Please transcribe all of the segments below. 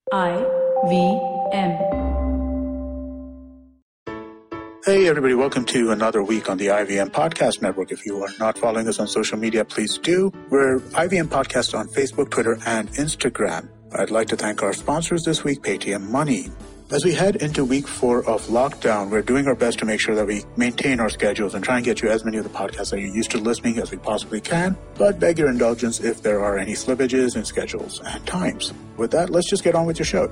I V M. Hey, everybody, welcome to another week on the IVM Podcast Network. If you are not following us on social media, please do. We're IVM Podcast on Facebook, Twitter, and Instagram. I'd like to thank our sponsors this week, Paytm Money. As we head into week four of lockdown, we're doing our best to make sure that we maintain our schedules and try and get you as many of the podcasts that you're used to listening as we possibly can, but beg your indulgence if there are any slippages in schedules and times. With that, let's just get on with your show.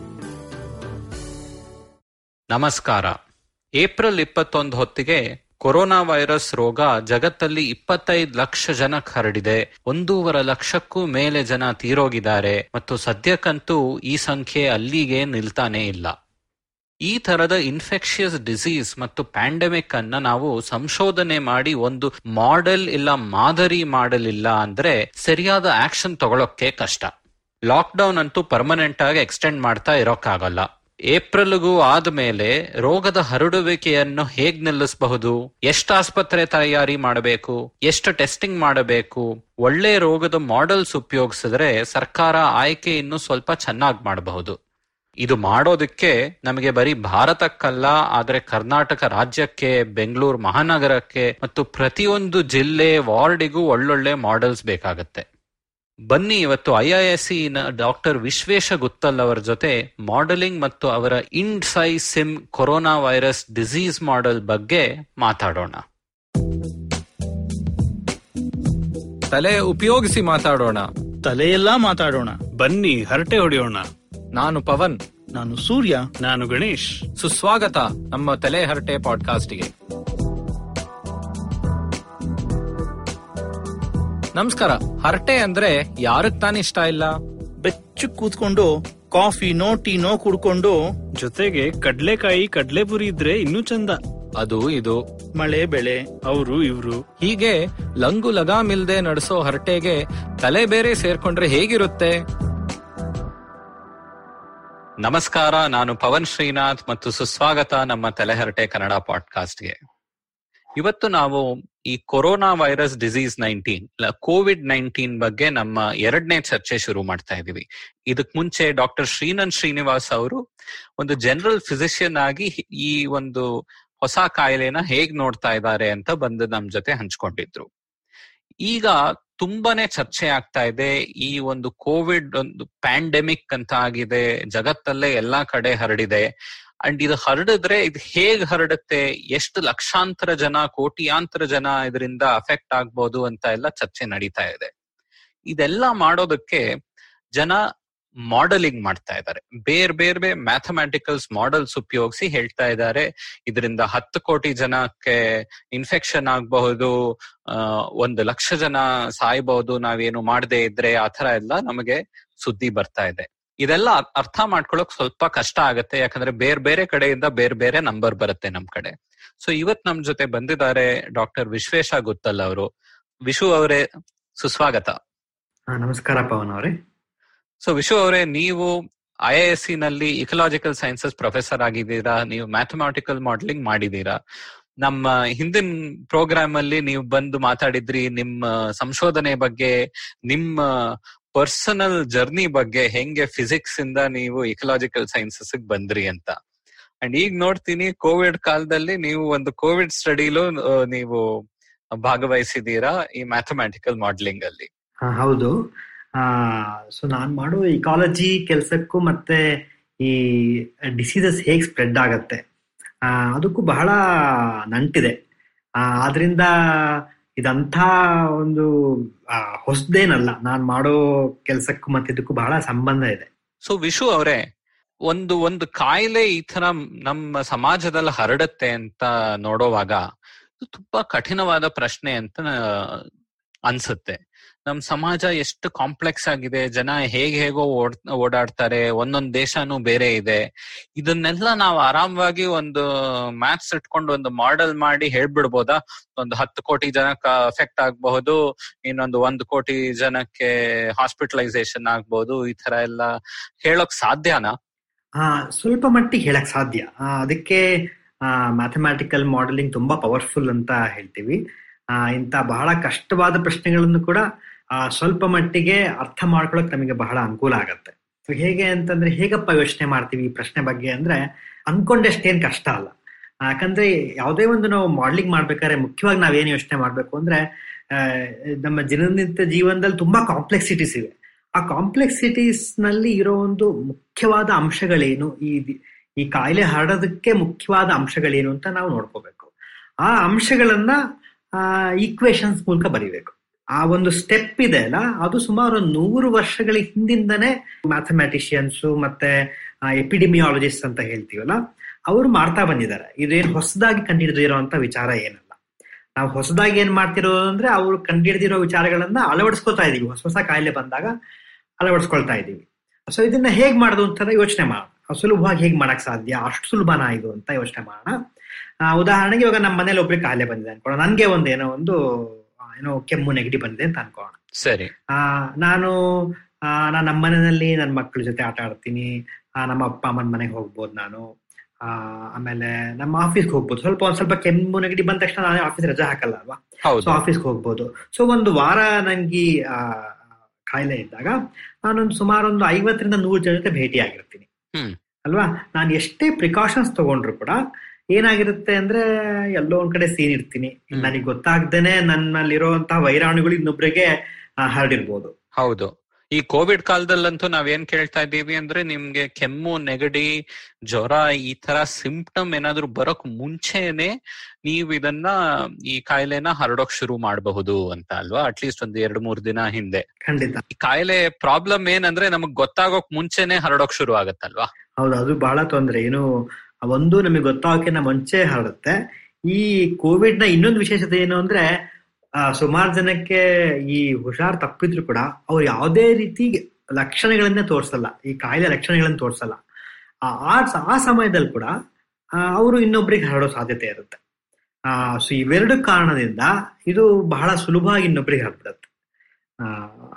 ನಮಸ್ಕಾರ April ಇಪ್ಪತ್ತೊಂದು ಹೊತ್ತಿಗೆ corona virus ರೋಗ ಜಗತ್ತಲ್ಲಿ ಇಪ್ಪತ್ತೈದು ಲಕ್ಷ ಜನಕ್ಕೆ ಹರಡಿದೆ ಒಂದೂವರೆ ಲಕ್ಷಕ್ಕೂ ಮೇಲೆ ಜನ ತೀರೋಗಿದ್ದಾರೆ ಮತ್ತು ಸದ್ಯಕ್ಕಂತೂ ಈ ಸಂಖ್ಯೆ ಅಲ್ಲಿಗೆ ನಿಲ್ತಾನೇ ಇಲ್ಲ ಈ ತರದ ಇನ್ಫೆಕ್ಷಿಯಸ್ ಡಿಸೀಸ್ ಮತ್ತು ಪ್ಯಾಂಡಮಿಕ್ ಅನ್ನ ನಾವು ಸಂಶೋಧನೆ ಮಾಡಿ ಒಂದು ಮಾಡೆಲ್ ಇಲ್ಲ ಮಾದರಿ ಮಾಡಲಿಲ್ಲ ಅಂದ್ರೆ ಸರಿಯಾದ ಆಕ್ಷನ್ ತಗೊಳಕ್ಕೆ ಕಷ್ಟ ಲಾಕ್ಡೌನ್ ಅಂತೂ ಪರ್ಮನೆಂಟ್ ಆಗಿ ಎಕ್ಸ್ಟೆಂಡ್ ಮಾಡ್ತಾ ಇರೋಕ್ಕಾಗಲ್ಲ ಏಪ್ರಿಲ್ಗೂ ಆದ್ಮೇಲೆ ರೋಗದ ಹರಡುವಿಕೆಯನ್ನು ಹೇಗ್ ನಿಲ್ಲಿಸಬಹುದು ಎಷ್ಟು ಆಸ್ಪತ್ರೆ ತಯಾರಿ ಮಾಡಬೇಕು ಎಷ್ಟು ಟೆಸ್ಟಿಂಗ್ ಮಾಡಬೇಕು ಒಳ್ಳೆ ರೋಗದ ಮಾಡೆಲ್ಸ್ ಉಪಯೋಗಿಸಿದ್ರೆ ಸರ್ಕಾರ ಆಯ್ಕೆ ಇನ್ನು ಸ್ವಲ್ಪ ಚೆನ್ನಾಗಿ ಮಾಡಬಹುದು ಇದು ಮಾಡೋದಕ್ಕೆ ನಮಗೆ ಬರೀ ಭಾರತಕ್ಕಲ್ಲ ಆದ್ರೆ ಕರ್ನಾಟಕ ರಾಜ್ಯಕ್ಕೆ ಬೆಂಗಳೂರು ಮಹಾನಗರಕ್ಕೆ ಮತ್ತು ಪ್ರತಿಯೊಂದು ಜಿಲ್ಲೆ ವಾರ್ಡಿಗೂ ಒಳ್ಳೊಳ್ಳೆ ಮಾಡೆಲ್ಸ್ ಬೇಕಾಗತ್ತೆ ಬನ್ನಿ ಇವತ್ತು ಐ ಐ ಎಸ್ ನ ಡಾಕ್ಟರ್ ವಿಶ್ವೇಶ ಗುತ್ತಲ್ ಅವರ ಜೊತೆ ಮಾಡೆಲಿಂಗ್ ಮತ್ತು ಅವರ IndSciSim corona virus disease model ಬಗ್ಗೆ ಮಾತಾಡೋಣ ತಲೆ ಉಪಯೋಗಿಸಿ ಮಾತಾಡೋಣ ತಲೆಯೆಲ್ಲ ಮಾತಾಡೋಣ ಬನ್ನಿ ಹರಟೆ ಹೊಡೆಯೋಣ ನಾನು ಪವನ್ ನಾನು ಸೂರ್ಯ ನಾನು ಗಣೇಶ್ ಸುಸ್ವಾಗತ ನಮ್ಮ ತಲೆ ಹರಟೆ ಪಾಡ್ಕಾಸ್ಟ್ಗೆ ನಮಸ್ಕಾರ ಹರಟೆ ಅಂದ್ರೆ ಯಾರಕ್ ತಾನೇ ಇಷ್ಟ ಇಲ್ಲ ಬೆಚ್ಚು ಕೂತ್ಕೊಂಡು ಕಾಫಿನೋ ಟೀನೋ ಕುಡ್ಕೊಂಡು ಜೊತೆಗೆ ಕಡ್ಲೆಕಾಯಿ ಕಡ್ಲೆಪುರಿ ಇದ್ರೆ ಇನ್ನೂ ಚಂದ ಅದು ಇದು ಮಳೆ ಬೆಳೆ ಅವರು ಇವ್ರು ಹೀಗೆ ಲಂಗು ಲಗಾಮಿಲ್ದೆ ನಡೆಸೋ ಹರಟೆಗೆ ತಲೆ ಬೇರೆ ಸೇರ್ಕೊಂಡ್ರೆ ಹೇಗಿರುತ್ತೆ ನಮಸ್ಕಾರ ನಾನು ಪವನ್ ಶ್ರೀನಾಥ್ ಮತ್ತು ಸುಸ್ವಾಗತ ನಮ್ಮ ತಲೆಹರಟೆ ಕನ್ನಡ ಪಾಡ್ಕಾಸ್ಟ್ಗೆ ಇವತ್ತು ನಾವು ಈ corona virus disease nineteen COVID nineteen ಬಗ್ಗೆ ನಮ್ಮ ಎರಡನೇ ಚರ್ಚೆ ಶುರು ಮಾಡ್ತಾ ಇದೀವಿ ಇದಕ್ ಮುಂಚೆ ಡಾಕ್ಟರ್ ಶ್ರೀನಂದ್ ಶ್ರೀನಿವಾಸ್ ಅವರು ಒಂದು ಜನರಲ್ ಫಿಸಿಷಿಯನ್ ಆಗಿ ಈ ಒಂದು ಹೊಸ ಕಾಯಿಲೆನ ಹೇಗ್ ನೋಡ್ತಾ ಇದ್ದಾರೆ ಅಂತ ಬಂದು ನಮ್ ಜೊತೆ ಹಂಚ್ಕೊಂಡಿದ್ರು ಈಗ ತುಂಬಾನೇ ಚರ್ಚೆ ಆಗ್ತಾ ಇದೆ ಈ ಒಂದು ಕೋವಿಡ್ ಒಂದು ಪ್ಯಾಂಡೆಮಿಕ್ ಅಂತ ಆಗಿದೆ ಜಗತ್ತಲ್ಲೇ ಎಲ್ಲಾ ಕಡೆ ಹರಡಿದೆ ಅಂಡ್ ಇದು ಹರಡಿದ್ರೆ ಇದು ಹೇಗ್ ಹರಡುತ್ತೆ ಎಷ್ಟು ಲಕ್ಷಾಂತರ ಜನ ಕೋಟಿಯಾಂತರ ಜನ ಇದರಿಂದ ಅಫೆಕ್ಟ್ ಆಗ್ಬೋದು ಅಂತ ಎಲ್ಲ ಚರ್ಚೆ ನಡೀತಾ ಇದೆ ಇದೆಲ್ಲ ಮಾಡೋದಕ್ಕೆ ಜನ ಮಾಡೆಲಿಂಗ್ ಮಾಡ್ತಾ ಇದ್ದಾರೆ ಬೇರೆ ಬೇರೆ ಬೇರೆ ಮ್ಯಾಥಮ್ಯಾಟಿಕಲ್ಸ್ ಮಾಡೆಲ್ಸ್ ಉಪಯೋಗಿಸಿ ಹೇಳ್ತಾ ಇದ್ದಾರೆ ಇದರಿಂದ ಹತ್ತು ಕೋಟಿ ಜನಕ್ಕೆ ಇನ್ಫೆಕ್ಷನ್ ಆಗಬಹುದು ಒಂದು ಲಕ್ಷ ಜನ ಸಾಯ್ಬಹುದು ನಾವೇನು ಮಾಡದೇ ಇದ್ರೆ ಆತರ ಎಲ್ಲ ನಮಗೆ ಸುದ್ದಿ ಬರ್ತಾ ಇದೆ ಇದೆಲ್ಲ ಅರ್ಥ ಮಾಡ್ಕೊಳಕ್ ಸ್ವಲ್ಪ ಕಷ್ಟ ಆಗತ್ತೆ ಯಾಕಂದ್ರೆ ಬೇರೆ ಬೇರೆ ಕಡೆಯಿಂದ ಬೇರೆ ಬೇರೆ ನಂಬರ್ ಬರುತ್ತೆ ನಮ್ ಕಡೆ ಸೊ ಇವತ್ ನಮ್ ಜೊತೆ ಬಂದಿದ್ದಾರೆ ಡಾಕ್ಟರ್ ವಿಶ್ವೇಶ ಗುತ್ತಲ್ ಅವರು ವಿಶು ಅವರೇ ಸುಸ್ವಾಗತ ನಮಸ್ಕಾರ ಪವನ್ ಅವರೇ ಸೊ ವಿಶು ಅವರೇ ನೀವು ಐ ಎಸ್ ಸಿ ನಲ್ಲಿ ಇಕಲಾಜಿಕಲ್ ಸೈನ್ಸಸ್ ಪ್ರೊಫೆಸರ್ ಆಗಿದ್ದೀರಾ ನೀವು ಮ್ಯಾಥಮ್ಯಾಟಿಕಲ್ ಮಾಡೆಲಿಂಗ್ ಮಾಡಿದೀರಾ ನಮ್ಮ ಹಿಂದಿನ ಪ್ರೋಗ್ರಾಮ್ ಅಲ್ಲಿ ನೀವು ಬಂದು ಮಾತಾಡಿದ್ರಿ ನಿಮ್ಮ ಸಂಶೋಧನೆ ಬಗ್ಗೆ ನಿಮ್ಮ ಪರ್ಸನಲ್ ಜರ್ನಿ ಬಗ್ಗೆ ಹೆಂಗೆ ಫಿಸಿಕ್ಸ್ ಇಂದ ನೀವು ಇಕಲಾಜಿಕಲ್ ಸೈನ್ಸಸ್ ಬಂದ್ರಿ ಅಂತ ಅಂಡ್ ಈಗ ನೋಡ್ತೀನಿ ಕೋವಿಡ್ ಕಾಲದಲ್ಲಿ ನೀವು ಒಂದು ಕೋವಿಡ್ ಸ್ಟಡಿಲೂ ನೀವು ಭಾಗವಹಿಸಿದೀರಾ ಈ ಮ್ಯಾಥಮ್ಯಾಟಿಕಲ್ ಮಾಡೆಲಿಂಗ್ ಅಲ್ಲಿ ಹೌದು ಸೊ ನಾನ್ ಮಾಡೋ ಇಕಾಲಜಿ ಕೆಲ್ಸಕ್ಕೂ ಮತ್ತೆ ಈ ಡಿಸೀಸಸ್ ಹೇಗ್ ಸ್ಪ್ರೆಡ್ ಆಗತ್ತೆ ಅದಕ್ಕೂ ಬಹಳ ನಂಟಿದೆ ಆದ್ರಿಂದ ಇದಂಥ ಒಂದು ಹೊಸದೇನಲ್ಲ ನಾನ್ ಮಾಡೋ ಕೆಲ್ಸಕ್ಕೂ ಮತ್ತೆ ಇದಕ್ಕೂ ಬಹಳ ಸಂಬಂಧ ಇದೆ ಸೊ ವಿಶು ಅವರೇ ಒಂದು ಒಂದು ಕಾಯಿಲೆ ಈ ತರ ನಮ್ಮ ಸಮಾಜದಲ್ಲಿ ಹರಡತ್ತೆ ಅಂತ ನೋಡೋವಾಗ ತುಂಬಾ ಕಠಿಣವಾದ ಪ್ರಶ್ನೆ ಅಂತ ಅನ್ಸುತ್ತೆ ನಮ್ ಸಮಾಜ ಎಷ್ಟು ಕಾಂಪ್ಲೆಕ್ಸ್ ಆಗಿದೆ ಜನ ಹೇಗ್ ಹೇಗೋ ಓಡ್ ಓಡಾಡ್ತಾರೆ ಒಂದೊಂದ್ ದೇಶನೂ ಬೇರೆ ಇದೆ ಇದನ್ನೆಲ್ಲ ನಾವು ಆರಾಮವಾಗಿ ಒಂದು ಮ್ಯಾಥ್ಸ್ ಇಟ್ಕೊಂಡು ಒಂದು ಮಾಡೆಲ್ ಮಾಡಿ ಹೇಳ್ಬಿಡ್ಬೋದಾ ಒಂದು ಹತ್ತು ಕೋಟಿ ಜನಕ್ಕೆ ಅಫೆಕ್ಟ್ ಆಗಬಹುದು ಇನ್ನೊಂದು ಒಂದು ಕೋಟಿ ಜನಕ್ಕೆ ಹಾಸ್ಪಿಟಲೈಸೇಷನ್ ಆಗ್ಬಹುದು ಈ ತರ ಎಲ್ಲ ಹೇಳೋಕ್ ಸಾಧ್ಯನಾ ಸ್ವಲ್ಪ ಮಟ್ಟಿಗೆ ಹೇಳಕ್ ಸಾಧ್ಯ ಅದಕ್ಕೆ ಮ್ಯಾಥಮ್ಯಾಟಿಕಲ್ ಮಾಡೆಲಿಂಗ್ ತುಂಬಾ ಪವರ್ಫುಲ್ ಅಂತ ಹೇಳ್ತೀವಿ ಇಂಥ ಬಹಳ ಕಷ್ಟವಾದ ಪ್ರಶ್ನೆಗಳನ್ನು ಕೂಡ ಸ್ವಲ್ಪ ಮಟ್ಟಿಗೆ ಅರ್ಥ ಮಾಡ್ಕೊಳಕ್ ನಮಗೆ ಬಹಳ ಅನುಕೂಲ ಆಗತ್ತೆ ಸೊ ಹೇಗೆ ಅಂತಂದ್ರೆ ಹೇಗಪ್ಪ ಯೋಚನೆ ಮಾಡ್ತೀವಿ ಈ ಪ್ರಶ್ನೆ ಬಗ್ಗೆ ಅಂದ್ರೆ ಅನ್ಕೊಂಡಷ್ಟೇನ್ ಕಷ್ಟ ಅಲ್ಲ ಆ, ಯಾಕಂದ್ರೆ ಯಾವುದೇ ಒಂದು ನಾವು ಮಾಡ್ಲಿಂಗ್ ಮಾಡ್ಬೇಕಾದ್ರೆ ಮುಖ್ಯವಾಗಿ ನಾವೇನ್ ಯೋಚನೆ ಮಾಡ್ಬೇಕು ಅಂದ್ರೆ ಆ, ನಮ್ಮ ದಿನನಿತ್ಯ ಜೀವನದಲ್ಲಿ ತುಂಬಾ ಕಾಂಪ್ಲೆಕ್ಸಿಟೀಸ್ ಇವೆ ಆ ಕಾಂಪ್ಲೆಕ್ಸಿಟೀಸ್ ನಲ್ಲಿ ಇರೋ ಒಂದು ಮುಖ್ಯವಾದ ಅಂಶಗಳೇನು ಈ ದಿ- ಈ ಕಾಯಿಲೆ ಹರಡೋದಕ್ಕೆ ಮುಖ್ಯವಾದ ಅಂಶಗಳೇನು ಅಂತ ನಾವು ನೋಡ್ಕೋಬೇಕು ಆ ಅಂಶಗಳನ್ನ ಈಕ್ವೇಶನ್ಸ್ ಮೂಲಕ ಬರಿಬೇಕು ಆ ಒಂದು ಸ್ಟೆಪ್ ಇದೆ ಅಲ್ಲ ಅದು ಸುಮಾರು ಒಂದು ನೂರು ವರ್ಷಗಳ ಹಿಂದಿಂದನೇ ಮ್ಯಾಥಮೆಟಿಷಿಯನ್ಸು ಮತ್ತೆ ಎಪಿಡಿಮಿಯಾಲಜಿಸ್ಟ್ ಅಂತ ಹೇಳ್ತೀವಲ್ಲ ಅವರು ಮಾಡ್ತಾ ಬಂದಿದ್ದಾರೆ ಇದೇನು ಹೊಸದಾಗಿ ಕಂಡುಹಿಡಿದಿರೋಂಥ ವಿಚಾರ ಏನಲ್ಲ ನಾವು ಹೊಸದಾಗಿ ಏನ್ ಮಾಡ್ತಿರೋದು ಅಂದ್ರೆ ಅವರು ಕಂಡುಹಿಡಿದಿರೋ ವಿಚಾರಗಳನ್ನ ಅಳವಡಿಸ್ಕೊತಾ ಇದೀವಿ ಹೊಸ ಹೊಸ ಕಾಯಿಲೆ ಬಂದಾಗ ಅಳವಡಿಸ್ಕೊಳ್ತಾ ಇದೀವಿ ಸೊ ಇದನ್ನ ಹೇಗ್ ಮಾಡೋದು ಅಂತ ಯೋಚನೆ ಮಾಡೋಣ ಸುಲಭವಾಗಿ ಹೇಗ್ ಮಾಡಕ್ ಸಾಧ್ಯ ಅಷ್ಟು ಸುಲಭನಾ ಇದು ಅಂತ ಯೋಚನೆ ಮಾಡೋಣ ಆ, ಉದಾಹರಣೆಗೆ ಇವಾಗ ನಮ್ಮ ಮನೇಲಿ ಒಬ್ರಿಗೆ ಕಾಯಿಲೆ ಬಂದಿದೆ ಅನ್ಕೊಳ್ಳೋಣ ನನ್ಗೆ ಒಂದು ಏನೋ ಒಂದು ಆ, ಏನೋ ಕೆಮ್ಮು ನೆಗಡಿ ಬಂದಿದೆ ಅಂತ ಅನ್ಕೊಳ್ಳೋಣ ಸರಿ ಆ ನಾನು ಆ, ನಾನು ನಮ್ಮ ಮನೆಯಲ್ಲಿ ನನ್ನ ಮಕ್ಕಳ ಜೊತೆ ಆಟ ಆಡ್ತೀನಿ ಆ, ನಮ್ಮ ಅಪ್ಪ ಅಮ್ಮನ ಮನೆಗೆ ಹೋಗ್ಬೋದು ನಾನು ಆ, ಆಮೇಲೆ ನಮ್ಮ ಆಫೀಸ್ಗೆ ಹೋಗ್ಬೋದು ಸ್ವಲ್ಪ ಒಂದ್ ಸ್ವಲ್ಪ ಕೆಮ್ಮು ನೆಗಡಿ ಬಂದ ತಕ್ಷಣ ನಾನು ಆಫೀಸ್ ರಜೆ ಹಾಕಲ್ಲ ಅಲ್ವಾ ಸೊ ಹೌದು ಆಫೀಸ್ಗೆ ಹೋಗ್ಬೋದು ಸೊ ಒಂದು ವಾರ ನಂಗೆ ಆ, ಕಾಯಿಲೆ ಇದ್ದಾಗ ನಾನೊಂದು ಸುಮಾರು ಒಂದು ಐವತ್ತರಿಂದ ನೂರು ಜನ ಜೊತೆ ಭೇಟಿ ಆಗಿರ್ತೀನಿ ಹ್ಮ್. ಅಲ್ವಾ ನಾನು ಎಷ್ಟೇ ಪ್ರಿಕಾಷನ್ಸ್ ತಗೊಂಡ್ರು ಕೂಡ ಏನಾಗಿರುತ್ತೆ ಅಂದ್ರೆ ಎಲ್ಲೋ ಒಂದ್ ಕಡೆ ಸೀನ್ ಇರ್ತೀನಿ ಹ್ಮ್. ನನಗೆ ಗೊತ್ತಾಗ್ದೇನೆ ನನ್ನಲ್ಲಿರುವಂತಹ ವೈರಾಣುಗಳು ಇನ್ನೊಬ್ರಿಗೆ ಆ, ಹರಡಿರ್ಬೋದು ಹೌದು ಈ ಕೋವಿಡ್ ಕಾಲದಲ್ಲಂತೂ ನಾವೇನ್ ಕೇಳ್ತಾ ಇದ್ದೀವಿ ಅಂದ್ರೆ ನಿಮ್ಗೆ ಕೆಮ್ಮು ನೆಗಡಿ ಜ್ವರ ಈ ತರ ಸಿಂಪ್ಟಮ್ ಏನಾದ್ರು ಬರೋಕ್ ಮುಂಚೆನೆ ನೀವು ಇದನ್ನ ಈ ಕಾಯಿಲೆನ ಹರಡೋಕ್ ಶುರು ಮಾಡಬಹುದು ಅಂತ ಅಲ್ವಾ ಅಟ್ಲೀಸ್ಟ್ ಒಂದ್ ಎರಡ್ ಮೂರ್ ದಿನ ಹಿಂದೆ ಖಂಡಿತ ಈ ಕಾಯಿಲೆ ಪ್ರಾಬ್ಲಮ್ ಏನಂದ್ರೆ ನಮಗ್ ಗೊತ್ತಾಗೋಕ್ ಮುಂಚೆನೆ ಹರಡೋಕ್ ಶುರು ಆಗತ್ತಲ್ವಾ ಹೌದು ಅದು ಬಹಳ ತೊಂದ್ರೆ ಏನು ಒಂದು ನಮಗೆ ಗೊತ್ತಾಗೋಕ್ಕಿಂತ ಮುಂಚೆ ಹರಡುತ್ತೆ ಈ ಕೋವಿಡ್ ನ ಇನ್ನೊಂದು ವಿಶೇಷತೆ ಏನು ಅಂದ್ರೆ ಸುಮಾರು ಜನಕ್ಕೆ ಈ ಹುಷಾರ್ ತಪ್ಪಿದ್ರು ಕೂಡ ಅವ್ರು ಯಾವುದೇ ರೀತಿ ಲಕ್ಷಣಗಳನ್ನೇ ತೋರಿಸಲ್ಲ ಈ ಕಾಯಿಲೆ ಲಕ್ಷಣಗಳನ್ನ ತೋರಿಸಲ್ಲ ಆ ಆ- ಆ ಸಮಯದಲ್ಲಿ ಕೂಡ ಅವರು ಇನ್ನೊಬ್ರಿಗೆ ಹರಡೋ ಸಾಧ್ಯತೆ ಇರುತ್ತೆ ಆ ಸೊ ಇವೆರಡು ಕಾರಣದಿಂದ ಇದು ಬಹಳ ಸುಲಭವಾಗಿ ಇನ್ನೊಬ್ರಿಗೆ ಹರಡ್ಬಿಡುತ್ತೆ ಆ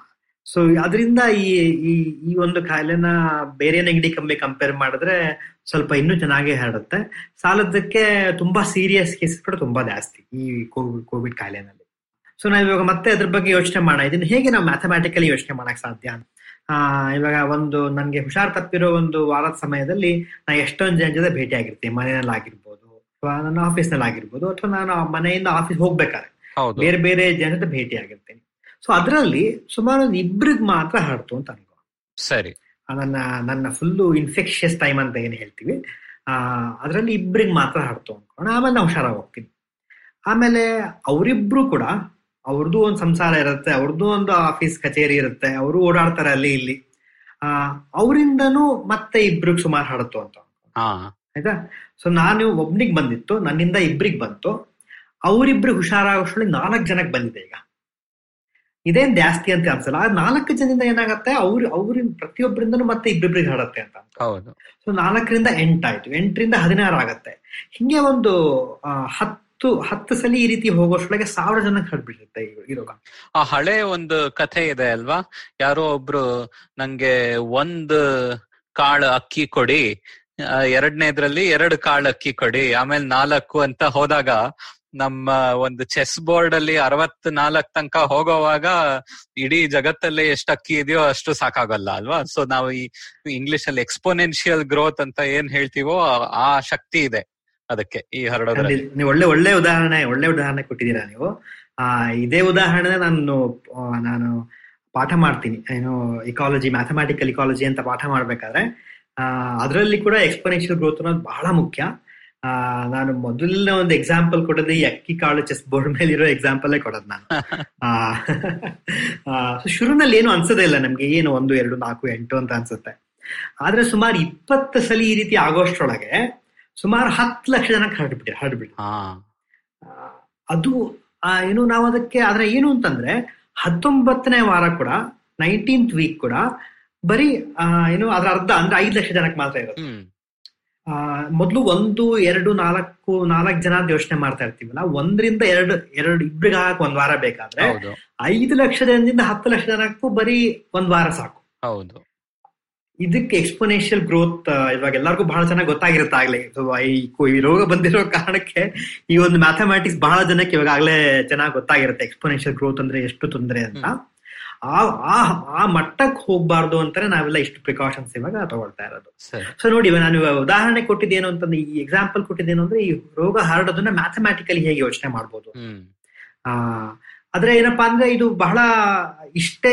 ಸೊ ಅದರಿಂದ ಈ ಈ ಈ ಒಂದು ಕಾಯಿಲೆನ ಬೇರೆ ನೆಗಡಿ ಕಮ್ಮಿ ಕಂಪೇರ್ ಮಾಡಿದ್ರೆ ಸ್ವಲ್ಪ ಇನ್ನೂ ಚೆನ್ನಾಗಿ ಹರಡುತ್ತೆ ಸಾಲದಕ್ಕೆ ತುಂಬಾ ಸೀರಿಯಸ್ ಕೇಸಸ್ ಕೂಡ ತುಂಬಾ ಜಾಸ್ತಿ ಈ ಕೋವಿಡ್ ಕೋವಿಡ್ ಕಾಯಿಲೆನಲ್ಲಿ ಸೊ ನಾವು ಇವಾಗ ಮತ್ತೆ ಅದ್ರ ಬಗ್ಗೆ ಯೋಚನೆ ಮಾಡೋಣ ಇದನ್ನ ಹೇಗೆ ನಾವು ಮ್ಯಾಥಮ್ಯಾಟಿಕಲಿ ಯೋಚನೆ ಮಾಡಕ್ ಸಾಧ್ಯ ಆ ಇವಾಗ ಒಂದು ನನ್ಗೆ ಹುಷಾರ್ ತಪ್ಪಿರೋ ಒಂದು ವಾರದ ಸಮಯದಲ್ಲಿ ನಾ ಎಷ್ಟೊಂದು ಜನ ಜೊತೆ ಭೇಟಿ ಆಗಿರ್ತೀನಿ ಮನೆಯಲ್ಲಿ ಆಗಿರ್ಬೋದು ಅಥವಾ ನನ್ನ ಆಫೀಸ್ ನಲ್ಲಿ ಆಗಿರ್ಬೋದು ಅಥವಾ ನಾನು ಆ ಮನೆಯಿಂದ ಆಫೀಸ್ ಹೋಗ್ಬೇಕಾದ್ರೆ ಹೌದು ಬೇರೆ ಬೇರೆ ಜನ ಜೊತೆ ಭೇಟಿ ಆಗಿರ್ತೀನಿ ಸೊ ಅದರಲ್ಲಿ ಸುಮಾರು ಒಂದು ಇಬ್ರಿಗೆ ಮಾತ್ರ ಹರಡ್ತು ಅಂತ ಅನ್ಕೋ ಸರಿ ಆ ನನ್ನ ನನ್ನ ಫುಲ್ಲು ಇನ್ಫೆಕ್ಷಿಯಸ್ ಟೈಮ್ ಅಂತ ಏನ್ ಹೇಳ್ತೀವಿ ಆ ಅದರಲ್ಲಿ ಇಬ್ರಿಗೆ ಮಾತ್ರ ಹರಡ್ತು ಅನ್ಕೋಣ ಆಮೇಲೆ ನಾವು ಹುಷಾರಾಗಿ ಹೋಗ್ತೀನಿ ಆಮೇಲೆ ಅವರಿಬ್ರು ಕೂಡ ಅವ್ರದ್ದು ಒಂದು ಸಂಸಾರ ಇರುತ್ತೆ ಅವ್ರದ್ದು ಒಂದು ಆಫೀಸ್ ಕಚೇರಿ ಇರುತ್ತೆ ಅವರು ಓಡಾಡ್ತಾರೆ ಅಲ್ಲಿ ಇಲ್ಲಿ ಆ ಅವರಿಂದನೂ ಮತ್ತೆ ಇಬ್ರಿಗೆ ಸುಮಾರು ಹರಡ್ತು ಅಂತ ಹಾ ಆಯ್ತಾ ಸೊ ನಾನು ಒಬ್ನಿಗೆ ಬಂದಿತ್ತು ನನ್ನಿಂದ ಇಬ್ರಿಗೆ ಬಂತು ಅವರಿಬ್ರಿಗೆ ಹುಷಾರಾಗೋಷ್ಟ್ರಲ್ಲಿ ನಾಲ್ಕು ಜನಕ್ಕೆ ಬಂದಿದೆ ಈಗ ಇದೇನ್ ಜಾಸ್ತಿ ಅಂತ ಅನ್ಸಲ್ಲ ಆ ನಾಲ್ಕು ಜನದಿಂದ ಏನಾಗತ್ತೆ ಅವ್ರು ಅವ್ರ ಪ್ರತಿಯೊಬ್ಬರಿಂದನೂ ಮತ್ತೆ ಇಬ್ಬಿಬ್ರಿಗೆ ಹರಡುತ್ತೆ ಅಂತ ಹೌದು ಸೊ ನಾಲ್ಕರಿಂದ ಎಂಟಾಯ್ತು ಎಂಟರಿಂದ ಹದಿನಾರು ಆಗತ್ತೆ ಹಿಂಗೆ ಒಂದು ಆ, ಹತ್ತು ಹತ್ತು ಸಲ ಈ ರೀತಿ ಹೋಗೋಷ್ರೊಳಗೆ ಸಾವಿರ ಜನಕ್ಕೆ ಹರಡ್ಬಿಟ್ಟಿರುತ್ತೆ ಈ- ಈ ರೋಗ ಆ ಹಳೆ ಒಂದು ಕಥೆ ಇದೆ ಅಲ್ವಾ ಯಾರೋ ಒಬ್ರು ನಂಗೆ ಒಂದ್ ಕಾಳು ಅಕ್ಕಿ ಕೊಡಿ ಆ, ಎರಡನೇದ್ರಲ್ಲಿ ಎರಡು ಕಾಳು ಅಕ್ಕಿ ಕೊಡಿ ಆಮೇಲೆ ನಾಲ್ಕು ಅಂತ ಹೋದಾಗ ನಮ್ಮ ಒಂದು ಚೆಸ್ ಬೋರ್ಡ್ ಅಲ್ಲಿ ಅರವತ್ ನಾಲ್ಕ್ ತನಕ ಹೋಗೋವಾಗ ಇಡೀ ಜಗತ್ತಲ್ಲಿ ಎಷ್ಟು ಅಕ್ಕಿ ಇದೆಯೋ ಅಷ್ಟು ಸಾಕಾಗಲ್ಲ ಅಲ್ವಾ ಸೊ ನಾವು ಈ ಇಂಗ್ಲಿಷ್ ಅಲ್ಲಿ ಎಕ್ಸ್ಪೋನೆನ್ಶಿಯಲ್ ಗ್ರೋತ್ ಅಂತ ಏನ್ ಹೇಳ್ತೀವೋ ಆ- ಆ ಶಕ್ತಿ ಇದೆ ಅದಕ್ಕೆ ಈ ಹರಡೋದ್ರಲ್ಲಿ ಖಂಡಿತ. ನೀವು ಒಳ್ಳೆ ಒಳ್ಳೆ ಉದಾಹರಣೆ ಒಳ್ಳೆ ಉದಾಹರಣೆ ಕೊಟ್ಟಿದ್ದೀರಾ ನೀವು ಆ ಇದೇ ಉದಾಹರಣೆ ನಾನು ಆ, ನಾನು ಪಾಠ ಮಾಡ್ತೀನಿ ಏನು ಇಕಾಲಜಿ ಮ್ಯಾಥಮ್ಯಾಟಿಕಲ್ ಇಕಾಲಜಿ ಅಂತ ಪಾಠ ಮಾಡ್ಬೇಕಾದ್ರೆ ಆ ಅದರಲ್ಲಿ ಕೂಡ ಎಕ್ಸ್ಪೋನೆನ್ಷಿಯಲ್ ಗ್ರೋತ್ ಅನ್ನೋದು ಬಹಳ ಮುಖ್ಯ ಆ ನಾನು ಮೊದಲನೇ ಒಂದು ಎಕ್ಸಾಂಪಲ್ ಕೊಡೋದು ಈ ಅಕ್ಕಿ ಕಾಳು ಚೆಸ್ ಬೋರ್ಡ್ ಮೇಲೆ ಇರೋ ಎಕ್ಸಾಂಪಲ್ ಕೊಡೋದು ನಾನು ಆ ಆ, so ಶುರುನಲ್ಲಿ ಏನು ಅನ್ಸೋದೇ ಇಲ್ಲ ನಮ್ಗೆ ಏನು ಒಂದು ಎರಡು ನಾಲ್ಕು ಎಂಟು ಅಂತ ಅನ್ಸುತ್ತೆ ಆದ್ರೆ ಸುಮಾರು ಇಪ್ಪತ್ತು ಸಲ ಈ ರೀತಿ ಆಗೋಷ್ಟ್ರೊಳಗೆ ಸುಮಾರು ಹತ್ತು ಲಕ್ಷ ಜನಕ್ಕೆ ಹರಡ್ಬಿಟ್ಟು ಹರಡ್ಬಿಟ್ಟು ಹಾ ಅದು ಆ, ಏನು ನಾವು ಅದಕ್ಕೆ ಆದ್ರೆ ಏನು ಅಂತಂದ್ರೆ ಹತ್ತೊಂಬತ್ತನೇ ವಾರ ಕೂಡ ನೈನ್ಟೀನ್ತ್ ವೀಕ್ ಕೂಡ ಬರೀ ಆ, ಏನು ಅದ್ರ ಅರ್ಧ ಅಂದ್ರೆ ಐದು ಲಕ್ಷ ಜನಕ್ಕೆ ಮಾತ್ರ ಇರೋದು ಹ್ಮ್ ಆ, ಮೊದ್ಲು ಒಂದು ಎರಡು ನಾಲ್ಕು ನಾಲ್ಕು ಜನ ಅಂತ ಯೋಚನೆ ಮಾಡ್ತಾ ಇರ್ತೀವಲ್ಲ ಒಂದರಿಂದ ಎರಡು ಎರಡು ಇಬ್ರಿಗೆ ಹಾಕಕ್ ಒಂದ್ ವಾರ ಬೇಕಾದ್ರೆ ಹೌದು ಐದು ಲಕ್ಷ ಜನದಿಂದ ಹತ್ತು ಲಕ್ಷ ಜನಕ್ಕೂ ಬರೀ ಒಂದ್ ವಾರ ಸಾಕು ಹೌದು ಇದಕ್ಕೆ ಎಕ್ಸ್ಪೊನೆನ್ಷಿಯಲ್ ಗ್ರೋತ್ ಇವಾಗ ಎಲ್ಲರಿಗೂ ಬಹಳ ಚೆನ್ನಾಗಿ ಗೊತ್ತಾಗಿರುತ್ತೆ ಆಗ್ಲೇ So, ಈ ಕೊ- ಈ ರೋಗ ಬಂದಿರೋ ಕಾರಣಕ್ಕೆ ಈ ಒಂದು ಮ್ಯಾಥಮ್ಯಾಟಿಕ್ಸ್ ಬಹಳ ಜನಕ್ಕೆ ಇವಾಗ ಆಗ್ಲೇ ಚೆನ್ನಾಗಿ ಗೊತ್ತಾಗಿರುತ್ತೆ ಎಕ್ಸ್ಪೊನೆನ್ಷಿಯಲ್ ಗ್ರೋತ್ ಅಂದ್ರೆ ಎಷ್ಟು ತೊಂದರೆ ಅಂತ ಆ ಆ ಆ ಮಟ್ಟಕ್ಕೆ ಹೋಗ್ಬಾರ್ದು ಅಂತಾನೆ ನಾವೆಲ್ಲ ಇಷ್ಟು ಪ್ರಿಕಾಷನ್ಸ್ ಇವಾಗ ತಗೊಳ್ತಾ ಇರೋದು ಸರಿ ಸೊ ನೋಡಿ ಇವಾಗ ನಾನು ಇವಾಗ ಉದಾಹರಣೆ ಕೊಟ್ಟಿದ್ದೇನು ಅಂತಂದ್ರೆ ಈ ಎಕ್ಸಾಂಪಲ್ ಕೊಟ್ಟಿದ್ದೇನು ಅಂದ್ರೆ ಈ ರೋಗ ಹರಡೋದನ್ನ ಮ್ಯಾಥಮ್ಯಾಟಿಕಲಿ ಹೇಗೆ ಯೋಚನೆ ಮಾಡ್ಬೋದು ಹ್ಮ್ ಆ ಆದ್ರೆ ಏನಪ್ಪಾ ಅಂದ್ರೆ ಇದು ಬಹಳ ಇಷ್ಟೇ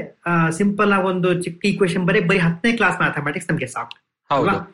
ಸಿಂಪಲ್ ಆಗಿ ಒಂದು ಚಿಕ್ಕ ಈಕ್ವೇಶನ್ ಬರೀ ಬರೀ ಹತ್ತನೇ ಕ್ಲಾಸ್ ಮ್ಯಾಥಮೆಟಿಕ್ಸ್ ನಮ್ಗೆ ಸಾಕು ಹೌದು ಅಲ್ವಾ?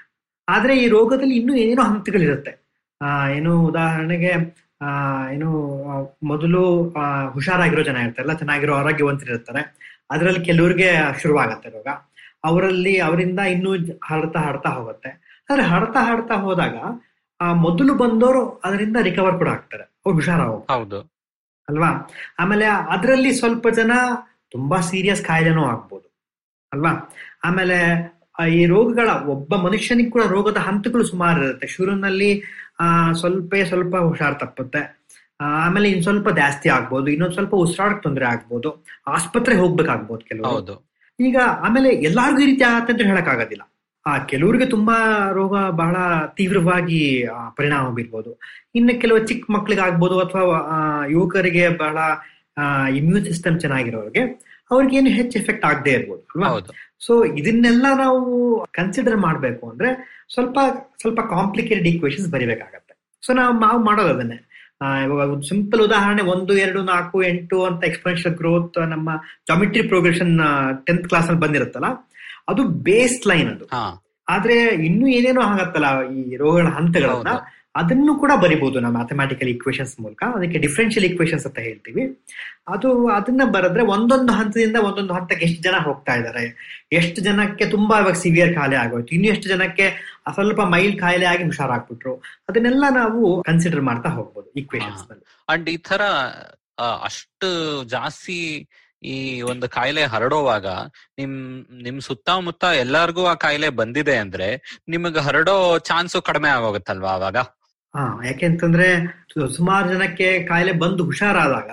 ಆದ್ರೆ ಈ ರೋಗದಲ್ಲಿ ಇನ್ನೂ ಏನೇನೋ ಹಂತಗಳಿರುತ್ತೆ ಆ ಏನು ಉದಾಹರಣೆಗೆ ಆ ಏನು ಆ, ಮೊದಲು ಆ, ಹುಷಾರಾಗಿರೋ ಜನ ಇರ್ತಾರಲ್ಲ ಚೆನ್ನಾಗಿರೋ ಆರೋಗ್ಯವಂತರು ಇರ್ತಾರೆ ಅದರಲ್ಲಿ ಕೆಲವ್ರಿಗೆ ಶುರುವಾಗತ್ತೆ ರೋಗ ಅವರಲ್ಲಿ ಅವರಿಂದ ಇನ್ನೂ ಜ- ಹರಡ್ತಾ ಹರಡ್ತಾ ಹೋಗುತ್ತೆ ಆದ್ರೆ ಹರಡ್ತಾ ಹರಡ್ತಾ ಹೋದಾಗ ಆ ಮೊದಲು ಬಂದವರು ಅದರಿಂದ ರಿಕವರ್ ಕೂಡ ಆಗ್ತಾರೆ ಅವ್ರು ಹುಷಾರಾಗ ಹೌದು ಅಲ್ವಾ ಆಮೇಲೆ ಅದರಲ್ಲಿ ಸ್ವಲ್ಪ ಜನ ತುಂಬಾ ಸೀರಿಯಸ್ ಕಾಯಿಲೆನೂ ಆಗ್ಬೋದು ಅಲ್ವಾ ಆಮೇಲೆ ಆ, ಈ ರೋಗಗಳ ಒಬ್ಬ ಮನುಷ್ಯನಿಗೆ ಕೂಡ ರೋಗದ ಹಂತಗಳು ಸುಮಾರು ಇರುತ್ತೆ ಶುರುವಿನಲ್ಲಿ ಆ ಸ್ವಲ್ಪ ಸ್ವಲ್ಪ ಹುಷಾರ್ ತಪ್ಪುತ್ತೆ ಆ, ಆಮೇಲೆ ಇನ್ ಸ್ವಲ್ಪ ಜಾಸ್ತಿ ಆಗ್ಬೋದು ಇನ್ನೊಂದ್ ಸ್ವಲ್ಪ ಉಸಿರಾಡಕ್ ತೊಂದರೆ ಆಗ್ಬೋದು ಆಸ್ಪತ್ರೆ ಹೋಗ್ಬೇಕಾಗ್ಬೋದು ಕೆಲವರು ಹೌದು ಈಗ ಆಮೇಲೆ ಎಲ್ಲಾರ್ಗೂ ಈ ರೀತಿ ಆಗತ್ತೆ ಅಂತ ಹೇಳಕ್ ಆಗೋದಿಲ್ಲ ಆ ಕೆಲವರಿಗೆ ತುಂಬಾ ರೋಗ ಬಹಳ ತೀವ್ರವಾಗಿ ಆ, ಪರಿಣಾಮ ಬೀರ್ಬೋದು ಇನ್ನು ಕೆಲವು ಚಿಕ್ಕ ಮಕ್ಳಿಗೆ ಆಗ್ಬೋದು ಅಥವಾ ಯುವಕರಿಗೆ ಬಹಳ ಇಮ್ಯೂನ್ ಸಿಸ್ಟಮ್ ಚೆನ್ನಾಗಿರೋರಿಗೆ ಅವ್ರಿಗೆ ಏನು ಹೆಚ್ಚು ಎಫೆಕ್ಟ್ ಆಗದೆ ಇರ್ಬೋದು ಅಲ್ವಾ ಹೌದು ಸೊ ಇದನ್ನೆಲ್ಲ ನಾವು ಕನ್ಸಿಡರ್ ಮಾಡಬೇಕು ಅಂದ್ರೆ ಸ್ವಲ್ಪ ಸ್ವಲ್ಪ ಕಾಂಪ್ಲಿಕೇಟೆಡ್ ಈಕ್ವೇಶನ್ಸ್ ಬರಿಬೇಕಾಗತ್ತೆ ಸೊ ನಾವು ನಾವು ಮಾಡೋದು ಅದನ್ನೇ ಆ, ಇವಾಗ ಸಿಂಪಲ್ ಉದಾಹರಣೆ ಒಂದು ಎರಡು ನಾಲ್ಕು ಎಂಟು ಅಂತ ಎಕ್ಸ್ಪೆನ್ಷಿಯಲ್ ಗ್ರೋತ್ ನಮ್ಮ ಜಾಮಿಟ್ರಿ ಪ್ರೋಗ್ರೆಷನ್ ಟೆಂತ್ ಕ್ಲಾಸ್ ಅಲ್ಲಿ ಬಂದಿರುತ್ತಲ್ಲ ಅದು ಬೇಸ್ ಲೈನ್ ಅದು ಹಾ ಆದ್ರೆ ಇನ್ನೂ ಏನೇನೋ ಆಗತ್ತಲ್ಲ ಈ ರೋಗಗಳ ಹಂತಗಳನ್ನ ಹೌದು. ಅದನ್ನು ಕೂಡ ಬರಿಬಹುದು ನಾವು ಮ್ಯಾಥಮ್ಯಾಟಿಕಲ್ ಈಕ್ವೇಶನ್ಸ್ ಮೂಲಕ ಅದಕ್ಕೆ ಡಿಫ್ರೆನ್ಷಿಯಲ್ ಈಕ್ವೇಶನ್ಸ್ ಅಂತ ಹೇಳ್ತೀವಿ ಅದು ಅದನ್ನ ಬರೆದ್ರೆ ಒಂದೊಂದು ಹಂತದಿಂದ ಒಂದೊಂದು ಹಂತಕ್ಕೆ ಎಷ್ಟು ಜನ ಹೋಗ್ತಾ ಇದ್ದಾರೆ ಎಷ್ಟು ಜನಕ್ಕೆ ತುಂಬಾ ಇವಾಗ ಸಿವಿಯರ್ ಕಾಯಿಲೆ ಆಗೋಯ್ತು ಇನ್ನು ಎಷ್ಟು ಜನಕ್ಕೆ ಸ್ವಲ್ಪ ಮೈಲ್ಡ್ ಕಾಯಿಲೆ ಆಗಿ ಹುಷಾರಾಗ್ಬಿಟ್ರು ಅದನ್ನೆಲ್ಲ ನಾವು ಕನ್ಸಿಡರ್ ಮಾಡ್ತಾ ಹೋಗ್ಬೋದು ಈಕ್ವೇಶನ್ಸ್ ನಲ್ಲಿ ಅಂಡ್ ಈ ತರ ಆ, ಅಷ್ಟು ಜಾಸ್ತಿ ಈ ಒಂದು ಕಾಯಿಲೆ ಹರಡೋವಾಗ ನಿಮ್ ನಿಮ್ ಸುತ್ತಮುತ್ತ ಎಲ್ಲಾರ್ಗೂ ಆ ಕಾಯಿಲೆ ಬಂದಿದೆ ಅಂದ್ರೆ ನಿಮಗ್ ಹರಡೋ ಚಾನ್ಸು ಕಡಿಮೆ ಆಗೋಗುತ್ತಲ್ವಾ ಅವಾಗ ಹಾ ಯಾಕೆಂತಂದ್ರೆ ಸು- ಸುಮಾರು ಜನಕ್ಕೆ ಕಾಯಿಲೆ ಬಂದು ಹುಷಾರಾದಾಗ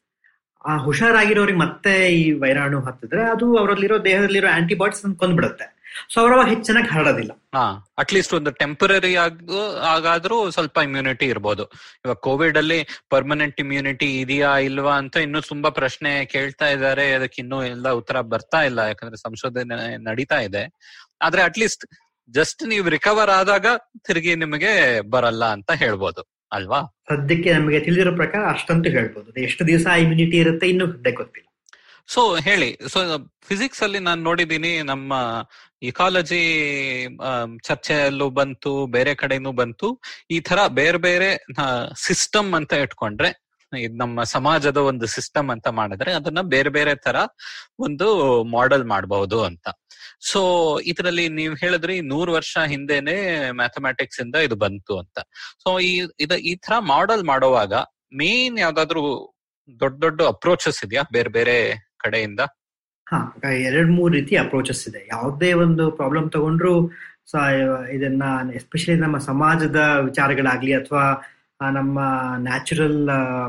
ಆ ಹುಷಾರಾಗಿರೋರಿಗೆ ಮತ್ತೆ ಈ ವೈರಾಣು ಹತ್ತಿದ್ರೆ ಅದು ಅವರಲ್ಲಿರೋ ದೇಹದಲ್ಲಿರೋ ಆಂಟಿಬಾಡೀಸ್ ಕೊಂದ್ಬಿಡುತ್ತೆ ಸೊ ಅವರವಾಗ ಹೆಚ್ಚು ಚೆನ್ನಾಗಿ ಹರಡೋದಿಲ್ಲ ಹಾ ಅಟ್ಲೀಸ್ಟ್ ಒಂದು ಟೆಂಪರರಿ ಆಗ ಆಗಾದ್ರೂ ಸ್ವಲ್ಪ ಇಮ್ಯುನಿಟಿ ಇರ್ಬೋದು ಇವಾಗ ಕೋವಿಡ್ ಅಲ್ಲಿ ಪರ್ಮನೆಂಟ್ ಇಮ್ಯುನಿಟಿ ಇದೆಯಾ ಇಲ್ವಾ ಅಂತ ಇನ್ನೂ ತುಂಬಾ ಪ್ರಶ್ನೆ ಕೇಳ್ತಾ ಇದ್ದಾರೆ ಅದಕ್ಕೆ ಇನ್ನೂ ಎಲ್ಲ ಉತ್ತರ ಬರ್ತಾ ಇಲ್ಲ ಯಾಕಂದ್ರೆ ಸಂಶೋಧನೆ ನಡೀತಾ ಇದೆ ಆದ್ರೆ ಅಟ್ಲೀಸ್ಟ್ ಜಸ್ಟ್ ನೀವು ರಿಕವರ್ ಆದಾಗ ತಿರುಗಿ ನಿಮಗೆ ಬರಲ್ಲ ಅಂತ ಹೇಳ್ಬೋದು ಅಲ್ವಾ ಸದ್ಯಕ್ಕೆ ನಮಗೆ ತಿಳಿದಿರೋ ಪ್ರಕಾರ ಅಷ್ಟಂತೂ ಹೇಳ್ಬೋದು ಅದು ಎಷ್ಟು ದಿವಸ ಇಮ್ಯುನಿಟಿ ಇರುತ್ತೆ ಇನ್ನೂ ಸದ್ಯಕ್ಕೆ ಗೊತ್ತಿಲ್ಲ ಸೊ ಹೇಳಿ ಸೊ ಫಿಸಿಕ್ಸ್ ಅಲ್ಲಿ ನಾನು ನೋಡಿದೀನಿ ನಮ್ಮ ಇಕಾಲಜಿ ಚರ್ಚೆಯಲ್ಲೂ ಬಂತು ಬೇರೆ ಕಡೆನೂ ಬಂತು ಈ ತರ ಬೇರೆ ಬೇರೆ ಸಿಸ್ಟಮ್ ಅಂತ ಇಟ್ಕೊಂಡ್ರೆ ಇದ್ ನಮ್ಮ ಸಮಾಜದ ಒಂದು ಸಿಸ್ಟಮ್ ಅಂತ ಮಾಡಿದ್ರೆ ಅದನ್ನ ಬೇರೆ ಬೇರೆ ತರ ಒಂದು ಮಾಡೆಲ್ ಮಾಡಬಹುದು ಅಂತ ಸೊ ಇದರಲ್ಲಿ ನೀವು ಹೇಳಿದ್ರಿ ನೂರು ವರ್ಷ ಹಿಂದೆನೆ ಮ್ಯಾಥಮೆಟಿಕ್ಸ್ ಇಂದ ಇದು ಬಂತು ಅಂತ ಸೊ ಈ ಇದ ಈ ತರ ಮಾಡೆಲ್ ಮಾಡುವಾಗ ಮೇನ್ ಯಾವ್ದಾದ್ರು ದೊಡ್ಡ ದೊಡ್ಡ ಅಪ್ರೋಚಸ್ ಇದೆಯಾ ಬೇರೆ ಬೇರೆ ಕಡೆಯಿಂದ ಹಾ ಎರಡ್ ಮೂರ್ ರೀತಿ ಅಪ್ರೋಚಸ್ ಇದೆ ಯಾವುದೇ ಒಂದು ಪ್ರಾಬ್ಲಮ್ ತಗೊಂಡ್ರು ಸ- ಇದನ್ನ ಎಸ್ಪೆಷಲಿ ನಮ್ಮ ಸಮಾಜದ ವಿಚಾರಗಳಾಗ್ಲಿ ಅಥವಾ ನಮ್ಮ ನ್ಯಾಚುರಲ್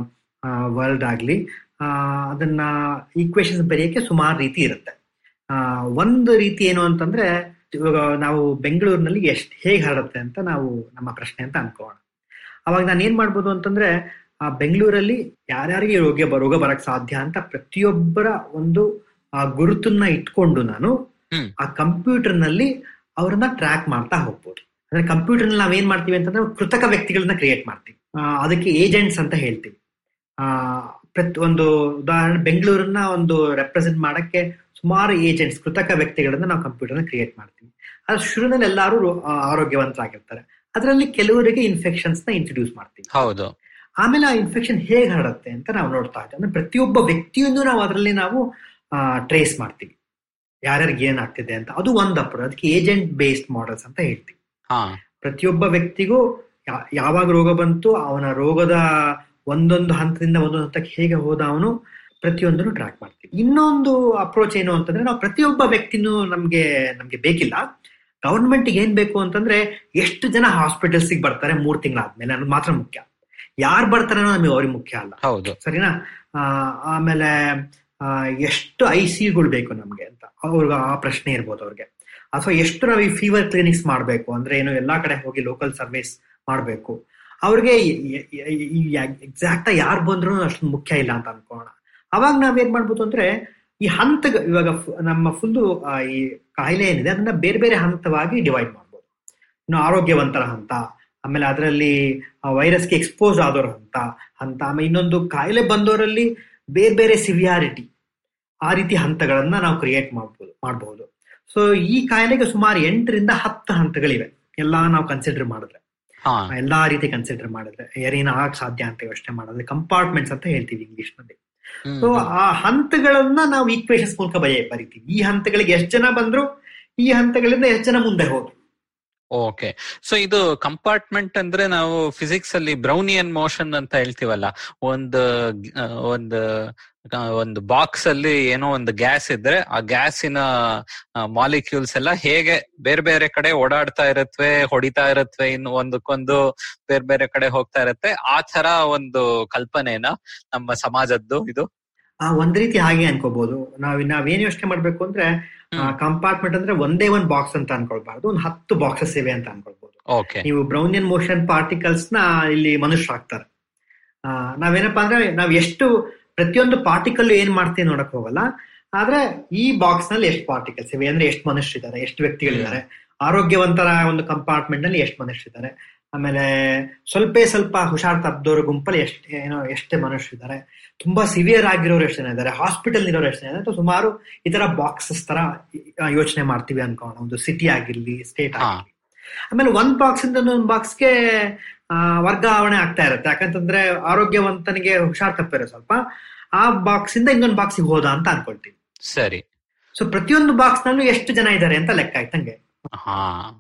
ವರ್ಲ್ಡ್ ಆಗ್ಲಿ ಆ, ಅದನ್ನ ಈಕ್ವೇಶನ್ಸ್ ಬರೆಯಕ್ಕೆ ಸುಮಾರು ರೀತಿ ಇರುತ್ತೆ ಆ, ಒಂದು ರೀತಿ ಏನು ಅಂತಂದ್ರೆ ಇವಾಗ ನಾವು ಬೆಂಗಳೂರಿನಲ್ಲಿ ಎಷ್ಟು ಹೇಗೆ ಹರಡುತ್ತೆ ಅಂತ ನಾವು ನಮ್ಮ ಪ್ರಶ್ನೆ ಅಂತ ಅನ್ಕೋಣ ಅವಾಗ ನಾನು ಏನ್ ಮಾಡ್ಬೋದು ಅಂತಂದ್ರೆ ಆ ಬೆಂಗಳೂರಲ್ಲಿ ಯಾರ್ಯಾರಿಗೆ ರೋಗ ರೋಗ ಬರಕ್ ಸಾಧ್ಯ ಅಂತ ಪ್ರತಿಯೊಬ್ಬರ ಒಂದು ಆ ಗುರುತನ್ನ ಇಟ್ಕೊಂಡು ನಾನು ಹ್ಮ್. ಆ ಕಂಪ್ಯೂಟರ್ ನಲ್ಲಿ ಅವ್ರನ್ನ ಟ್ರ್ಯಾಕ್ ಮಾಡ್ತಾ ಹೋಗ್ಬೋದು ಅಂದ್ರೆ ಕಂಪ್ಯೂಟರ್ ನಲ್ಲಿ ನಾವೇನ್ ಮಾಡ್ತೀವಿ ಅಂತಂದ್ರೆ ಕೃತಕ ವ್ಯಕ್ತಿಗಳನ್ನ ಕ್ರಿಯೇಟ್ ಮಾಡ್ತೀವಿ ಆ, ಅದಕ್ಕೆ ಏಜೆಂಟ್ಸ್ ಅಂತ ಹೇಳ್ತೀವಿ ಆ ಪ್ರತಿ ಒಂದು ಉದಾಹರಣೆ ಬೆಂಗಳೂರನ್ನ ಒಂದು ರೆಪ್ರೆಸೆಂಟ್ ಮಾಡಕ್ಕೆ ಸುಮಾರು ಏಜೆಂಟ್ಸ್ ಕೃತಕ ವ್ಯಕ್ತಿಗಳನ್ನ ನಾವು ಕಂಪ್ಯೂಟರ್ನ ಕ್ರಿಯೇಟ್ ಮಾಡ್ತೀವಿ ಅದ್ರ ಶುರುವಿನಲ್ಲಿ ಎಲ್ಲರೂ ರೋ- ಆ, ಆರೋಗ್ಯವಂತರಾಗಿರ್ತಾರೆ ಅದರಲ್ಲಿ ಕೆಲವರಿಗೆ ಇನ್ಫೆಕ್ಷನ್ಸ್ ನ ಇಂಟ್ರೊಡ್ಯೂಸ್ ಮಾಡ್ತೀವಿ ಹೌದು ಆಮೇಲೆ ಆ ಇನ್ಫೆಕ್ಷನ್ ಹೇಗೆ ಹರಡುತ್ತೆ ಅಂತ ನಾವು ನೋಡ್ತಾ ಇದ್ದೀವಿ ಅಂದ್ರೆ ಪ್ರತಿಯೊಬ್ಬ ವ್ಯಕ್ತಿಯನ್ನು ನಾವು ಅದರಲ್ಲಿ ನಾವು ಟ್ರೇಸ್ ಮಾಡ್ತೀವಿ ಯಾರ್ಯಾರಿಗೆ ಏನಾಗ್ತಿದೆ ಅಂತ ಅದು ಒಂದು ಅಪ್ರೋಚ್ ಅದಕ್ಕೆ ಏಜೆಂಟ್ ಬೇಸ್ಡ್ ಮಾಡೆಲ್ಸ್ ಅಂತ ಹೇಳ್ತೀವಿ ಹಾ ಪ್ರತಿಯೊಬ್ಬ ವ್ಯಕ್ತಿಗೂ ಯಾ- ಯಾವಾಗ ರೋಗ ಬಂತು ಅವನ ರೋಗದ ಒಂದೊಂದು ಹಂತದಿಂದ ಒಂದೊಂದು ಹಂತಕ್ಕೆ ಹೇಗೆ ಹೋದ ಅವನು ಪ್ರತಿಯೊಂದನ್ನು ಟ್ರ್ಯಾಕ್ ಮಾಡ್ತೀವಿ ಇನ್ನೊಂದು ಅಪ್ರೋಚ್ ಏನು ಅಂತಂದ್ರೆ ನಾವು ಪ್ರತಿಯೊಬ್ಬ ವ್ಯಕ್ತಿನೂ ನಮ್ಗೆ ನಮ್ಗೆ ಬೇಕಿಲ್ಲ ಗವರ್ಮೆಂಟ್ ಏನ್ ಬೇಕು ಅಂತಂದ್ರೆ ಎಷ್ಟು ಜನ ಹಾಸ್ಪಿಟಲ್ಸ್ ಬರ್ತಾರೆ ಮೂರ್ ತಿಂಗಳಾದ್ಮೇಲೆ ಅನ್ನೋದು ಮಾತ್ರ ಮುಖ್ಯ ಯಾರು ಬರ್ತಾರೆ ಅನ್ನೋದು ನಮಗೆ ಅವ್ರಿಗೆ ಮುಖ್ಯ ಅಲ್ಲ ಹೌದು ಸರಿನಾ ಆ, ಆಮೇಲೆ ಆ, ಎಷ್ಟು ಐ ಗಳು ಬೇಕು ನಮ್ಗೆ ಅಂತ ಅವ್ರಿಗೆ ಆ ಪ್ರಶ್ನೆ ಇರ್ಬೋದು ಅವ್ರಿಗೆ ಅಥವಾ ಎಷ್ಟು ನಾವು ಈ ಫೀವರ್ ಕ್ಲಿನಿಕ್ಸ್ ಮಾಡಬೇಕು ಅಂದ್ರೆ ಏನು ಎಲ್ಲಾ ಕಡೆ ಹೋಗಿ ಲೋಕಲ್ ಸರ್ವಿಸ್ ಮಾಡಬೇಕು ಅವ್ರಿಗೆ ಎಕ್ಸಾಕ್ಟ್ ಯಾರು ಬಂದ್ರು ಅಷ್ಟು ಮುಖ್ಯ ಇಲ್ಲ ಅಂತ ಅನ್ಕೋಣ ಅವಾಗ ನಾವೇನ್ ಮಾಡ್ಬೋದು ಅಂದ್ರೆ ಈ ಹಂತ ಇವಾಗ ಫು- ನಮ್ಮ ಫುಲ್ಲು ಈ ಕಾಯಿಲೆ ಏನಿದೆ ಅದನ್ನ ಬೇರೆ ಬೇರೆ ಹಂತವಾಗಿ ಡಿವೈಡ್ ಮಾಡ್ಬೋದು ಇನ್ನು ಆರೋಗ್ಯವಂತರ ಹಂತ ಆಮೇಲೆ ಅದರಲ್ಲಿ ವೈರಸ್ಗೆ ಎಕ್ಸ್ಪೋಸ್ ಆದವ್ರ ಹಂತ ಹಂತ ಆಮೇಲೆ ಇನ್ನೊಂದು ಕಾಯಿಲೆ ಬಂದವರಲ್ಲಿ ಬೇರೆ ಬೇರೆ ಸಿವಿಯಾರಿಟಿ ಆ ರೀತಿ ಹಂತಗಳನ್ನ ನಾವು ಕ್ರಿಯೇಟ್ ಮಾಡ್ಬೋದು ಮಾಡಬಹುದು ಸೊ ಈ ಕಾಯಿಲೆಗೆ ಸುಮಾರು ಎಂಟರಿಂದ ಹತ್ತು ಹಂತಗಳಿವೆ ಎಲ್ಲಾ ನಾವು ಕನ್ಸಿಡರ್ ಮಾಡಿದ್ರೆ ಹಾ ಎಲ್ಲಾ ರೀತಿ ಕನ್ಸಿಡರ್ ಮಾಡಿದ್ರೆ ಏನೇನು ಆಗಕ್ ಸಾಧ್ಯ ಅಂತ ಯೋಚನೆ ಮಾಡಿದ್ರೆ ಕಂಪಾರ್ಟ್ಮೆಂಟ್ಸ್ ಅಂತ ಹೇಳ್ತೀವಿ ಇಂಗ್ಲಿಷ್ ನಲ್ಲಿ ಹ್ಮ್, ಸೊ ಹ್ಮ್. ಆ ಹಂತಗಳನ್ನ ನಾವು ಈಕ್ವೇಶನ್ಸ್ ಮೂಲಕ ಬರೆಯ ಬರಿತೀವಿ ಈ ಹಂತಗಳಿಗೆ ಎಷ್ಟು ಜನ ಬಂದ್ರು ಈ ಹಂತಗಳಿಂದ ಎಷ್ಟು ಜನ ಮುಂದೆ ಹೋದ್ರು ಓಕೆ ಸೊ ಇದು ಕಂಪಾರ್ಟ್ಮೆಂಟ್ ಅಂದ್ರೆ ನಾವು ಫಿಸಿಕ್ಸ್ ಅಲ್ಲಿ ಬ್ರೌನಿಯನ್ ಮೋಷನ್ ಅಂತ ಹೇಳ್ತೀವಲ್ಲ ಒಂದು ಆ, ಒಂದು ಆ, ಒಂದು ಬಾಕ್ಸ್ ಅಲ್ಲಿ ಏನೋ ಒಂದು ಗ್ಯಾಸ್ ಇದ್ರೆ ಆ ಗ್ಯಾಸಿನ ಮಾಲಿಕ್ಯೂಲ್ಸ್ ಎಲ್ಲ ಹೇಗೆ ಬೇರೆ ಬೇರೆ ಕಡೆ ಓಡಾಡ್ತಾ ಇರತ್ವೆ ಹೊಡಿತಾ ಇರತ್ವೆ ಇನ್ನು ಒಂದಕ್ಕೊಂದು ಬೇರೆ ಬೇರೆ ಕಡೆ ಹೋಗ್ತಾ ಇರತ್ತೆ ಆ ತರ ಒಂದು ಕಲ್ಪನೆನ ನಮ್ಮ ಸಮಾಜದ್ದು ಇದು ಆ ಒಂದ್ ರೀತಿ ಹಾಗೆ ಅನ್ಕೋಬಹುದು ನಾವ್ ನಾವೇನ್ ಯೋಚನೆ ಮಾಡ್ಬೇಕು ಅಂದ್ರೆ ಹ್ಮ್. ಕಂಪಾರ್ಟ್ಮೆಂಟ್ ಅಂದ್ರೆ ಒಂದೇ ಒಂದ್ ಬಾಕ್ಸ್ ಅಂತ ಅನ್ಕೊಳ್ಬಾರ್ದು ಒಂದು ಹತ್ತು ಬಾಕ್ಸಸ್ ಇವೆ ಅಂತ ಅನ್ಕೊಳ್ಬಹುದು ಓಕೆ ನೀವು ಬ್ರೌನಿಯನ್ ಮೋಷನ್ ಪಾರ್ಟಿಕಲ್ಸ್ ನ ಇಲ್ಲಿ ಮನುಷ್ಯರು ಹಾಕ್ತಾರೆ ಆ, ನಾವೇನಪ್ಪಾ ಅಂದ್ರೆ ನಾವ್ ಎಷ್ಟು ಪ್ರತಿಯೊಂದು ಪಾರ್ಟಿಕಲ್ ಏನ್ ಮಾಡ್ತೀವಿ ನೋಡಕ್ ಹೋಗಲ್ಲ ಆದ್ರೆ ಈ ಬಾಕ್ಸ್ ನಲ್ಲಿ ಎಷ್ಟು ಪಾರ್ಟಿಕಲ್ಸ್ ಇವೆ ಅಂದ್ರೆ ಎಷ್ಟು ಮನುಷ್ಯರಿದ್ದಾರೆ ಎಷ್ಟು ವ್ಯಕ್ತಿಗಳಿದ್ದಾರೆ ಆರೋಗ್ಯವಂತರ ಒಂದು ಕಂಪಾರ್ಟ್ಮೆಂಟ್ ನಲ್ಲಿ ಎಷ್ಟು ಮನುಷ್ಯರಿದ್ದಾರೆ ಆಮೇಲೆ ಸ್ವಲ್ಪ ಸ್ವಲ್ಪ ಹುಷಾರ್ ತಪ್ಪದವ್ರ ಗುಂಪಲ್ಲಿ ಎಷ್ಟು ಏನೋ ಎಷ್ಟೇ ಮನುಷ್ಯರಿದ್ದಾರೆ ತುಂಬಾ ಸಿವಿಯರ್ ಆಗಿರೋರು ಎಷ್ಟು ಜನ ಇದ್ದಾರೆ ಹಾಸ್ಪಿಟಲ್ ಇರೋರು ಎಷ್ಟು ಜನ ಇದ್ದಾರೆ ಅಥವಾ ಸುಮಾರು ಈ ತರ ಬಾಕ್ಸಸ್ ತರ ಯೋಚನೆ ಮಾಡ್ತೀವಿ ಅನ್ಕೋಣ ಒಂದು ಸಿಟಿ ಆಗಿರ್ಲಿ ಸ್ಟೇಟ್ ಹಾ. ಆಗಿರ್ಲಿ ಆಮೇಲೆ ಒಂದ್ ಬಾಕ್ಸ್ ಇಂದ ಇನ್ನೊಂದ್ ಬಾಕ್ಸ್ಗೆ ವರ್ಗಾವಣೆ ಆಗ್ತಾ ಇರುತ್ತೆ ಯಾಕಂತಂದ್ರೆ ಆರೋಗ್ಯವಂತನಿಗೆ ಹುಷಾರ್ ತಪ್ಪಿರೋ ಸ್ವಲ್ಪ ಆ ಬಾಕ್ಸ್ ಇಂದ ಇನ್ನೊಂದ್ ಬಾಕ್ಸಿಗೆ ಹೋದ ಅಂತ ಅನ್ಕೊಳ್ತೀವಿ ಸರಿ ಸೊ ಪ್ರತಿಯೊಂದು ಬಾಕ್ಸ್ ನಲ್ಲೂ ಎಷ್ಟು ಜನ ಇದ್ದಾರೆ ಅಂತ ಲೆಕ್ಕ ಆಯ್ತಂಗೆ ಹಾ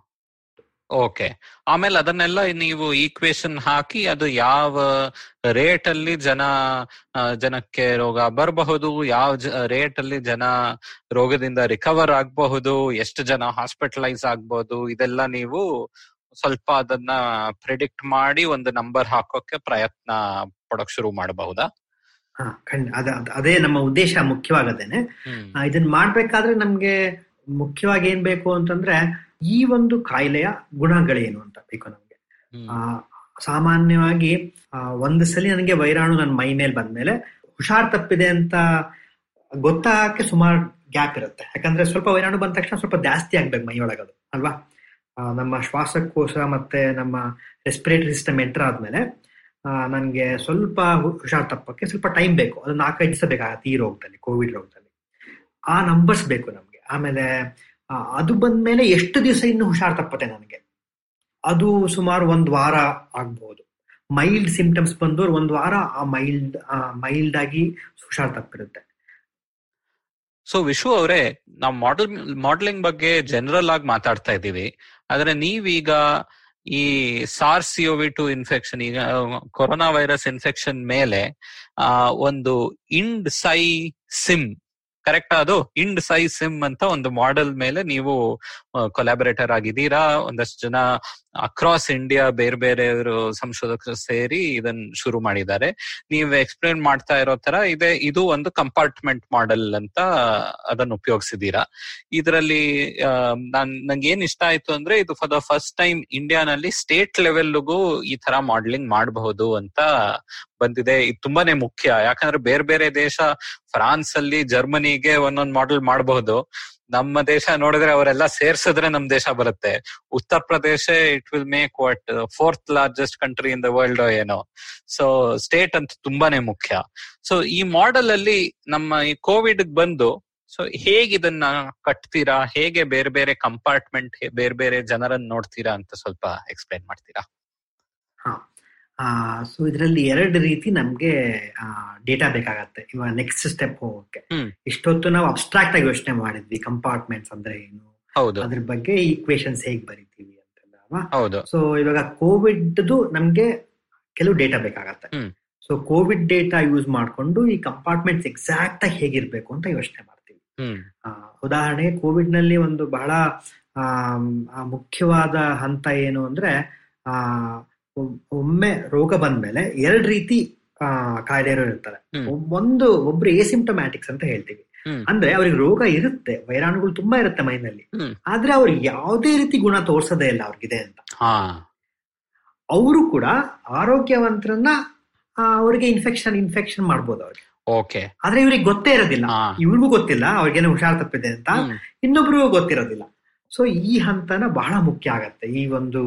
ಓಕೆ ಆಮೇಲೆ ಅದನ್ನೆಲ್ಲ ನೀವು ಈಕ್ವೇಶನ್ ಹಾಕಿ ಅದು ಯಾವ ರೇಟ್ ಅಲ್ಲಿ ಜನ ಆ, ಜನಕ್ಕೆ ರೋಗ ಬರಬಹುದು ಯಾವ ರೇಟ್ ಅಲ್ಲಿ ಜನ ರೋಗದಿಂದ ರಿಕವರ್ ಆಗಬಹುದು ಎಷ್ಟು ಜನ ಹಾಸ್ಪಿಟಲೈಸ್ ಆಗ್ಬಹುದು ಇದೆಲ್ಲ ನೀವು ಸ್ವಲ್ಪ ಅದನ್ನ ಪ್ರಿಡಿಕ್ಟ್ ಮಾಡಿ ಒಂದು ನಂಬರ್ ಹಾಕೋಕೆ ಪ್ರಯತ್ನ ಪಡೋಕ್ ಶುರು ಮಾಡಬಹುದಾ ಹಾ ಖಂಡ ಅದ ಅದ- ಅದೇ ನಮ್ಮ ಉದ್ದೇಶ ಮುಖ್ಯವಾಗದೇನೆ ಹ್ಮ್ ಆ, ಇದನ್ನ ಮಾಡ್ಬೇಕಾದ್ರೆ ನಮ್ಗೆ ಮುಖ್ಯವಾಗಿ ಏನ್ ಬೇಕು ಅಂತಂದ್ರೆ ಈ ಒಂದು ಕಾಯಿಲೆಯ ಗುಣಗಳೇನು ಅಂತ ಬೇಕು ನಮ್ಗೆ ಹ್ಮ್. ಆ, ಸಾಮಾನ್ಯವಾಗಿ ಆ, ಒಂದು ಸಲ ನನಗೆ ವೈರಾಣು ನನ್ನ ಮೈ ಮೇಲೆ ಬಂದ್ಮೇಲೆ ಹುಷಾರ್ ತಪ್ಪಿದೆ ಅಂತ ಗೊತ್ತಾಗಕ್ಕೆ ಸುಮಾರು ಗ್ಯಾಪ್ ಇರುತ್ತೆ ಯಾಕಂದ್ರೆ ಸ್ವಲ್ಪ ವೈರಾಣು ಬಂದ ತಕ್ಷಣ ಸ್ವಲ್ಪ ಜಾಸ್ತಿ ಆಗ್ಬೇಕು ಮೈ ಒಳಗದು ಅಲ್ವಾ ಆ, ನಮ್ಮ ಶ್ವಾಸಕೋಶ ಮತ್ತೆ ನಮ್ಮ ರೆಸ್ಪಿರೇಟರಿ ಸಿಸ್ಟಮ್ ಎಂಟರ್ ಆದ್ಮೇಲೆ ನನಗೆ ಸ್ವಲ್ಪ ಹು- ಹುಷಾರ್ ತಪ್ಪಕ್ಕೆ ಸ್ವಲ್ಪ ಟೈಮ್ ಬೇಕು ಅದು ನಾಲ್ಕೈದು ದಿವಸ ಬೇಕಾಗತ್ತೆ ಈ ರೋಗದಲ್ಲಿ ಕೋವಿಡ್ ರೋಗದಲ್ಲಿ ಆ ನಂಬರ್ಸ್ ಬೇಕು ನಮ್ಗೆ ಆಮೇಲೆ ಆ, ಅದು ಬಂದ್ಮೇಲೆ ಎಷ್ಟು ದಿವಸ ಇನ್ನು ಹುಷಾರ್ ತಪ್ಪತ್ತೆ ನನಗೆ ಅದು ಸುಮಾರು ಒಂದ್ ವಾರ ಆಗ್ಬಹುದು ಮೈಲ್ಡ್ ಸಿಂಪ್ಟಮ್ಸ್ ಬಂದವ್ರು ಒಂದ್ ವಾರ ಆ ಮೈಲ್ಡ್ ಮೈಲ್ಡ್ ಆಗಿ ಹುಷಾರ್ ತಪ್ಪಿರುತ್ತೆ ಸೊ ವಿಶು ಅವರೇ ನಾವು ಮಾಡೆಲ್ ಮಾಡೆಲಿಂಗ್ ಬಗ್ಗೆ ಜನರಲ್ ಆಗಿ ಮಾತಾಡ್ತಾ ಇದ್ದೀವಿ ಆದ್ರೆ ನೀವೀಗ ಈ ಸಾರ್ಸ್ ವಿ ಟು ಇನ್ಫೆಕ್ಷನ್ ಈಗ ಕೊರೋನಾ ವೈರಸ್ ಇನ್ಫೆಕ್ಷನ್ ಮೇಲೆ ಆ ಒಂದು ಇಂಡ್ ಸೈ ಸಿಮ್ ಕರೆಕ್ಟ್ ಅದು ಇಂಡ್ ಸೈ ಸಿಮ್ ಅಂತ ಒಂದು ಮಾಡೆಲ್ ಮೇಲೆ ನೀವು ಕೊಲಾಬರೇಟರ್ ಆಗಿದ್ದೀರಾ ಒಂದಷ್ಟು ಜನ ಅಕ್ರಾಸ್ ಇಂಡಿಯಾ ಬೇರೆ ಬೇರೆಯವರು ಸಂಶೋಧಕರು ಸೇರಿ ಇದನ್ನ ಶುರು ಮಾಡಿದ್ದಾರೆ ನೀವು ಎಕ್ಸ್ಪ್ಲೇನ್ ಮಾಡ್ತಾ ಇರೋ ತರ ಇದೆ ಇದು ಒಂದು ಕಂಪಾರ್ಟ್ಮೆಂಟ್ ಮಾಡೆಲ್ ಅಂತ ಅದನ್ನು ಉಪಯೋಗಿಸಿದೀರಾ ಇದರಲ್ಲಿ ನಾನ್ ನಂಗೆ ಏನ್ ಇಷ್ಟ ಆಯ್ತು ಅಂದ್ರೆ ಇದು ಫಾರ್ ದ ಫಸ್ಟ್ ಟೈಮ್ ಇಂಡಿಯಾನಲ್ಲಿ ಸ್ಟೇಟ್ ಲೆವೆಲ್ಗೂ ಈ ತರ ಮಾಡೆಲಿಂಗ್ ಮಾಡಬಹುದು ಅಂತ ಬಂದಿದೆ ಇದು ತುಂಬಾನೇ ಮುಖ್ಯ ಯಾಕಂದ್ರೆ ಬೇರೆ ಬೇರೆ ದೇಶ ಫ್ರಾನ್ಸ್ ಅಲ್ಲಿ ಜರ್ಮನಿಗೆ ಒಂದೊಂದು ಮಾಡೆಲ್ ಮಾಡಬಹುದು ನಮ್ಮ ದೇಶ ನೋಡಿದ್ರೆ ಅವರೆಲ್ಲ ಸೇರ್ಸಿದ್ರೆ ನಮ್ ದೇಶ ಬರುತ್ತೆ Uttar Pradesh it will make what fourth largest country in the world ಏನೋ ಸೊ ಸ್ಟೇಟ್ ಅಂತ ತುಂಬಾನೇ ಮುಖ್ಯ ಸೊ ಈ ಮಾಡೆಲ್ ಅಲ್ಲಿ ನಮ್ಮ ಈ ಕೋವಿಡ್ ಬಂದು ಸೊ ಹೇಗೆ ಇದನ್ನ ಕಟ್ತೀರಾ ಹೇಗೆ ಬೇರೆ ಬೇರೆ ಕಂಪಾರ್ಟ್ಮೆಂಟ್ ಬೇರೆ ಬೇರೆ ಜನರನ್ನ ನೋಡ್ತೀರಾ ಅಂತ ಸ್ವಲ್ಪ ಎಕ್ಸ್ಪ್ಲೈನ್ ಮಾಡ್ತೀರಾ ಸೊ ಇದರಲ್ಲಿ ಎರಡು ರೀತಿ ನಮ್ಗೆ ಡೇಟಾ ಬೇಕಾಗತ್ತೆ ಇವಾಗ ನೆಕ್ಸ್ಟ್ ಸ್ಟೆಪ್ ಹೋಗಕ್ಕೆ ಹ್ಮ್. ಇಷ್ಟೊತ್ತು ನಾವು ಅಬ್ಸ್ಟ್ರಾಕ್ಟ್ ಆಗಿ ಯೋಚನೆ ಮಾಡಿದ್ವಿ ಕಂಪಾರ್ಟ್ಮೆಂಟ್ಸ್ ಅಂದ್ರೆ ಏನು ಹೌದು ಅದ್ರ ಬಗ್ಗೆ ಈಕ್ವೇಶನ್ಸ್ ಹೇಗ್ ಬರಿತೀವಿ ಅಂತೆಲ್ಲ ಅಲ್ವಾ ಹೌದು ಸೊ ಇವಾಗ ಕೋವಿಡ್ ನಮ್ಗೆ ಕೆಲವು ಡೇಟಾ ಬೇಕಾಗತ್ತೆ hmm. So Covid data use ಮಾಡ್ಕೊಂಡು ಈ ಕಂಪಾರ್ಟ್ಮೆಂಟ್ಸ್ ಎಕ್ಸಾಕ್ಟ್ ಆಗಿ ಹೇಗಿರ್ಬೇಕು ಅಂತ ಯೋಚನೆ ಮಾಡ್ತೀವಿ ಹ್ಮ್ ಆ, ಉದಾಹರಣೆಗೆ ಕೋವಿಡ್ ನಲ್ಲಿ ಒಂದು ಬಹಳ ಆಮ್, ಆ, ಮುಖ್ಯವಾದ ಹಂತ ಏನು ಅಂದ್ರೆ ಆ ಒ- ಒಮ್ಮೆ ರೋಗ ಬಂದ್ಮೇಲೆ ಎರಡ್ ರೀತಿ ಆ, ಕಾಯಿಲೆ ಇರೋರು ಇರ್ತಾರೆ ಹ್ಮ್. ಒಬ್- ಒಂದು ಒಬ್ರು ಎಸಿಂಪ್ಟಮ್ಯಾಟಿಕ್ಸ್ ಅಂತ ಹೇಳ್ತೀವಿ ಹ್ಮ್. ಅಂದ್ರೆ ಅವ್ರಿಗೆ ರೋಗ ಇರುತ್ತೆ ವೈರಾಣುಗಳು ತುಂಬಾ ಇರುತ್ತೆ ಮೈನಲ್ಲಿ ಹ್ಮ್. ಆದ್ರೆ ಅವ್ರು ಯಾವುದೇ ರೀತಿ ಗುಣ ತೋರ್ಸೋದೇ ಇಲ್ಲ ಅವ್ರಿಗಿದೆ ಅಂತ ಹಾ ಅವರು ಕೂಡ ಆರೋಗ್ಯವಂತರನ್ನ ಆ, ಅವ್ರಿಗೆ ಇನ್ಫೆಕ್ಷನ್ ಇನ್ಫೆಕ್ಷನ್ ಮಾಡ್ಬೋದು ಅವ್ರಿಗೆ ಓಕೆ ಆದ್ರೆ ಇವ್ರಿಗೆ ಗೊತ್ತೇ ಇರೋದಿಲ್ಲ ಹಾ. ಇವ್ರಿಗೂ ಗೊತ್ತಿಲ್ಲ ಅವ್ರಿಗೇನೋ ಹುಷಾರ್ ತಪ್ಪಿದೆ ಅಂತ ಹ್ಮ್. ಇನ್ನೊಬ್ರಿಗೂ ಗೊತ್ತಿರೋದಿಲ್ಲ ಸೊ ಈ ಹಂತನ ಬಹಳ ಮುಖ್ಯ ಆಗತ್ತೆ ಈ ಒಂದು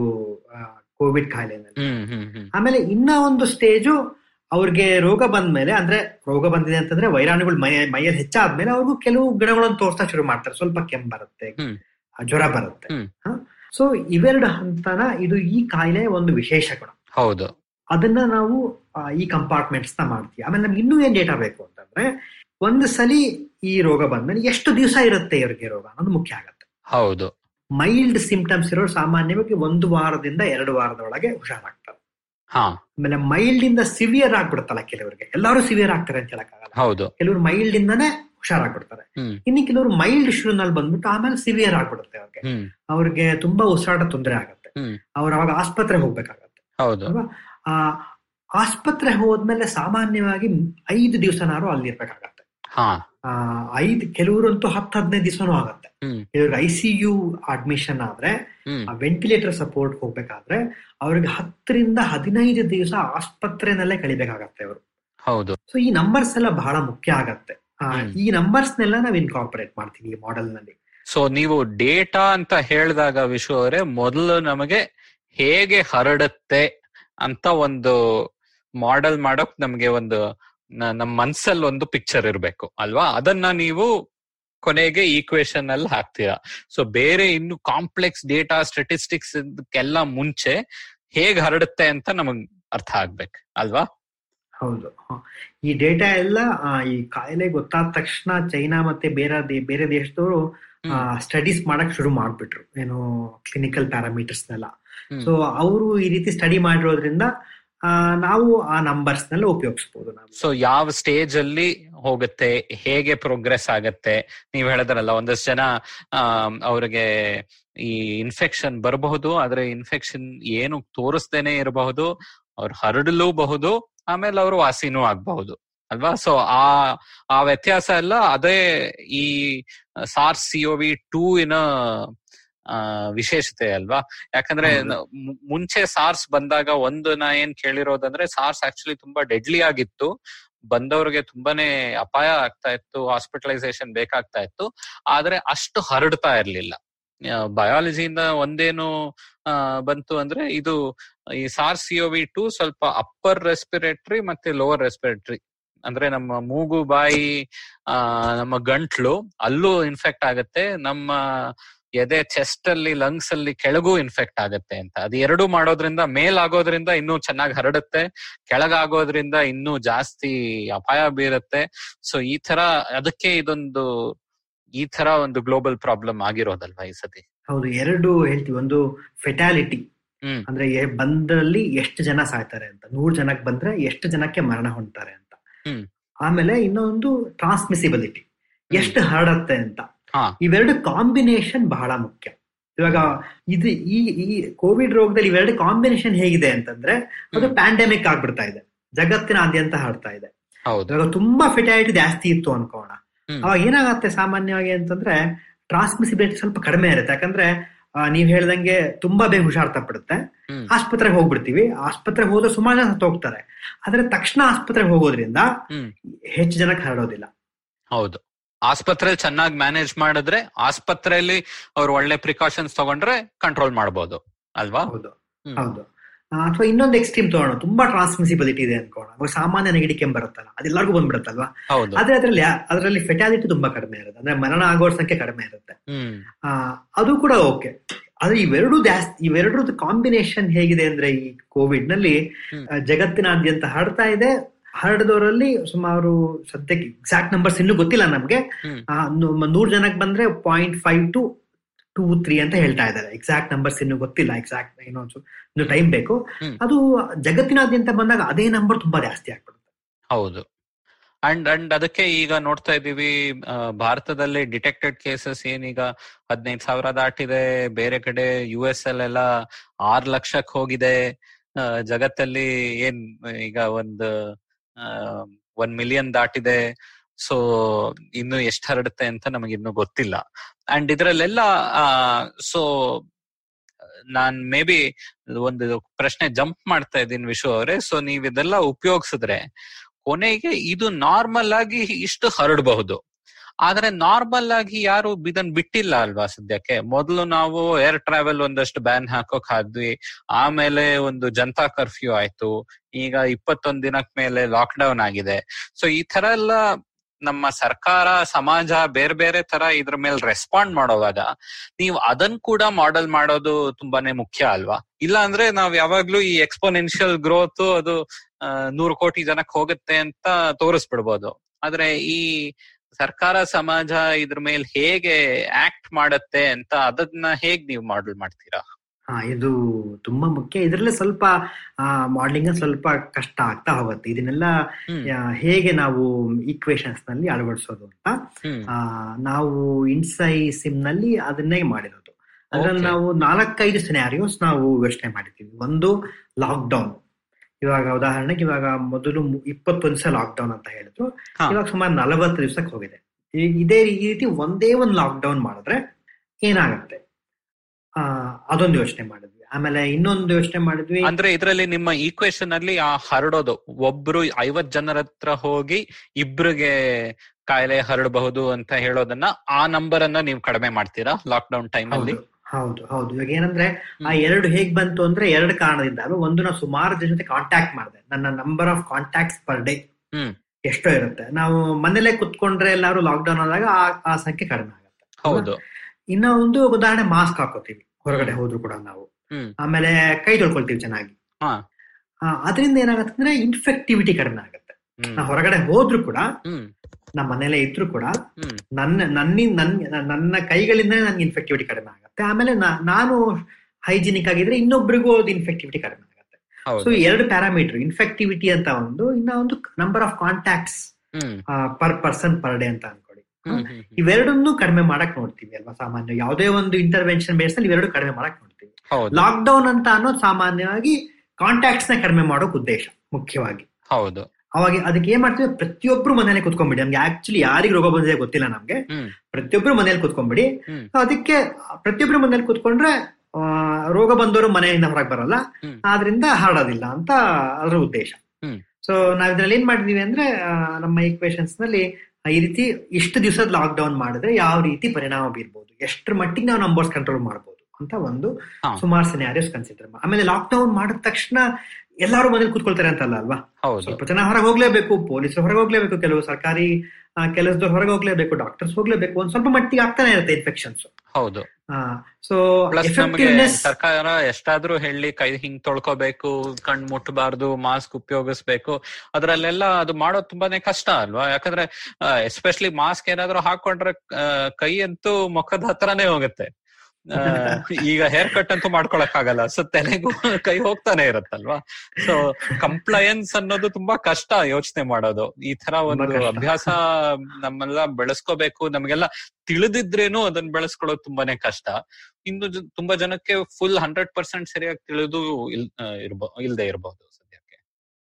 ಕೋವಿಡ್ ಕಾಯಿಲೆನಲ್ಲಿ ಹ್ಮ್ ಹ್ಮ್ ಹ್ಮ್ ಆಮೇಲೆ ಇನ್ನ ಒಂದು ಸ್ಟೇಜು ಅವ್ರಿಗೆ ರೋಗ ಬಂದ್ಮೇಲೆ ಅಂದ್ರೆ ರೋಗ ಬಂದಿದೆ ಅಂತಂದ್ರೆ ವೈರಾಣುಗಳು ಮೈ ಮೈಯಲ್ಲಿ ಹೆಚ್ಚಾದ್ಮೇಲೆ ಅವ್ರಿಗೂ ಕೆಲವು ಗಿಡಗಳನ್ನು ತೋರ್ಸ್ತಾ ಶುರು ಮಾಡ್ತಾರೆ ಸ್ವಲ್ಪ ಕೆಮ್ಮು ಬರುತ್ತೆ ಹ್ಮ್. ಆ, ಜ್ವರ ಬರುತ್ತೆ ಹ್ಮ್. ಸೊ ಇವೆರಡು ಹಂತನ ಇದು ಈ ಕಾಯಿಲೆ ಒಂದು ವಿಶೇಷ ಗುಣ ಹೌದು ಅದನ್ನ ನಾವು ಆ, ಈ ಕಂಪಾರ್ಟ್ಮೆಂಟ್ಸ್ ನ ಮಾಡ್ತೀವಿ ಆಮೇಲೆ ನಮ್ಗೆ ಇನ್ನೂ ಏನ್ ಡೇಟಾ ಬೇಕು ಅಂತಂದ್ರೆ ಒಂದು ಸಲಿ ಈ ರೋಗ ಬಂದ್ಮೇಲೆ ಎಷ್ಟು ದಿವಸ ಇರುತ್ತೆ ಇವ್ರಿಗೆ ರೋಗ ಅನ್ನೋದು ಮುಖ್ಯ ಆಗತ್ತೆ ಹೌದು ಮೈಲ್ಡ್ ಸಿಂಪ್ಟಮ್ಸ್ ಇರೋರು ಸಾಮಾನ್ಯವಾಗಿ ಒಂದು ವಾರದಿಂದ ಎರಡು ವಾರದೊಳಗೆ ಹುಷಾರಾಗ್ತಾರೆ ಹಾ ಆಮೇಲೆ ಮೈಲ್ಡ್ ಇಂದ ಸಿವಿಯರ್ ಆಗ್ಬಿಡುತ್ತಲ್ಲ ಕೆಲವರಿಗೆ ಎಲ್ಲರೂ ಸಿವಿಯರ್ ಆಗ್ತಾರೆ ಅಂತ ಹೇಳಕ್ಕಾಗಲ್ಲ ಹೌದು ಕೆಲವರು ಮೈಲ್ಡ್ ಇಂದಾನೆ ಹುಷಾರಾಗ್ಬಿಡ್ತಾರೆ ಹ್ಮ್. ಇನ್ನು ಕೆಲವರು ಮೈಲ್ಡ್ ಶುರುನಲ್ಲಿ ಬಂದ್ಬಿಟ್ಟು ಆಮೇಲೆ ಸಿವಿಯರ್ ಆಗ್ಬಿಡುತ್ತೆ ಅವ್ರಿಗೆ ಹ್ಮ್ ಅವ್ರಿಗೆ ತುಂಬಾ ಉಸಿರಾಟ ತೊಂದರೆ ಆಗುತ್ತೆ ಹ್ಮ್. ಅವ್ರು ಅವಾಗ ಆಸ್ಪತ್ರೆಗೆ ಹೋಗ್ಬೇಕಾಗತ್ತೆ ಹೌದು ಅಲ್ವಾ ಆ ಆಸ್ಪತ್ರೆ ಹೋದ್ಮೇಲೆ ಸಾಮಾನ್ಯವಾಗಿ ಐದು ದಿವಸನಾರು ಅಲ್ಲಿ ಇರ್ಬೇಕಾಗತ್ತೆ ಹಾ ಆ ಐದು ಕೆಲವರಂತೂ ಹತ್ತು ಹದಿನೈದು ದಿವಸನೂ ಆಗತ್ತೆ ಹ್ಮ್. ಇವ್ರಿಗೆ ಐ ಸಿ ಯು ಅಡ್ಮಿಷನ್ ಆದ್ರೆ ಹ್ಮ್ ವೆಂಟಿಲೇಟರ್ ಸಪೋರ್ಟ್ ಹೋಗ್ಬೇಕಾದ್ರೆ ಅವ್ರಿಗೆ ಹತ್ತರಿಂದ ಹದಿನೈದು ದಿವಸ ಆಸ್ಪತ್ರೆನಲ್ಲೇ ಕಳಿಬೇಕಾಗತ್ತೆ ಅವರು ಹೌದು ಸೊ ಈ ನಂಬರ್ಸ್ ಎಲ್ಲ ಬಹಳ ಮುಖ್ಯ ಆಗತ್ತೆ ಆ, ಹ್ಮ್. ಈ ನಂಬರ್ಸ್ನೆಲ್ಲ ನಾವು ಇನ್ಕಾರ್ಪೊರೇಟ್ ಮಾಡ್ತೀವಿ ಈ ಮಾಡೆಲ್ ನಲ್ಲಿ ಸೊ ನೀವು ಡೇಟಾ ಅಂತ ಹೇಳಿದಾಗ ವಿಶ್ವ ಅವರೇ ಮೊದಲು ನಮಗೆ ಹೇಗೆ ಹರಡುತ್ತೆ ಅಂತ ಒಂದು ಮಾಡೆಲ್ ಮಾಡೋಕ್ ನಮ್ಗೆ ಒಂದು ನ- ನಮ್ಮ ಮನ್ಸಲ್ಲಿ ಒಂದು ಪಿಕ್ಚರ್ ಇರ್ಬೇಕು ಅಲ್ವಾ ಅದನ್ನ ನೀವು ಕೊನೆಗೆ ಈಕ್ವೇಶನ್ ಅಲ್ಲಿ ಹಾಕ್ತೀರಾ ಸೊ ಬೇರೆ ಇನ್ನು ಕಾಂಪ್ಲೆಕ್ಸ್ ಡೇಟಾ ಸ್ಟೆಟಿಸ್ಟಿಕ್ಸ್ ಎಲ್ಲ ಮುಂಚೆ ಹೇಗ್ ಹರಡುತ್ತೆ ಅಂತ ನಮಗ್ ಅರ್ಥ ಆಗ್ಬೇಕು ಅಲ್ವಾ ಹೌದು ಹ. ಈ ಡೇಟಾ ಎಲ್ಲ ಆ, ಈ ಕಾಯಿಲೆ ಗೊತ್ತಾದ ತಕ್ಷಣ ಚೈನಾ ಮತ್ತೆ ಬೇರೆ ದೇ- ಬೇರೆ ದೇಶದವರು ಹ್ಮ್. ಸ್ಟಡೀಸ್ ಮಾಡಕ್ ಶುರು ಮಾಡ್ಬಿಟ್ರು ಏನು ಕ್ಲಿನಿಕಲ್ ಪ್ಯಾರಾಮೀಟರ್ಸ್ನೆಲ್ಲ ಹ್ಮ್. ಸೊ ಅವರು ಈ ರೀತಿ ಸ್ಟಡಿ ಮಾಡಿರೋದ್ರಿಂದ ಆ, ನಾವು ಆ ನಂಬರ್ಸ್ ನೆಲ್ಲ ಉಪಯೋಗಿಸಬಹುದು ನಾವು ಸೊ ಯಾವ ಸ್ಟೇಜ್ ಅಲ್ಲಿ ಹೋಗುತ್ತೆ ಹೇಗೆ ಪ್ರೋಗ್ರೆಸ್ ಆಗತ್ತೆ ನೀವ್ ಹೇಳಿದ್ರಲ್ಲ ಒಂದಷ್ಟು ಜನ ಆಮ್, ಅವ್ರಿಗೆ ಈ ಇನ್ಫೆಕ್ಷನ್ ಬರಬಹುದು ಆದ್ರೆ ಇನ್ಫೆಕ್ಷನ್ ಏನು ತೋರಿಸ್ದೇನೆ ಇರಬಹುದು ಅವ್ರು ಹರಡಲೂಬಹುದು ಆಮೇಲೆ ಅವರು ವಾಸಿನೂ ಆಗಬಹುದು ಅಲ್ವಾ ಸೊ ಆ ಆ ವ್ಯತ್ಯಾಸ ಎಲ್ಲ ಅದೇ ಈ ಸಾರ್ಸ್ ಸಿಒವಿ ಟೂ ಇನ ಆ, ವಿಶೇಷತೆ ಅಲ್ವಾ ಯಾಕಂದ್ರೆ ಹೌದು. ನ- ಮು- ಮುಂಚೆ ಸಾರ್ಸ್ ಬಂದಾಗ ಒಂದು ನಾ ಏನ್ ಕೇಳಿರೋದಂದ್ರೆ ಸಾರ್ಸ್ ಆಕ್ಚುಲಿ ತುಂಬಾ ಡೆಡ್ಲಿ ಆಗಿತ್ತು ಬಂದವ್ರಿಗೆ ತುಂಬಾನೇ ಅಪಾಯ ಆಗ್ತಾ ಇತ್ತು ಹಾಸ್ಪಿಟಲೈಸೇಷನ್ ಬೇಕಾಗ್ತಾ ಇತ್ತು ಆದ್ರೆ ಅಷ್ಟು ಹರಡ್ತಾ ಇರ್ಲಿಲ್ಲ ಬಯಾಲಜಿಯಿಂದ ಒಂದೇನು ಆ, ಬಂತು ಅಂದ್ರೆ ಇದು ಈ ಸಾರ್ ಸಿಒವಿ ಟು ಸ್ವಲ್ಪ ಅಪ್ಪರ್ ರೆಸ್ಪಿರೇಟರಿ ಮತ್ತೆ ಲೋವರ್ ರೆಸ್ಪಿರೇಟರಿ ಅಂದ್ರೆ ನಮ್ಮ ಮೂಗು ಬಾಯಿ ಆ ನಮ್ಮ ಗಂಟ್ಲು ಅಲ್ಲೂ ಇನ್ಫೆಕ್ಟ್ ಆಗತ್ತೆ ನಮ್ಮ ಎದೆ ಚೆಸ್ಟ್ ಅಲ್ಲಿ ಲಂಗ್ಸ್ ಅಲ್ಲಿ ಕೆಳಗೂ ಇನ್ಫೆಕ್ಟ್ ಆಗತ್ತೆ ಅಂತ ಅದು ಎರಡು ಮಾಡೋದ್ರಿಂದ ಮೇಲಾಗೋದ್ರಿಂದ ಇನ್ನೂ ಚೆನ್ನಾಗಿ ಹರಡುತ್ತೆ ಕೆಳಗಾಗೋದ್ರಿಂದ ಇನ್ನೂ ಜಾಸ್ತಿ ಅಪಾಯ ಬೀರುತ್ತೆ ಸೊ ಈ ತರ ಅದಕ್ಕೆ ಇದೊಂದು ಈ ತರ ಒಂದು ಗ್ಲೋಬಲ್ ಪ್ರಾಬ್ಲಮ್ ಆಗಿರೋದಲ್ವಾ ಈ ಸತಿ ಹೌದು ಎರಡು ಹೇಳ್ತೀವಿ ಒಂದು ಫೆಟಾಲಿಟಿ ಹ್ಮ್. ಅಂದ್ರೆ ಎ- ಬಂದಲ್ಲಿ ಎಷ್ಟು ಜನ ಸಾಯ್ತಾರೆ ಅಂತ ನೂರ್ ಜನಕ್ಕೆ ಬಂದ್ರೆ ಎಷ್ಟು ಜನಕ್ಕೆ ಮರಣ ಹೊಂದ್ತಾರೆ ಅಂತ ಹ್ಮ್. ಆಮೇಲೆ ಇನ್ನೊಂದು ಟ್ರಾನ್ಸ್ಮಿಸಿಬಿಲಿಟಿ ಎಷ್ಟು ಹರಡತ್ತೆ ಅಂತ ಹಾ. ಇವೆರಡು ಕಾಂಬಿನೇಷನ್ ಬಹಳ ಮುಖ್ಯ ಇವಾಗ ಇದು ಈ ಈ ಕೋವಿಡ್ ರೋಗದಲ್ಲಿ ಇವೆರಡು ಕಾಂಬಿನೇಷನ್ ಹೇಗಿದೆ ಅಂತಂದ್ರೆ ಅದು ಹ್ಮ್. ಪ್ಯಾಂಡಮಿಕ್ ಆಗ್ಬಿಡ್ತಾ ಇದೆ ಜಗತ್ತಿನಾದ್ಯಂತ ಹರಡ್ತಾ ಇದೆ ಹೌದು ಇವಾಗ ತುಂಬಾ ಫೆಟಾಲಿಟಿ ಜಾಸ್ತಿ ಇತ್ತು ಅನ್ಕೋಣ ಹ್ಮ್. ಅವಾಗ ಏನಾಗತ್ತೆ ಸಾಮಾನ್ಯವಾಗಿ ಅಂತಂದ್ರೆ ಟ್ರಾನ್ಸ್ಮಿಸಿಬಿಲಿಟಿ ಸ್ವಲ್ಪ ಕಡಿಮೆ ಇರುತ್ತೆ ಯಾಕಂದ್ರೆ ಆ, ನೀವ್ ಹೇಳ್ದಂಗೆ ತುಂಬಾ ಬೇಗ ಹುಷಾರ್ ತಪ್ಪಿಡುತ್ತೆ ಹ್ಮ್. ಆಸ್ಪತ್ರೆಗೆ ಹೋಗ್ಬಿಡ್ತೀವಿ ಆಸ್ಪತ್ರೆಗೆ ಹೋದ್ರೆ ಸುಮಾರು ಜನ ಸತ್ತು ಹೋಗ್ತಾರೆ ಆದ್ರೆ ತಕ್ಷಣ ಆಸ್ಪತ್ರೆಗೆ ಹೋಗೋದ್ರಿಂದ ಹ್ಮ್. ಹೆಚ್ಚು ಜನಕ್ಕೆ ಹರಡೋದಿಲ್ಲ ಹೌದು ಆಸ್ಪತ್ರೆ ಚೆನ್ನಾಗಿ ಮ್ಯಾನೇಜ್ ಮಾಡಿದ್ರೆ ಆಸ್ಪತ್ರೆಯಲ್ಲಿ ಅವ್ರು ಒಳ್ಳೆ ಪ್ರಿಕಾಷನ್ಸ್ ತಗೊಂಡ್ರೆ ಕಂಟ್ರೋಲ್ ಮಾಡಬಹುದು ಅಲ್ವಾ ಹೌದು ಹ್ಮ್. ಹೌದು ಅಥವಾ ಇನ್ನೊಂದು ಎಕ್ಸ್ಟ್ರೀಮ್ ತಗೋಣ ತುಂಬಾ ಟ್ರಾನ್ಸ್ಮಿಸಿಬಿಲಿಟಿ ಇದೆ ಅನ್ಕೋಣ ಅವಾಗ ಸಾಮಾನ್ಯ ನೆಗಡಿ ಕೆಮ್ಮು ಬರುತ್ತಲ್ಲ ಅದೆಲ್ಲರಿಗೂ ಬಂದ್ಬಿಡುತ್ತಲ್ವಾ ಹೌದು ಆದ್ರೆ ಅದ್ರಲ್ಲಿ ಅದರಲ್ಲಿ ಫೆಟಾಲಿಟಿ ತುಂಬಾ ಕಡಿಮೆ ಇರುತ್ತೆ ಅಂದ್ರೆ ಮರಣ ಆಗೋರ್ ಸಂಖ್ಯೆ ಕಡಿಮೆ ಇರುತ್ತೆ ಹ್ಮ್ ಆ, ಅದು ಕೂಡ ಓಕೆ ಆದ್ರೆ ಇವೆರಡು ಜಾಸ್ತಿ ಇವೆರಡರದ್ದು ಕಾಂಬಿನೇಷನ್ ಹೇಗಿದೆ ಅಂದ್ರೆ ಈ ಕೋವಿಡ್ ನಲ್ಲಿ ಹ್ಮ್. ಆ, ಜಗತ್ತಿನಾದ್ಯಂತ ಹರಡ್ತಾ ಇದೆ ಹರಡದವರಲ್ಲಿ ಸುಮಾರು ಸದ್ಯಕ್ಕೆ ಎಕ್ಸಾಕ್ಟ್ ನಂಬರ್ಸ್ ಇನ್ನೂ ಗೊತ್ತಿಲ್ಲ ನಮ್ಗೆ ಹ್ಮ್. ಆ, ನು- ನೂರ್ ಜನಕ್ಕೆ ಬಂದ್ರೆ point five two two three ಅಂತ ಹೇಳ್ತಾ ಇದ್ದಾರೆ ಎಕ್ಸಾಕ್ಟ್ ನಂಬರ್ಸ್ ಇನ್ನು ಗೊತ್ತಿಲ್ಲ ಎಕ್ಸಾಕ್ಟ್ ಏನೋ ಒಂಚೂರು ಇನ್ನು ಟೈಮ್ ಬೇಕು ಹ್ಮ್. ಅದು ಜಗತ್ತಿನಾದ್ಯಂತ ಬಂದಾಗ ಅದೇ ನಂಬರ್ ತುಂಬಾ ಜಾಸ್ತಿ ಆಗ್ಬಿಡುತ್ತೆ ಹೌದು ಅಂಡ್ ಅಂಡ್ ಅದಕ್ಕೆ ಈಗ ನೋಡ್ತಾ ಇದೀವಿ ಆ, ಭಾರತದಲ್ಲಿ ಡಿಟೆಕ್ಟೆಡ್ ಕೇಸಸ್ ಏನೀಗ ಹದಿನೈದು ಸಾವಿರ ದಾಟಿದೆ ಬೇರೆ ಕಡೆ ಯು ಎಸ್ ಅಲ್ಲೆಲ್ಲ ಆರ್ ಲಕ್ಷಕ್ ಹೋಗಿದೆ ಆ, ಜಗತ್ತಲ್ಲಿ ಏನ್ ಈಗ ಒಂದು ಒನ್ ಮಿಲಿಯನ್ ದಾಟಿದೆ ಸೊ ಇನ್ನು ಎಷ್ಟು ಹರಡುತ್ತೆ ಅಂತ ನಮಗೆ ಇನ್ನು ಗೊತ್ತಿಲ್ಲ ಅಂಡ್ ಇದ್ರಲ್ಲೆಲ್ಲ ಸೊ ನಾನ್ ಮೇ ಬಿ ಒಂದು ಪ್ರಶ್ನೆ ಜಂಪ್ ಮಾಡ್ತಾ ಇದ್ದೀನಿ ವಿಶ್ವ ಅವರೇ ಸೊ ನೀವ್ ಇದೆಲ್ಲ ಉಪಯೋಗಿಸಿದ್ರೆ ಕೊನೆಗೆ ಇದು ನಾರ್ಮಲ್ ಆಗಿ ಇಷ್ಟು ಹರಡಬಹುದು ಆದ್ರೆ ನಾರ್ಮಲ್ ಆಗಿ ಯಾರು ಇದನ್ ಬಿಟ್ಟಿಲ್ಲ ಅಲ್ವಾ ಸದ್ಯಕ್ಕೆ ಮೊದಲು ನಾವು ಏರ್ ಟ್ರಾವೆಲ್ ಒಂದಷ್ಟು ಬ್ಯಾನ್ ಹಾಕೋಕ್ ಆದ್ವಿ ಆಮೇಲೆ ಒಂದು ಜನತಾ ಕರ್ಫ್ಯೂ ಆಯ್ತು ಈಗ ಇಪ್ಪತ್ತೊಂದ್ ದಿನಕ್ ಮೇಲೆ ಲಾಕ್ ಡೌನ್ ಆಗಿದೆ ಸೊ ಈ ತರ ಎಲ್ಲ ನಮ್ಮ ಸರ್ಕಾರ ಸಮಾಜ ಬೇರೆ ಬೇರೆ ತರ ಇದ್ರ ಮೇಲೆ ರೆಸ್ಪಾಂಡ್ ಮಾಡೋವಾಗ ನೀವು ಅದನ್ ಕೂಡ ಮಾಡೆಲ್ ಮಾಡೋದು ತುಂಬಾನೇ ಮುಖ್ಯ ಅಲ್ವಾ ಇಲ್ಲ ಅಂದ್ರೆ ನಾವ್ ಯಾವಾಗ್ಲೂ ಈ ಎಕ್ಸ್ಪೋನೆನ್ಷಿಯಲ್ ಗ್ರೋತ್ ಅದು ಆ, ನೂರು ಕೋಟಿ ಜನಕ್ಕೆ ಹೋಗುತ್ತೆ ಅಂತ ತೋರಿಸ್ಬಿಡ್ಬೋದು ಆದ್ರೆ ಈ ಸರ್ಕಾರ ಸಮಾಜ ಇದ್ರ ಮೇಲೆ ಹೇಗೆ ಆಕ್ಟ್ ಮಾಡತ್ತೆ ಅಂತ ಅದನ್ನ ಹೇಗ್ ನೀವು ಮಾಡೆಲ್ ಮಾಡ್ತೀರಾ ಹಾ ಇದು ತುಂಬಾ ಮುಖ್ಯ ಇದರಲ್ಲೇ ಸ್ವಲ್ಪ ಮಾಡ್ಲಿಂಗ್ ಸ್ವಲ್ಪ ಕಷ್ಟ ಆಗ್ತಾ ಹೋಗುತ್ತೆ ಇದನ್ನೆಲ್ಲ ಹ್ಮ್ ಆ, ಹೇಗೆ ನಾವು ಈಕ್ವೇಶನ್ಸ್ ನಲ್ಲಿ ಅಳವಡಿಸೋದು ಅಂತ ಹ್ಮ್ ಆ, ನಾವು ಇನ್ಸೈ ಸಿಮ್ ನಲ್ಲಿ ಅದನ್ನೇ ಮಾಡಿರೋದು ಅದ್ರಲ್ಲಿ Okay. ನಾವು ನಾಲ್ಕೈದು ಸಿನಾರಿಯೋಸ್ ನಾವು ಯೋಚನೆ ಮಾಡಿದ್ದೀವಿ ಒಂದು ಲಾಕ್ ಡೌನ್ ಇವಾಗ ಉದಾಹರಣೆಗೆ ಇವಾಗ ಮೊದಲು ಮು- ಇಪ್ಪತ್ತೊಂದು ದಿವಸ ಲಾಕ್ ಡೌನ್ ಅಂತ ಹೇಳಿದ್ರು ಹಾ. ಇವಾಗ ಸುಮಾರು ನಲವತ್ತು ದಿವಸಕ್ಕೆ ಹೋಗಿದೆ ಈ- ಇದೇ ಈ ರೀತಿ ಒಂದೇ ಒಂದು ಲಾಕ್ ಡೌನ್ ಮಾಡಿದ್ರೆ ಏನಾಗುತ್ತೆ ಆ ಅದೊಂದು ಯೋಚನೆ ಮಾಡಿದ್ವಿ ಆಮೇಲೆ ಇನ್ನೊಂದು ಯೋಚನೆ ಮಾಡಿದ್ವಿ ಅಂದ್ರೆ ಇದ್ರಲ್ಲಿ ನಿಮ್ಮ ಈಕ್ವೇಶನ್ ಅಲ್ಲಿ ಆ ಹರಡೋದು ಒಬ್ರು ಐವತ್ ಜನರ ಹತ್ರ ಹೋಗಿ ಇಬ್ರಿಗೆ ಕಾಯಿಲೆ ಹರಡಬಹುದು ಅಂತ ಹೇಳೋದನ್ನ ಆ ನಂಬರ್ ಅನ್ನ ನೀವು ಕಡಿಮೆ ಮಾಡ್ತೀರಾ ಲಾಕ್ ಡೌನ್ ಟೈಮ್ ಅಲ್ಲಿ ಹೌದು ಹೌದು ಹೌದು ಇವಾಗ ಏನಂದ್ರೆ ಆ ಹ್ಮ್. ಎರಡು ಹೇಗ್ ಬಂತು ಅಂದ್ರೆ ಎರಡು ಕಾರಣದಿಂದ ಅದು ಒಂದು ನಾವು ಸುಮಾರು ಜನ ಜೊತೆ ಕಾಂಟ್ಯಾಕ್ಟ್ ಮಾಡಿದೆ ನನ್ನ number of contacts per day hmm. ಎಷ್ಟೋ ಇರುತ್ತೆ ನಾವು ಮನೇಲೆ ಕುತ್ಕೊಂಡ್ರೆ ಎಲ್ಲಾರು ಲಾಕ್ ಡೌನ್ ಆದಾಗ ಆ ಆ ಸಂಖ್ಯೆ ಕಡಿಮೆ ಆಗುತ್ತೆ ಹೌದು ಇನ್ನ ಒಂದು ಉದಾಹರಣೆ ಮಾಸ್ಕ್ ಹಾಕೋತೀವಿ ಹೊರಗಡೆ ಹ್ಮ್. ಹೋದ್ರು ಕೂಡ ನಾವು ಹ್ಮ್. ಆಮೇಲೆ ಕೈ ತೊಳ್ಕೊಳ್ತೀವಿ ಚೆನ್ನಾಗಿ ಹಾ. ಆ, ಅದರಿಂದ ಏನಾಗುತ್ತೆ ಅಂದ್ರೆ ಇನ್ಫೆಕ್ಟಿವಿಟಿ ಕಡಿಮೆ ಆಗುತ್ತೆ ಹ್ಮ್ ನಾ ಹೊರಗಡೆ ಹೋದ್ರು ಕೂಡ ಹ್ಮ್ ನಮ್ಮ ಮನೇಲೆ ಇದ್ರು ಕೂಡ ಹ್ಮ್ ನನ್ನ ನನ್ನಿ ನನ್ ನನ್ನ ಕೈಗಳಿಂದ ನನ್ಗೆ ಇನ್ಫೆಕ್ಟಿವಿಟಿ ಕಡಿಮೆ ಆಗುತ್ತೆ ಆಮೇಲೆ ನಾ- ನಾನು ಹೈಜಿನಿಕ್ ಆಗಿದ್ರೆ ಇನ್ನೊಬ್ರಿಗೂ ಅದು ಇನ್ಫೆಕ್ಟಿವಿಟಿ ಕಡಿಮೆ ಆಗುತ್ತೆ ಸೊ ಹೌದು ಎರಡು ಪ್ಯಾರಾಮೀಟರ್ ಇನ್ಫೆಕ್ಟಿವಿಟಿ ಅಂತ ಒಂದು ಇನ್ನ ಒಂದು number of contacts hmm per person per day ಅಂತ ಅನ್ಕೊಳ್ಳಿ ಹ್ಮ್ ಹ್ಮ್ ಹ್ಮ್. ಇವೆರಡನ್ನೂ ಕಡಿಮೆ ಮಾಡಕ್ ನೋಡ್ತೀವಿ ಅಲ್ವಾ ಸಾಮಾನ್ಯ ಯಾವುದೇ ಒಂದು ಇಂಟರ್ವೆನ್ಷನ್ ಬೇಸ್ ನಲ್ಲಿ ಇವೆರಡು ಕಡಿಮೆ ಮಾಡಕ್ ನೋಡ್ತೀವಿ ಹೌದು ಲಾಕ್ ಡೌನ್ ಅಂತ ಅನ್ನೋದು ಸಾಮಾನ್ಯವಾಗಿ ಕಾಂಟ್ಯಾಕ್ಟ್ಸ್ ನ ಕಡಿಮೆ ಮಾಡೋಕ್ ಉದ್ದೇಶ ಮುಖ್ಯವಾಗಿ ಹೌದು ಅವಾಗ ಅದಕ್ಕೆ ಏನ್ ಮಾಡ್ತೀವಿ ಪ್ರತಿಯೊಬ್ರು ಮನೇಲಿ ಕುತ್ಕೊಂಡ್ಬಿಡಿ ನಮ್ಗೆ ಆಕ್ಚುಲಿ ಯಾರಿಗೆ ರೋಗ ಬಂದಿದೆ ಗೊತ್ತಿಲ್ಲ ನಮ್ಗೆ ಹ್ಮ್ ಪ್ರತಿಯೊಬ್ರು ಮನೇಲಿ ಕುತ್ಕೊಂಡ್ಬಿಡಿ ಹ್ಮ್. ಅದಕ್ಕೆ ಪ್ರತಿಯೊಬ್ರು ಮನೇಲಿ ಕುತ್ಕೊಂಡ್ರೆ ಆ, ರೋಗ ಬಂದವರು ಮನೆಯಿಂದ ಹೊರಗೆ ಬರಲ್ಲ ಹ್ಮ್. ಆದ್ರಿಂದ ಹರಡೋದಿಲ್ಲ ಅಂತ ಅದರ ಉದ್ದೇಶ ಹ್ಮ್. ಸೊ ನಾವ್ ಇದ್ರಲ್ಲಿ ಏನ್ ಮಾಡಿದೀವಿ ಅಂದ್ರೆ ಆ, ನಮ್ಮ ಈಕ್ವೇಶನ್ಸ್ ನಲ್ಲಿ ಆ, ಈ ರೀತಿ ಇಷ್ಟು ದಿವಸದ ಲಾಕ್ ಡೌನ್ ಮಾಡಿದ್ರೆ ಯಾವ ರೀತಿ ಪರಿಣಾಮ ಬೀರ್ಬೋದು ಎಷ್ಟ್ರ ಮಟ್ಟಿಗೆ ನಾವು ನಂಬರ್ಸ್ ಕಂಟ್ರೋಲ್ ಮಾಡ್ಬೋದು ಅಂತ ಒಂದು ಹಾ. ಸುಮಾರು ಸಿನಾರಿಯೋಸ್ ಕನ್ಸಿಡರ್ ಆಮೇಲೆ ಲಾಕ್ ಡೌನ್ ಮಾಡಿದ ತಕ್ಷಣ ಎಲ್ಲಾರು ಮನೇಲಿ ಕೂತ್ಕೊಳ್ತಾರೆ ಅಂತಲ್ಲ ಅಲ್ವಾ ಹೌದು ಸ್ವಲ್ಪ ಜನ ಹೊರಗೆ ಹೋಗ್ಲೇಬೇಕು ಪೊಲೀಸರು ಹೊರಗೆ ಹೋಗ್ಲೇಬೇಕು ಕೆಲವು ಸರ್ಕಾರಿ ಕೆಲಸದವ್ರು ಹೊರಗೆ ಹೋಗ್ಲೇಬೇಕು ಡಾಕ್ಟರ್ಸ್ ಹೋಗ್ಲೇಬೇಕು ಒಂದ್ ಸ್ವಲ್ಪ ಮಟ್ಟಿಗೆ ಆಗ್ತಾನೆ ಇರುತ್ತೆ ಇನ್ಫೆಕ್ಷನ್ಸ್ ಹೌದು ಸೊ ಪ್ಲಸ್ ನಮಗೆ ಎಫೆಕ್ಟಿವ್ನೆಸ್ ಸರ್ಕಾರ ಎಷ್ಟಾದ್ರೂ ಹೇಳಿ ಕೈ ಹಿಂಗ್ ತೊಳ್ಕೊಬೇಕು ಕಣ್ ಮುಟ್ಟಬಾರ್ದು ಮಾಸ್ಕ್ ಉಪಯೋಗಿಸ್ಬೇಕು ಅದ್ರಲ್ಲೆಲ್ಲ ಅದು ಮಾಡೋದು ತುಂಬಾನೇ ಕಷ್ಟ ಅಲ್ವಾ ಯಾಕಂದ್ರೆ ಎಸ್ಪೆಷಲಿ ಮಾಸ್ಕ್ ಏನಾದ್ರೂ ಹಾಕೊಂಡ್ರೆ ಆ, ಕೈ ಅಂತೂ ಮುಖದ ಹತ್ರನೇ ಹೋಗುತ್ತೆ ಆ, ಈಗ ಹೇರ್ ಕಟ್ ಅಂತೂ ಮಾಡ್ಕೊಳಕ್ ಆಗಲ್ಲ ಸೊ ತಲೆಗೂ ಕೈ ಹೋಗ್ತಾನೆ ಇರುತ್ತಲ್ವಾ ಸೊ ಕಂಪ್ಲಯನ್ಸ್ ಅನ್ನೋದು ತುಂಬಾ ಕಷ್ಟ ಯೋಚನೆ ಮಾಡೋದು ಈ ತರ ಒಂದು ಕಷ್ಟ. ಅಭ್ಯಾಸ ನಮ್ಮೆಲ್ಲ ಬೆಳೆಸ್ಕೋಬೇಕು ನಮಗೆಲ್ಲ ತಿಳಿದಿದ್ರೇನು ಅದನ್ನ ಬೆಳೆಸ್ಕೊಳ್ಳೋದು ತುಂಬಾನೇ ಕಷ್ಟ ಇನ್ನು ಜ- ತುಂಬಾ ಜನಕ್ಕೆ ಫುಲ್ ಹಂಡ್ರೆಡ್ ಪರ್ಸೆಂಟ್ ಸರಿಯಾಗಿ ತಿಳಿದು ಇಲ್ ಆ, ಇರ್ಬೋ ಇಲ್ದೆ ಇರಬಹುದು ಸದ್ಯಕ್ಕೆ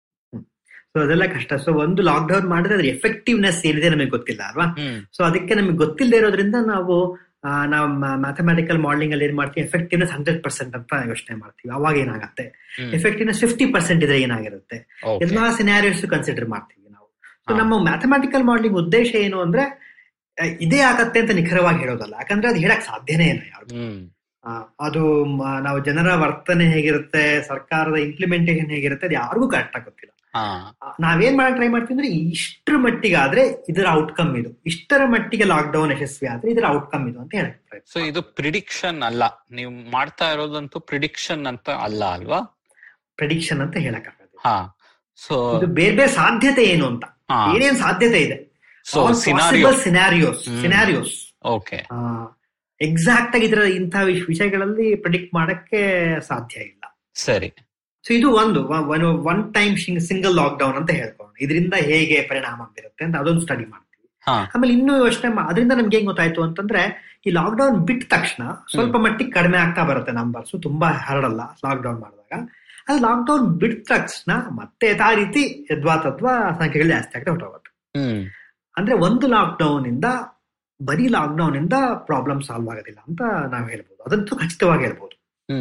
ಸೊ ಅದೆಲ್ಲ ಕಷ್ಟ ಸೊ ಒಂದು ಲಾಕ್ ಡೌನ್ ಮಾಡಿದ್ರೆ ಅದ್ರ ಎಫೆಕ್ಟಿವ್ನೆಸ್ ಏನಿದೆ ನಮಗೆ ಗೊತ್ತಿಲ್ಲ ಅಲ್ವಾ ಹ್ಮ್ ಸೊ ಅದಕ್ಕೆ ನಮಗೆ ಗೊತ್ತಿಲ್ಲದೆ ಇರೋದ್ರಿಂದ ನಾವು ಆ, ನಾವು ಮ್ಯಾಥಮೆಟಿಕಲ್ ಮಾಡಲಿಂಗ್ ಅಲ್ಲಿ ಏನ್ ಮಾಡ್ತೀವಿ ಎಫೆಕ್ಟಿವ್ನೆಸ್ ಹಂಡ್ರೆಡ್ ಪರ್ಸೆಂಟ್ ಅಂತ ಯೋಚನೆ ಮಾಡ್ತೀವಿ ಅವಾಗ ಏನಾಗುತ್ತೆ ಹ್ಮ್ ಎಫೆಕ್ಟಿವ್ನೆಸ್ ಫಿಫ್ಟಿ ಪರ್ಸೆಂಟ್ ಇದ್ರೆ ಏನಾಗಿರುತ್ತೆ Okay. ಎಲ್ಲಾ ಸಿನಾರಿಯೋಸ್ ಕನ್ಸಿಡರ್ ಮಾಡ್ತೀವಿ ನಾವು ಸೊ ಹಾ. ನಮ್ಮ ಮ್ಯಾಥಮೆಟಿಕಲ್ ಮಾಡ್ಲಿಂಗ್ ಉದ್ದೇಶ ಏನು ಅಂದ್ರೆ ಆ, ಇದೇ ಆಗತ್ತೆ ಅಂತ ನಿಖರವಾಗಿ ಹೇಳೋದಲ್ಲ ಯಾಕಂದ್ರೆ ಅದು ಹೇಳಕ್ ಸಾಧ್ಯನೇ ಇಲ್ಲ ಯಾರು ಹ್ಮ್ ಅದು ಮ- ನಾವು ಜನರ ವರ್ತನೆ ಹೇಗಿರುತ್ತೆ ಸರ್ಕಾರದ ಇಂಪ್ಲಿಮೆಂಟೇಷನ್ ಹೇಗಿರುತ್ತೆ ಅದು ಯಾರಿಗೂ ಕರೆಕ್ಟ್ ಆಗಿ ಗೊತ್ತಿಲ್ಲ ಹಾ ಆ, ನಾವೇನ್ ಮಾಡಕ್ ಟ್ರೈ ಮಾಡ್ತೀವಿ ಅಂದ್ರೆ ಇಷ್ಟರ ಮಟ್ಟಿಗೆ ಆದ್ರೆ ಇದರ ಔಟ್ಕಮ್ ಇದು ಇಷ್ಟರ ಮಟ್ಟಿಗೆ ಲಾಕ್ ಡೌನ್ ಯಶಸ್ವಿ ಆದ್ರೆ ಇದರ ಔಟ್ಕಮ್ ಇದು ಅಂತ ಹೇಳಕ್ ಪ್ರಯತ್ನ ಸೊ ಇದು ಪ್ರಿಡಿಕ್ಷನ್ ಅಲ್ಲ ನೀವು ಮಾಡ್ತಾ ಇರೋದಂತೂ ಪ್ರಿಡಿಕ್ಷನ್ ಅಂತ ಅಲ್ಲ ಅಲ್ವಾ ಪ್ರೆಡಿಕ್ಷನ್ ಅಂತ ಹೇಳಕ್ ಆಗೋದು ಹಾ ಸೊ ಇದು ಬೇರೆ ಬೇರೆ ಸಾಧ್ಯತೆ ಏನು ಅಂತ ಹಾ ಏನೇನ್ ಸಾಧ್ಯತೆ ಇದೆ so scenario scenarios hmm. Scenarios okay exact ಆಗಿ ಇದರ ಇಂಥ ವಿಷ- ವಿಷಯಗಳಲ್ಲಿ ಪ್ರಿಡಿಕ್ಟ್ ಮಾಡಕ್ಕೆ ಸಾಧ್ಯ ಇಲ್ಲ ಸರಿ ಸೊ ಇದು ಒಂದು one time single lockdown ಅಂತ ಹೇಳ್ಕೊಂಡು ಇದರಿಂದ ಹೇಗೆ ಪರಿಣಾಮ ಬೀರುತ್ತೆ ಅಂತ ಅದೊಂದು ಸ್ಟಡಿ ಮಾಡ್ತೀವಿ ಹಾ ಆಮೇಲೆ ಇನ್ನೂ ಯೋಚನೆ ಮಾ- ಅದರಿಂದ ನಮ್ಗೆ ಹೆಂಗ್ ಗೊತ್ತಾಯ್ತು ಅಂತಂದ್ರೆ ಈ ಲಾಕ್ ಡೌನ್ ಬಿಟ್ಟ ತಕ್ಷಣ ಸ್ವಲ್ಪ ಮಟ್ಟಿಗೆ ಕಡಿಮೆ ಆಗ್ತಾ ಬರುತ್ತೆ ನಂಬರ್ಸ್ ತುಂಬಾ ಹರಡಲ್ಲ ಲಾಕ್ ಡೌನ್ ಮಾಡಿದಾಗ ಅದು ಲಾಕ್ ಡೌನ್ ಬಿಟ್ಟ ತಕ್ಷಣ ಮತ್ತೆ ಯಥಾ ರೀತಿ ಯದ್ವಾ ತದ್ವಾ ಸಂಖ್ಯೆಗಳು ಜಾಸ್ತಿ ಆಗ್ತಾ ಹೊರಟೋಗುತ್ತೆ ಹ್ಮ್ ಅಂದ್ರೆ ಒಂದು ಲಾಕ್ ಡೌನ್ ಇಂದ ಬರೀ ಲಾಕ್ ಡೌನ್ ಇಂದ ಪ್ರಾಬ್ಲಮ್ ಸಾಲ್ವ್ ಆಗೋದಿಲ್ಲ ಅಂತ ನಾವು ಹೇಳ್ಬೋದು ಅದಂತೂ ಖಚಿತವಾಗಿ ಹೇಳ್ಬೋದು ಹ್ಮ್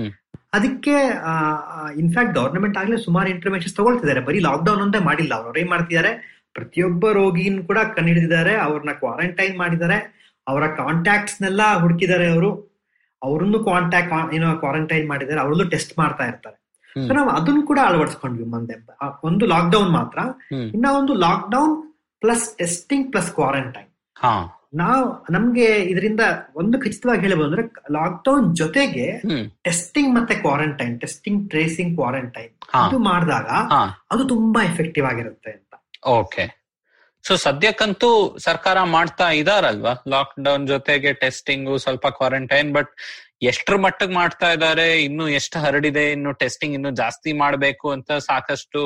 ಅದಕ್ಕೆ ಇನ್ಫ್ಯಾಕ್ಟ್ ಗವರ್ನಮೆಂಟ್ ಆಗ್ಲೇ ಸುಮಾರು ಇಂಟರ್ವೆನ್ಷನ್ಸ್ ತಗೊಳ್ತಿದ್ದಾರೆ ಬರೀ ಲಾಕ್ಡೌನ್ ಒಂದೇ ಮಾಡಿಲ್ಲ ಅವ್ರು ಅವ್ರು ಏನ್ ಮಾಡ್ತಿದ್ದಾರೆ ಪ್ರತಿಯೊಬ್ಬ ರೋಗಿನ್ ಕೂಡ ಕಂಡುಹಿಡಿದಿದ್ದಾರೆ ಅವ್ರನ್ನ ಕ್ವಾರಂಟೈನ್ ಮಾಡಿದ್ದಾರೆ ಅವರ ಕಾಂಟ್ಯಾಕ್ಟ್ಸ್ ನೆಲ್ಲ ಹುಡುಕಿದ್ದಾರೆ ಅವರು ಅವ್ರನ್ನು ಕಾಂಟ್ಯಾಕ್ಟ್ ಏನೋ ಕ್ವಾರಂಟೈನ್ ಮಾಡಿದ್ದಾರೆ ಅವ್ರಲ್ಲೂ ಟೆಸ್ಟ್ ಮಾಡ್ತಾ ಇರ್ತಾರೆ ಹ್ಮ್. ಸೊ ನಾವು ಅದನ್ನು ಕೂಡ ಅಳವಡಿಸ್ಕೊಂಡ್ವಿ ಮುಂದೆ ಆ, ಒಂದು ಲಾಕ್ಡೌನ್ ಮಾತ್ರ ಹ್ಮ್. ಇನ್ನ ಒಂದು lockdown plus testing plus quarantine ಹಾ ನಾವು ನಮ್ಗೆ ಇದರಿಂದ ಒಂದು ಖಚಿತವಾಗಿ ಹೇಳಬಹುದು ಅಂದ್ರೆ ಲಾಕ್ಡೌನ್ ಜೊತೆಗೆ ಹ್ಮ್ ಟೆಸ್ಟಿಂಗ್ ಮತ್ತೆ ಕ್ವಾರಂಟೈನ್ ಟೆಸ್ಟಿಂಗ್ ಟ್ರೇಸಿಂಗ್ ಕ್ವಾರಂಟೈನ್ ಹಾ ಇದು ಮಾಡಿದಾಗ ಹಾ ಅದು ತುಂಬಾ ಎಫೆಕ್ಟಿವ್ ಆಗಿರುತ್ತೆ ಅಂತ ಓಕೆ ಸೊ ಸದ್ಯಕ್ಕಂತೂ ಸರ್ಕಾರ ಮಾಡ್ತಾ ಇದಾರಲ್ವಾ ಲಾಕ್ ಡೌನ್ ಜೊತೆಗೆ ಟೆಸ್ಟಿಂಗು ಸ್ವಲ್ಪ ಕ್ವಾರಂಟೈನ್ ಬಟ್ ಎಷ್ಟ್ರ ಮಟ್ಟಿಗೆ ಮಾಡ್ತಾ ಇದ್ದಾರೆ ಇನ್ನು ಎಷ್ಟು ಹರಡಿದೆ ಇನ್ನು ಟೆಸ್ಟಿಂಗ್ ಇನ್ನು ಜಾಸ್ತಿ ಮಾಡ್ಬೇಕು ಅಂತ ಸಾಕಷ್ಟು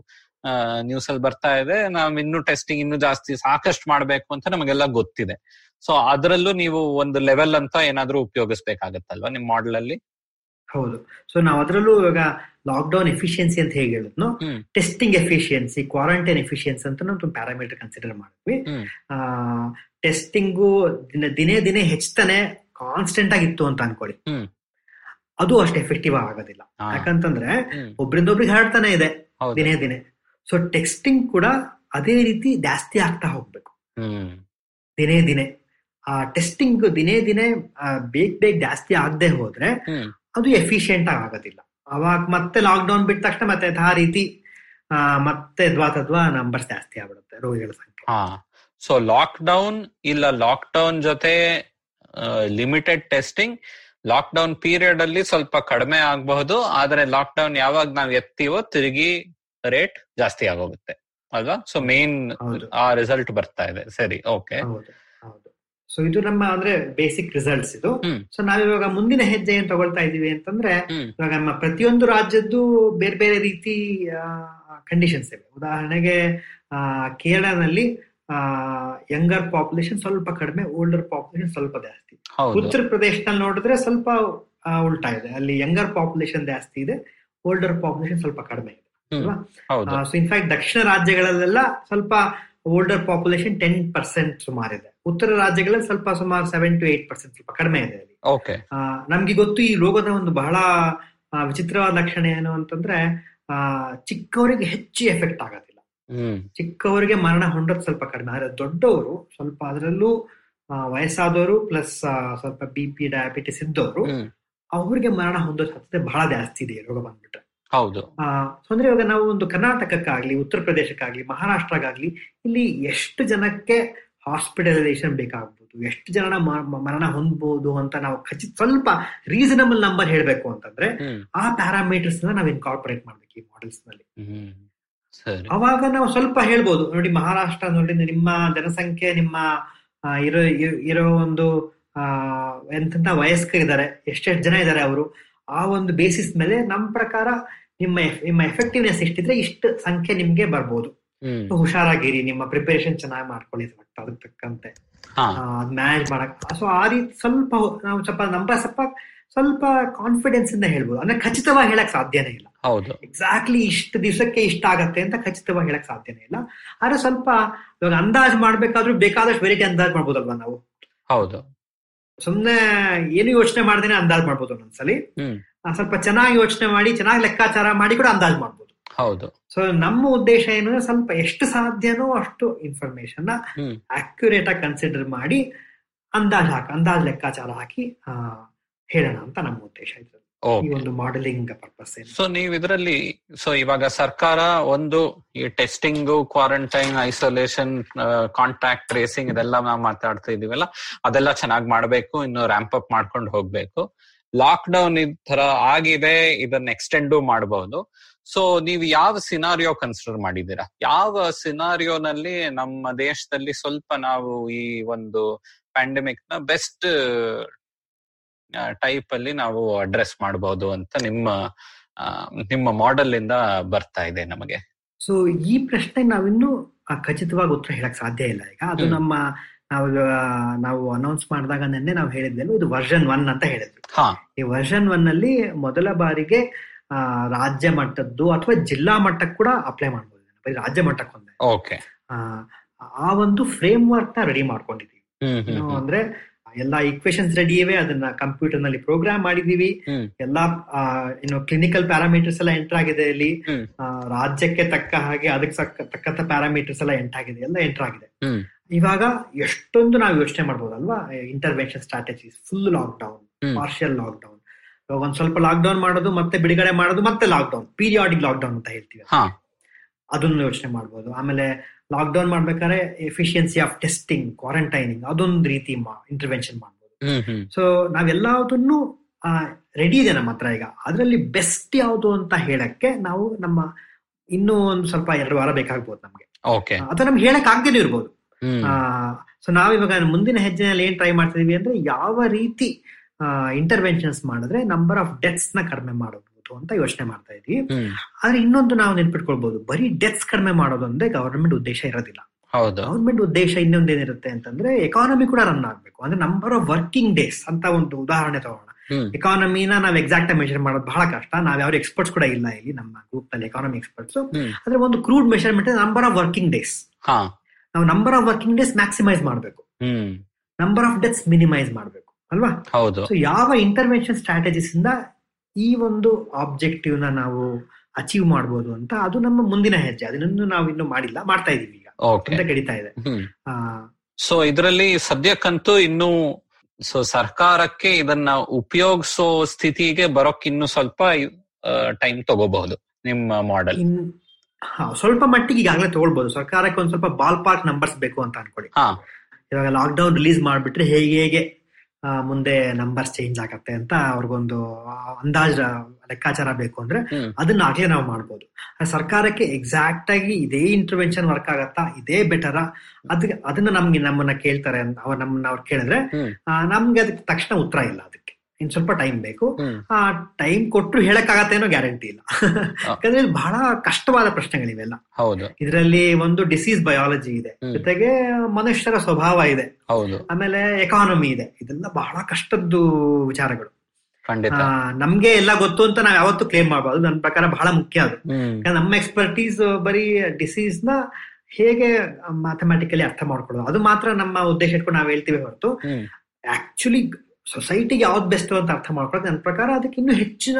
ನ್ಯೂಸ್ ಅಲ್ಲಿ ಬರ್ತಾ ಇದೆ ನಾವ್ ಇನ್ನು ಟೆಸ್ಟಿಂಗ್ ಇನ್ನು ಜಾಸ್ತಿ ಸಾಕಷ್ಟು ಮಾಡ್ಬೇಕು ಅಂತ ನಮಗೆಲ್ಲ ಗೊತ್ತಿದೆ ಸೊ ಅದರಲ್ಲೂ ನೀವು ಒಂದು ಲೆವೆಲ್ ಅಂತ ಏನಾದ್ರೂ ಉಪಯೋಗಿಸ್ಬೇಕಾಗತ್ತಲ್ವಾ ನಿಮ್ ಮಾಡೆಲ್ ಅಲ್ಲಿ ಹೌದು ಸೊ ನಾವು ಅದರಲ್ಲೂ ಇವಾಗ ಲಾಕ್ಡೌನ್ ಎಫಿಷಿಯನ್ಸಿ ಅಂತ ಹೇಗೆ ಹೇಳಿದ್ನು hmm. Testing efficiency quarantine efficiency ಅಂತ ನಾವು ಪ್ಯಾರಾಮೀಟರ್ ಕನ್ಸಿಡರ್ ಮಾಡಿದ್ವಿ ಹ್ಮ್. ಟೆಸ್ಟಿಂಗು ದಿನ ದಿನೇ ದಿನೇ ಹೆಚ್ಚುತ್ತಾನೆ ಕಾನ್ಸ್ಟೆಂಟ್ ಆಗಿತ್ತು ಅಂತ ಅನ್ಕೊಳ್ಳಿ ಹ್ಮ್. ಅದು ಅಷ್ಟು ಎಫೆಕ್ಟಿವ್ ಆಗೋದಿಲ್ಲ ಹಾ. ಯಾಕಂತಂದ್ರೆ ಹ್ಮ್. ಒಬ್ರಿಂದ ಒಬ್ರಿಗೆ ಹರಡ್ತಾನೆ ಇದೆ ಹೌದು ದಿನೇ ದಿನೇ ಸೊ ಟೆಸ್ಟಿಂಗ್ ಕೂಡ ಅದೇ ರೀತಿ ಜಾಸ್ತಿ ಆಗ್ತಾ ಹೋಗ್ಬೇಕು ಹ್ಮ್ ದಿನೇ ದಿನೇ ಆ ಟೆಸ್ಟಿಂಗ್ ದಿನೇ ದಿನೇ ಆ, ಬೇಗ ಬೇಗ ಜಾಸ್ತಿ ಆಗದೆ ಹೋದ್ರೆ ಹ್ಮ್ ಅದು ಎಫಿಷಿಯಂಟ್ ಆಗದಿಲ್ಲ ಅವಾಗ ಮತ್ತೆ ಲಾಕ್ಡೌನ್ ಬಿಟ್ಟ ತಕ್ಷಣ ಮತ್ತೆ ಆ ರೀತಿ ಆ, ಮತ್ತೆ ದ್ವಾ ತದ್ವಾ ನಂಬರ್ಸ್ ಜಾಸ್ತಿ ಆಗ್ಬಿಡುತ್ತೆ ರೋಗಿಗಳ ಸಂಖ್ಯೆ ಹಾ ಸೊ ಲಾಕ್ ಡೌನ್ ಇಲ್ಲ ಲಾಕ್ ಡೌನ್ ಜೊತೆ limited testing lockdown period ಅಲ್ಲಿ ಸ್ವಲ್ಪ ಕಡಿಮೆ ಆಗಬಹುದು ಆದ್ರೆ ಲಾಕ್ ಡೌನ್ ಯಾವಾಗ ನಾವ್ ಎತ್ತೀವೋ ತಿರುಗಿ ರೇಟ್ ಜಾಸ್ತಿ ಆಗೋಗುತ್ತೆ ಅಲ್ವಾ ಸೊ ಮೇನ್ ಹೌದು ಆ ರಿಸಲ್ಟ್ ಬರ್ತಾ ಇದೆ ಸರಿ ಓಕೆ ಹೌದು ಹೌದು ಸೊ ಇದು ನಮ್ಮ ಅಂದ್ರೆ ಬೇಸಿಕ್ ರಿಸಲ್ಟ್ಸ್ ಇದು ಹ್ಮ್. ಸೊ ನಾವಿವಾಗ ಮುಂದಿನ ಹೆಜ್ಜೆ ಏನ್ ತಗೊಳ್ತಾ ಇದೀವಿ ಅಂತಂದ್ರೆ ಹ್ಮ್ ಇವಾಗ ನಮ್ಮ ಪ್ರತಿಯೊಂದು ರಾಜ್ಯದ್ದು ಬೇರೆ ಬೇರೆ ರೀತಿ ಕಂಡೀಷನ್ಸ್ ಇವೆ ಉದಾಹರಣೆಗೆ ಆ, ಕೇರಳನಲ್ಲಿ ಯಂಗರ್ ಪಾಪ್ಯುಲೇಷನ್ ಸ್ವಲ್ಪ ಕಡಿಮೆ ಓಲ್ಡರ್ ಪಾಪ್ಯುಲೇಷನ್ ಸ್ವಲ್ಪ ಜಾಸ್ತಿ ಹೌದು ಉತ್ತರ ಪ್ರದೇಶದಲ್ಲಿ ನೋಡಿದ್ರೆ ಸ್ವಲ್ಪ ಆ, ಉಲ್ಟಾ ಇದೆ ಅಲ್ಲಿ ಯಂಗರ್ ಪಾಪ್ಯುಲೇಷನ್ ಜಾಸ್ತಿ ಇದೆ ಓಲ್ಡರ್ ಪಾಪ್ಯುಲೇಷನ್ ಸ್ವಲ್ಪ ಕಡಿಮೆ ಇದೆ ಹ್ಮ್. ಅಲ್ವಾ ಹೌದು ಸೊ ಇನ್ಫ್ಯಾಕ್ಟ್ ದಕ್ಷಿಣ ರಾಜ್ಯಗಳಲ್ಲೆಲ್ಲ ಸ್ವಲ್ಪ ಓಲ್ಡರ್ ಪಾಪ್ಯುಲೇಷನ್ ಟೆನ್ ಪರ್ಸೆಂಟ್ ಸುಮಾರಿದೆ ಉತ್ತರ ರಾಜ್ಯಗಳಲ್ಲಿ ಸ್ವಲ್ಪ ಸುಮಾರು ಸೆವೆನ್ ಟು ಏಟ್ ಪರ್ಸೆಂಟ್ ಸ್ವಲ್ಪ ಕಡಿಮೆ ಇದೆ ಅಲ್ಲಿ ಓಕೆ ಆ, ನಮ್ಗೆ ಗೊತ್ತು ಈ ರೋಗದ ಒಂದು ಬಹಳ ಆ, ವಿಚಿತ್ರವಾದ ಲಕ್ಷಣ ಏನು ಅಂತಂದ್ರೆ ಆ ಚಿಕ್ಕವರಿಗೆ ಹೆಚ್ಚು ಎಫೆಕ್ಟ್ ಆಗೋದಿಲ್ಲ ಹ್ಮ್ ಚಿಕ್ಕವರಿಗೆ ಮರಣ ಹೊಂದೋದು ಸ್ವಲ್ಪ ಕಡಿಮೆ ಆದ್ರೆ ದೊಡ್ಡವರು ಸ್ವಲ್ಪ ಅದರಲ್ಲೂ ಆ, ವಯಸ್ಸಾದವರು ಪ್ಲಸ್ ಸ್ವಲ್ಪ ಬಿ ಪಿ ಡಯಾಬಿಟಿಸ್ ಇದ್ದವರು ಹ್ಮ್ ಅವ್ರಿಗೆ ಮರಣ ಹೊಂದೋ ಸಾಧ್ಯತೆ ಬಹಳ ಜಾಸ್ತಿ ಇದೆ ಈ ರೋಗ ಬಂದ್ಬಿಟ್ರೆ ಹೌದು ಆ, ಸೊ ಅಂದ್ರೆ ಇವಾಗ ನಾವು ಒಂದು ಕರ್ನಾಟಕಕ್ಕಾಗ್ಲಿ ಉತ್ತರ ಪ್ರದೇಶಕ್ಕಾಗ್ಲಿ ಮಹಾರಾಷ್ಟ್ರಕ್ಕಾಗ್ಲಿ ಇಲ್ಲಿ ಎಷ್ಟು ಜನಕ್ಕೆ ಹಾಸ್ಪಿಟಲೈಸೇಷನ್ ಬೇಕಾಗ್ಬೋದು ಎಷ್ಟು ಜನ ಮ- ಮ- ಮರಣ ಹೊಂದ್ಬೋದು ಅಂತ ನಾವು ಖಚಿತ ಸ್ವಲ್ಪ ರೀಸನಬಲ್ ನಂಬರ್ ಹೇಳ್ಬೇಕು ಅಂತಂದ್ರೆ ಹ್ಮ್ ಆ ಪ್ಯಾರಾಮೀಟರ್ಸ್ ನಾವು ಇನ್ಕಾರ್ಪೊರೇಟ್ ಮಾಡ್ಬೇಕು ಈ ಮಾಡೆಲ್ಸ್ ನಲ್ಲಿ ಹ್ಮ್ ಸರಿ ಅವಾಗ ನಾವು ಸ್ವಲ್ಪ ಹೇಳ್ಬೋದು ನೋಡಿ ಮಹಾರಾಷ್ಟ್ರ ನೋಡಿ ನಿಮ್ಮ ಜನಸಂಖ್ಯೆ ನಿಮ್ಮ ಆ, ಇರೋ ಇರೋ- ಇರೋ ಒಂದು ಆ ಎಂತೆಂತ ವಯಸ್ಕರಿದ್ದಾರೆ ಎಷ್ಟೆಷ್ಟು ಜನ ಇದ್ದಾರೆ ಅವರು ಆ ಒಂದು ಬೇಸಿಸ್ ಮೇಲೆ ನಮ್ಮ ಪ್ರಕಾರ ನಿಮ್ಮ ಎಫ್- ನಿಮ್ಮ ಎಫೆಕ್ಟಿವ್ನೆಸ್ ಎಷ್ಟಿದ್ರೆ ಇಷ್ಟು ಸಂಖ್ಯೆ ನಿಮ್ಗೆ ಬರ್ಬೋದು ಹ್ಮ್ So, ಹುಷಾರಾಗಿರಿ ನಿಮ್ಮ ಪ್ರಿಪರೇಷನ್ ಚೆನ್ನಾಗಿ ಮಾಡ್ಕೊಳ್ಳಿ ಒಟ್ಟು ಅದಕ್ಕೆ ತಕ್ಕಂತೆ ಹಾ ಮ್ಯಾನೇಜ್ ಮಾಡಕ್ ಸೊ ಆ ರೀತಿ ಸ್ವಲ್ಪ ಹೊ- ನಾವು ಸ್ವಲ್ಪ ನಂಬರ್ ಸ್ವಲ್ಪ ಸ್ವಲ್ಪ ಕಾನ್ಫಿಡೆನ್ಸ್ ಇಂದ ಹೇಳ್ಬೋದು ಅಂದ್ರೆ ಖಚಿತವಾಗಿ ಹೇಳಕ್ ಸಾಧ್ಯನೇ ಇಲ್ಲ ಹೌದು ಎಕ್ಸಾಕ್ಟ್ಲಿ ಇಷ್ಟು ದಿವಸಕ್ಕೆ ಇಷ್ಟ ಆಗತ್ತೆ ಅಂತ ಖಚಿತವಾಗಿ ಹೇಳಕ್ ಸಾಧ್ಯನೇ ಇಲ್ಲ ಆದ್ರೆ ಸ್ವಲ್ಪ ಇವಾಗ ಅಂದಾಜ್ ಮಾಡ್ಬೇಕಾದ್ರೂ ಬೇಕಾದಷ್ಟು ವೆರೈಟಿ ಅಂದಾಜ್ ಮಾಡ್ಬೋದಲ್ವಾ ನಾವು ಹೌದು ಸುಮ್ನೆ ಏನು ಯೋಚನೆ ಮಾಡ್ದೇನೆ ಅಂದಾಜ್ ಮಾಡ್ಬೋದು ಒಂದೊಂದ್ಸಲಿ ಹ್ಮ್ ಆ, ಸ್ವಲ್ಪ ಚೆನ್ನಾಗಿ ಯೋಚನೆ ಮಾಡಿ ಚೆನ್ನಾಗಿ ಲೆಕ್ಕಾಚಾರ ಮಾಡಿ ಕೂಡ ಅಂದಾಜ್ ಮಾಡ್ಬೋದು ಹೌದು ಸೊ ನಮ್ಮ ಉದ್ದೇಶ ಏನು ಅಂದ್ರೆ ಸ್ವಲ್ಪ ಎಷ್ಟು ಸಾಧ್ಯನೋ ಅಷ್ಟು ಇನ್ಫಾರ್ಮೇಶನ್ ಹ್ಮ್ ಅಕ್ಯುರೇಟ್ ಆಗಿ ಕನ್ಸಿಡರ್ ಮಾಡಿ ಅಂದಾಜ್ ಹಾಕಿ ಅಂದಾಜ್ ಲೆಕ್ಕಾಚಾರ ಹಾಕಿ ಆ, ಹೇಳೋಣ ಅಂತ ನಮ್ಮ ಉದ್ದೇಶ ಇದು ಈ ಓಕೆ ಒಂದು ಮಾಡೆಲಿಂಗ್ ಪರ್ಪಸ್ ಏನು ಸೊ ನೀವ್ ಇದರಲ್ಲಿ ಸೊ ಇವಾಗ ಸರ್ಕಾರ ಒಂದು ಈ testing quarantine isolation contact tracing ಇದೆಲ್ಲ ನಾವು ಮಾತಾಡ್ತಾ ಇದೀವಲ್ಲ ಅದೆಲ್ಲ ಚೆನ್ನಾಗಿ ಮಾಡ್ಬೇಕು ಇನ್ನು ರ್ಯಾಂಪ್ ಅಪ್ ಮಾಡ್ಕೊಂಡು ಹೋಗ್ಬೇಕು ಲಾಕ್ ಡೌನ್ ಈ ತರ ಆಗಿದೆ ಇದನ್ನ ಎಕ್ಸ್ಟೆಂಡು ಮಾಡಬಹುದು ಸೊ ನೀವು ಯಾವ ಸಿನಾರಿಯೋ ಕನ್ಸಿಡರ್ ಮಾಡಿದ್ದೀರಾ ಯಾವ ಸಿನಾರಿಯೋನಲ್ಲಿ ನಮ್ಮ ದೇಶದಲ್ಲಿ ಸ್ವಲ್ಪ ನಾವು ಈ ಒಂದು ಪ್ಯಾಂಡಮಿಕ್ ನ ಬೆಸ್ಟ್ ಟೈಪ್ ಅಲ್ಲಿ ನಾವು ಅಡ್ರೆಸ್ ಮಾಡಬಹುದು ಅಂತ ನಿಮ್ಮ ಆ, ನಿಮ್ಮ ಮಾಡೆಲ್ ಇಂದ ಬರ್ತಾ ಇದೆ ನಮಗೆ ಸೊ ಈ ಪ್ರಶ್ನೆ ನಾವಿನ್ನೂ ಆ, ಖಚಿತವಾಗಿ ಉತ್ತರ ಹೇಳಕ್ ಸಾಧ್ಯ ಇಲ್ಲ ಈಗ ಅದು ಹ್ಮ್. ನಮ್ಮ ನಾವು ಆ, ನಾವು ಅನೌನ್ಸ್ ಮಾಡಿದಾಗ ನೆನ್ನೆ ನಾವು ಹೇಳಿದ್ವಿ ಇದು ವರ್ಷನ್ ಒನ್ ಅಂತ ಹೇಳಿದ್ವಿ ಹಾ ಈ ವರ್ಷನ್ ಒನ್ ಅಲ್ಲಿ ಮೊದಲ ಬಾರಿಗೆ ಆ, ರಾಜ್ಯ ಮಟ್ಟದ್ದು ಅಥವಾ ಜಿಲ್ಲಾ ಮಟ್ಟಕ್ಕೆ ಕೂಡ ಅಪ್ಲೈ ಮಾಡ್ಬೋದು ಇದನ್ನ. ಬರೀ ರಾಜ್ಯ ಮಟ್ಟಕ್ಕೆ ಒಂದೇ ಓಕೆ ಆ, ಆ ಒಂದು ಫ್ರೇಮ್ ವರ್ಕ್ ನ ರೆಡಿ ಮಾಡ್ಕೊಂಡಿದೀವಿ ಹ್ಮ್ ಹ್ಮ್ ಏನು ಹ್ಮ್ ಅಂದ್ರೆ ಎಲ್ಲಾ ಈಕ್ವೇಶನ್ಸ್ ರೆಡಿ ಇವೆ ಅದನ್ನ ಕಂಪ್ಯೂಟರ್ ನಲ್ಲಿ ಪ್ರೋಗ್ರಾಮ್ ಮಾಡಿದೀವಿ ಹ್ಮ್. ಎಲ್ಲಾ ಆ, ಏನು ಕ್ಲಿನಿಕಲ್ ಪ್ಯಾರಾಮೀಟರ್ಸ್ ಎಲ್ಲ ಎಂಟರ್ ಆಗಿದೆ ಇಲ್ಲಿ ಹ್ಮ್. ಆ, ರಾಜ್ಯಕ್ಕೆ ತಕ್ಕ ಹಾಗೆ ಅದಕ್ಕೆ ತಕ್ಕ ತಕ್ಕಂತ ಪ್ಯಾರಾಮೀಟರ್ಸ್ ಎಲ್ಲ ಎಂಟರ್ ಆಗಿದೆ ಎಲ್ಲ ಎಂಟರ್ ಆಗಿದೆ ಹ್ಮ್. ಇವಾಗ ಎಷ್ಟೊಂದು ನಾವು ಯೋಚನೆ ಮಾಡ್ಬೋದಲ್ವಾ intervention strategies full lockdown hmm. Partial lockdown ಇವಾಗ ಒಂದ್ ಸ್ವಲ್ಪ ಲಾಕ್ ಡೌನ್ ಮಾಡೋದು ಮತ್ತೆ ಬಿಡುಗಡೆ ಮಾಡೋದು ಮತ್ತೆ lockdown periodic lockdown ಅಂತ ಹೇಳ್ತೀವಿ ಹಾ ಅದನ್ನು ಯೋಚನೆ ಮಾಡ್ಬೋದು ಆಮೇಲೆ ಲಾಕ್ ಡೌನ್ ಮಾಡ್ಬೇಕಾದ್ರೆ ಎಫಿಷಿಯನ್ಸಿ ಆಫ್ ಟೆಸ್ಟಿಂಗ್ ಕ್ವಾರಂಟೈನಿಂಗ್ ಅದೊಂದು ರೀತಿ ಇಂಟರ್ವೆನ್ಷನ್ ಮಾಡ್ಬೋದು ಹ್ಮ್ ಹ್ಮ್ ಸೊ ನಾವೆಲ್ಲದನ್ನು ರೆಡಿ ಇದೆ ನಮ್ಮ ಹತ್ರ ಈಗ ಅದರಲ್ಲಿ ಬೆಸ್ಟ್ ಯಾವುದು ಅಂತ ಹೇಳಕ್ಕೆ ನಾವು ನಮ್ಮ ಇನ್ನೂ ಒಂದು ಸ್ವಲ್ಪ ಎರಡು ವಾರ ಬೇಕಾಗ್ಬೋದು ನಮ್ಗೆ ಓಕೆ ಅಥವಾ ನಮ್ಗೆ ಹೇಳಕ್ ಆಗದೇನೂ ಇರ್ಬೋದು ಹ್ಮ್ ಸೊ ನಾವಿವಾಗ ಮುಂದಿನ ಹೆಜ್ಜೆನಲ್ಲಿ ಏನ್ ಟ್ರೈ ಮಾಡ್ತಿದೀವಿ ಅಂದ್ರೆ ಯಾವ ರೀತಿ ಇಂಟರ್ವೆನ್ಷನ್ಸ್ ಮಾಡಿದ್ರೆ ನಂಬರ್ ಆಫ್ ಡೆತ್ಸ್ ನ ಕಡಿಮೆ ಮಾಡಬಹುದು ಅಂತ ಯೋಚನೆ ಮಾಡ್ತಾ ಇದೀವಿ ಹ್ಮ್ ಆದ್ರೆ ಇನ್ನೊಂದು ನಾವು ನೆನ್ಪಿಟ್ಕೊಳ್ಬಹುದು ಬರೀ ಡೆತ್ಸ್ ಕಡಿಮೆ ಮಾಡೋದು ಅಂದ್ರೆ ಗವರ್ಮೆಂಟ್ ಉದ್ದೇಶ ಇರೋದಿಲ್ಲ ಹೌದು ಗವರ್ಮೆಂಟ್ ಉದ್ದೇಶ ಇನ್ನೊಂದೇನಿರುತ್ತೆ ಅಂತಂದ್ರೆ ಎಕಾನಮಿ ಕೂಡ ರನ್ ಆಗ್ಬೇಕು ಅಂದ್ರೆ ನಂಬರ್ ಆಫ್ ವರ್ಕಿಂಗ್ ಡೇಸ್ ಅಂತ ಒಂದು ಉದಾಹರಣೆ ತಗೋಣ ಹ್ಮ್ ಎಕಾನಮಿನ ನಾವ್ ಎಕ್ಸಾಕ್ಟ್ ಮೆಷರ್ ಮಾಡೋದು ಬಹಳ ಕಷ್ಟ ನಾವ್ ಯಾವ ಎಕ್ಸ್ಪರ್ಟ್ಸ್ ಕೂಡ ಇಲ್ಲ ಇಲ್ಲಿ ನಮ್ಮ ಗ್ರೂಪ್ ನಲ್ಲಿ ಎಕಾನಮಿ ಎಕ್ಸ್ಪರ್ಟ್ಸ್ ಹ್ಮ್. ಅಂದ್ರೆ ಒಂದು crude measurement number of working days ಹಾ ನಾವು number of working days maximise ಮಾಡಬೇಕು hmm number of deaths minimise ಮಾಡಬೇಕು ಅಲ್ವಾ ಹೌದು ಸೊ ಯಾವ ಇಂಟರ್ವೆನ್ಷನ್ ಸ್ಟ್ರಾಟಜೀಸ್ ಇಂದ ಈ ಒಂದು ಆಬ್ಜೆಕ್ಟಿವ್ ನ ನಾವು ಅಚೀವ್ ಮಾಡಬಹುದು ಅಂತ ಅದು ನಮ್ಮ ಮುಂದಿನ ಹೆಜ್ಜೆ ಅದನ್ನೊಂದು ನಾವು ಇನ್ನು ಮಾಡಿಲ್ಲ ಮಾಡ್ತಾ ಇದೀವಿ ಈಗ ಓಕೆ ಅಂತ ಕಡಿತಾ ಇದೆ ಹ್ಮ್ ಆ, ಸೊ ಇದರಲ್ಲಿ ಸದ್ಯಕ್ಕಂತೂ ಇನ್ನು ಸೊ ಸರ್ಕಾರಕ್ಕೆ ಇದನ್ನ ಉಪಯೋಗಿಸೋ ಸ್ಥಿತಿಗೆ ಬರೋಕ್ ಇನ್ನು ಸ್ವಲ್ಪ ಟೈಮ್ ತಗೋಬಹುದು ನಿಮ್ಮ ಮಾಡೆಲ್ ಇನ್ ಹಾ, ಸ್ವಲ್ಪ ಮಟ್ಟಿಗೆ ಈಗಾಗಲೇ ತಗೊಳ್ಬಹುದು ಸರ್ಕಾರಕ್ಕೆ ಒಂದ್ ಸ್ವಲ್ಪ ಬಾಲ್ ಪಾರ್ಕ್ ನಂಬರ್ಸ್ ಬೇಕು ಅಂತ ಅನ್ಕೊಳ್ಳಿ ಹಾ ಇವಾಗ ಲಾಕ್ ಡೌನ್ ರಿಲೀಸ್ ಮಾಡ್ಬಿಟ್ರೆ ಹೇಗೆ ಹೇಗೆ ಆ, ಮುಂದೆ ನಂಬರ್ಸ್ ಚೇಂಜ್ ಆಗತ್ತೆ ಅಂತ ಅವ್ರಿಗೊಂದು ಅಂದಾಜ್ ಲೆಕ್ಕಾಚಾರ ಬೇಕು ಅಂದ್ರೆ ಹ್ಮ್. ಅದನ್ನ ಆಗ್ಲೇ ನಾವು ಮಾಡ್ಬೋದು ಆದ್ರೆ ಸರ್ಕಾರಕ್ಕೆ ಎಕ್ಸಾಕ್ಟ್ ಆಗಿ ಇದೇ ಇಂಟರ್ವೆನ್ಷನ್ ವರ್ಕ್ ಆಗತ್ತಾ ಇದೇ ಬೆಟರ ಅದ್ ಅದನ್ನ ನಮ್ಗೆ ನಮ್ಮನ್ನ ಕೇಳ್ತಾರೆ ಅಂತ ಅವ್ರು ನಮ್ಮನ್ನ ಅವ್ರು ಕೇಳಿದ್ರೆ ಹ್ಮ್. ಆ, ನಮ್ಗೆ ಅದಕ್ಕೆ ತಕ್ಷಣ ಉತ್ತರ ಇಲ್ಲ ಅದಕ್ಕೆ ಇನ್ ಸ್ವಲ್ಪ ಟೈಮ್ ಬೇಕು ಹ್ಮ್. ಆ ಟೈಮ್ ಕೊಟ್ರು ಹೇಳಕ್ಕಾಗತ್ತೇನೋ ಗ್ಯಾರಂಟಿ ಇಲ್ಲ ಯಾಕಂದ್ರೆ ಇದು ಬಹಳ ಕಷ್ಟವಾದ ಪ್ರಶ್ನೆಗಳಿವೆಲ್ಲ ಹೌದು ಇದರಲ್ಲಿ ಒಂದು ಡಿಸೀಸ್ ಬಯಾಲಜಿ ಇದೆ ಹ್ಮ್. ಜೊತೆಗೆ ಮನುಷ್ಯರ ಸ್ವಭಾವ ಇದೆ ಹೌದು ಆಮೇಲೆ ಎಕಾನಮಿ ಇದೆ ಇದೆಲ್ಲ ಬಹಳ ಕಷ್ಟದ್ದು ವಿಚಾರಗಳು ಖಂಡಿತ ಆ, ನಮ್ಗೆ ಎಲ್ಲ ಗೊತ್ತು ಅಂತ ನಾವ್ ಯಾವತ್ತೂ ಕ್ಲೇಮ್ ಮಾಡಬಾರ್ದು ನನ್ನ ಪ್ರಕಾರ ಬಹಳ ಮುಖ್ಯ ಅದು ಹ್ಮ್ ಯಾಕಂದ್ರೆ ನಮ್ಮ ಎಕ್ಸ್ಪರ್ಟೀಸ್ ಬರೀ ಡಿಸೀಸ್ ನ ಹೇಗೆ ಮ್ಯಾಥಮೆಟಿಕಲಿ ಅರ್ಥ ಮಾಡ್ಕೊಳ್ಳೋದು ಅದು ಮಾತ್ರ ನಮ್ಮ ಉದ್ದೇಶ ಇಟ್ಕೊಂಡು ನಾವ್ ಹೇಳ್ತೀವಿ ಹೊರತು ಹ್ಮ್ ಆಕ್ಚುಲಿ ಸೊಸೈಟಿಗೆ ಯಾವ್ದು ಬೆಸ್ಟ್ ಅಂತ ಅರ್ಥ ಮಾಡ್ಕೊಳ್ಳೋದು ನನ್ನ ಪ್ರಕಾರ ಅದಕ್ಕೆ ಇನ್ನೂ ಹೆಚ್ಚಿನ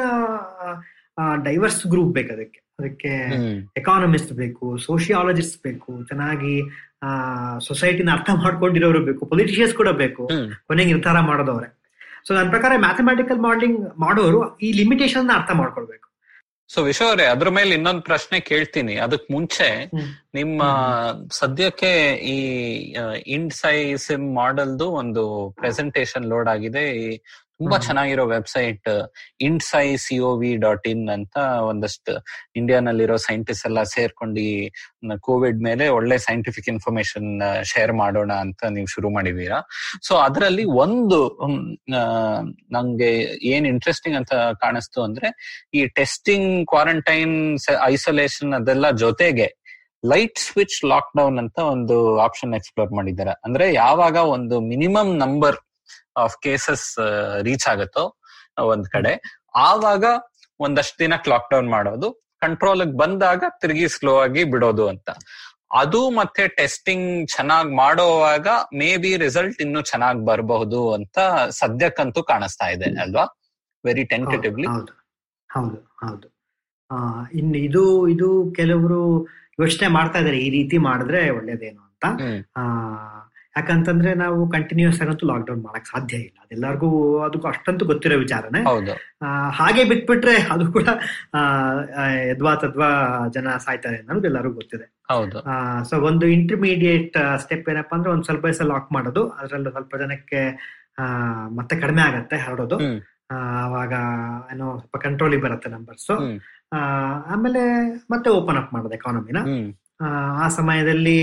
ಡೈವರ್ಸ್ ಗ್ರೂಪ್ ಬೇಕು ಅದಕ್ಕೆ ಅದಕ್ಕೆ ಹ್ಮ್ ಎಕಾನಮಿಸ್ಟ್ ಬೇಕು ಸೋಷಿಯಾಲಜಿಸ್ಟ್ ಬೇಕು ಚೆನ್ನಾಗಿ ಆ ಸೊಸೈಟಿನ ಅರ್ಥ ಮಾಡ್ಕೊಂಡಿರೋರು ಬೇಕು ಪೊಲಿಟಿಷಿಯನ್ಸ್ ಕೂಡ ಬೇಕು ಹ್ಮ್ ಕೊನೆಗೆ ನಿರ್ಧಾರ ಮಾಡೋದವ್ರೆ ಸೊ ನನ್ನ ಪ್ರಕಾರ ಮ್ಯಾಥಮೆಟಿಕಲ್ ಮಾಡಲಿಂಗ್ ಮಾಡೋರು ಈ ಲಿಮಿಟೇಷನ್ ಅರ್ಥ ಮಾಡ್ಕೊಳ್ಬೇಕು ಸೊ ವಿಶ್ವ ಅವರೇ ಅದ್ರ ಮೇಲೆ ಇನ್ನೊಂದು ಪ್ರಶ್ನೆ ಕೇಳ್ತೀನಿ ಅದಕ್ ಮುಂಚೆ ಹ್ಮ್. ನಿಮ್ಮ ಸದ್ಯಕ್ಕೆ ಈ ಇಂಡ್ ಸೈಸಿಮ್ ಮಾಡೆಲ್ದು ಒಂದು ಪ್ರೆಸೆಂಟೇಶನ್ ಲೋಡ್ ಆಗಿದೆ ಈ ತುಂಬಾ ಹ್ಮ್. ಚೆನ್ನಾಗಿರೋ website IndSciCov dot in ಅಂತ ಒಂದಷ್ಟು ಇಂಡಿಯಾನಲ್ಲಿರೋ ಸೈಂಟಿಸ್ಟ್ ಎಲ್ಲ ಸೇರ್ಕೊಂಡು ಈ ಕೋವಿಡ್ ಮೇಲೆ ಒಳ್ಳೆ ಸೈಂಟಿಫಿಕ್ ಇನ್ಫಾರ್ಮೇಶನ್ ಶೇರ್ ಮಾಡೋಣ ಅಂತ ನೀವು ಶುರು ಮಾಡಿದೀರಾ ಸೊ ಅದರಲ್ಲಿ ಒಂದು ಹ್ಮ್, ಆ, ನಂಗೆ ಏನ್ ಇಂಟ್ರೆಸ್ಟಿಂಗ್ ಅಂತ ಕಾಣಿಸ್ತು ಅಂದ್ರೆ ಈ ಟೆಸ್ಟಿಂಗ್ ಕ್ವಾರಂಟೈನ್ ಐಸೋಲೇಷನ್ ಅದೆಲ್ಲ ಜೊತೆಗೆ ಲೈಟ್ ಸ್ವಿಚ್ ಲಾಕ್ ಡೌನ್ ಅಂತ ಒಂದು ಆಪ್ಷನ್ ಎಕ್ಸ್ಪ್ಲೋರ್ ಮಾಡಿದ್ದಾರೆ ಅಂದ್ರೆ ಯಾವಾಗ ಒಂದು minimum number of cases reach ಆಗುತ್ತೋ ಒಂದ್ ಕಡೆ ಆವಾಗ ಒಂದಷ್ಟು ದಿನಕ್ಕೆ ಲಾಕ್ ಡೌನ್ ಮಾಡೋದು ಕಂಟ್ರೋಲ್ ಬಂದಾಗ ತಿರುಗಿ ಸ್ಲೋ ಆಗಿ ಬಿಡೋದು ಅಂತ ಅದು ಮತ್ತೆ ಟೆಸ್ಟಿಂಗ್ ಚೆನ್ನಾಗ್ ಮಾಡೋವಾಗ ಮೇ ಬಿ ರಿಸಲ್ಟ್ ಇನ್ನು ಚೆನ್ನಾಗ್ ಬರಬಹುದು ಅಂತ ಸದ್ಯಕ್ಕಂತೂ ಕಾಣಿಸ್ತಾ ಇದೆ ಅಲ್ವಾ ವೆರಿ ಟೆಂಟೇಟಿವ್ಲಿ ಹೌದು ಹೌದು ಹೌದು ಆ ಇನ್ನು ಇದು ಇದು ಕೆಲವರು ಯೋಚನೆ ಮಾಡ್ತಾ ಇದಾರೆ ಈ ರೀತಿ ಮಾಡಿದ್ರೆ ಒಳ್ಳೇದೇನು ಅಂತ ಹ್ಮ್ ಆ ಯಾಕಂತಂದ್ರೆ ನಾವು ಕಂಟಿನ್ಯೂಸ್ ಆಗಂತೂ ಲಾಕ್ ಡೌನ್ ಮಾಡಕ್ ಸಾಧ್ಯ ಇಲ್ಲ ಅದೆಲ್ಲರಿಗೂ ಅದಕ್ಕೂ ಅಷ್ಟಂತೂ ಗೊತ್ತಿರೋ ವಿಚಾರನೆ ಹೌದು ಆ, ಹಾಗೆ ಬಿಟ್ಬಿಟ್ರೆ ಅದು ಕೂಡ ಆ, ಆ, ಯದ್ವಾ ತದ್ವಾ ಜನ ಸಾಯ್ತಾರೆ ಅನ್ನೋದು ಎಲ್ಲರಿಗೂ ಗೊತ್ತಿದೆ ಹೌದು ಸೊ ಒಂದು ಇಂಟರ್ಮೀಡಿಯೇಟ್ ಸ್ಟೆಪ್ ಏನಪ್ಪಾ ಅಂದ್ರೆ ಒಂದ್ ಸ್ವಲ್ಪ ದಿವಸ ಲಾಕ್ ಮಾಡೋದು ಅದ್ರಲ್ಲೂ ಸ್ವಲ್ಪ ಜನಕ್ಕೆ ಆ, ಮತ್ತೆ ಕಡಿಮೆ ಆಗತ್ತೆ ಹರಡೋದು ಹ್ಮ್. ಆ, ಅವಾಗ ಏನೋ ಸ್ವಲ್ಪ ಕಂಟ್ರೋಲಿಗೆ ಬರುತ್ತೆ ನಂಬರ್ಸ್ ಹ್ಮ್. ಆಮೇಲೆ ಮತ್ತೆ ಓಪನ್ ಅಪ್ ಮಾಡೋದು ಎಕಾನಮಿನ ಹ್ಮ್ ಆ ಸಮಯದಲ್ಲಿ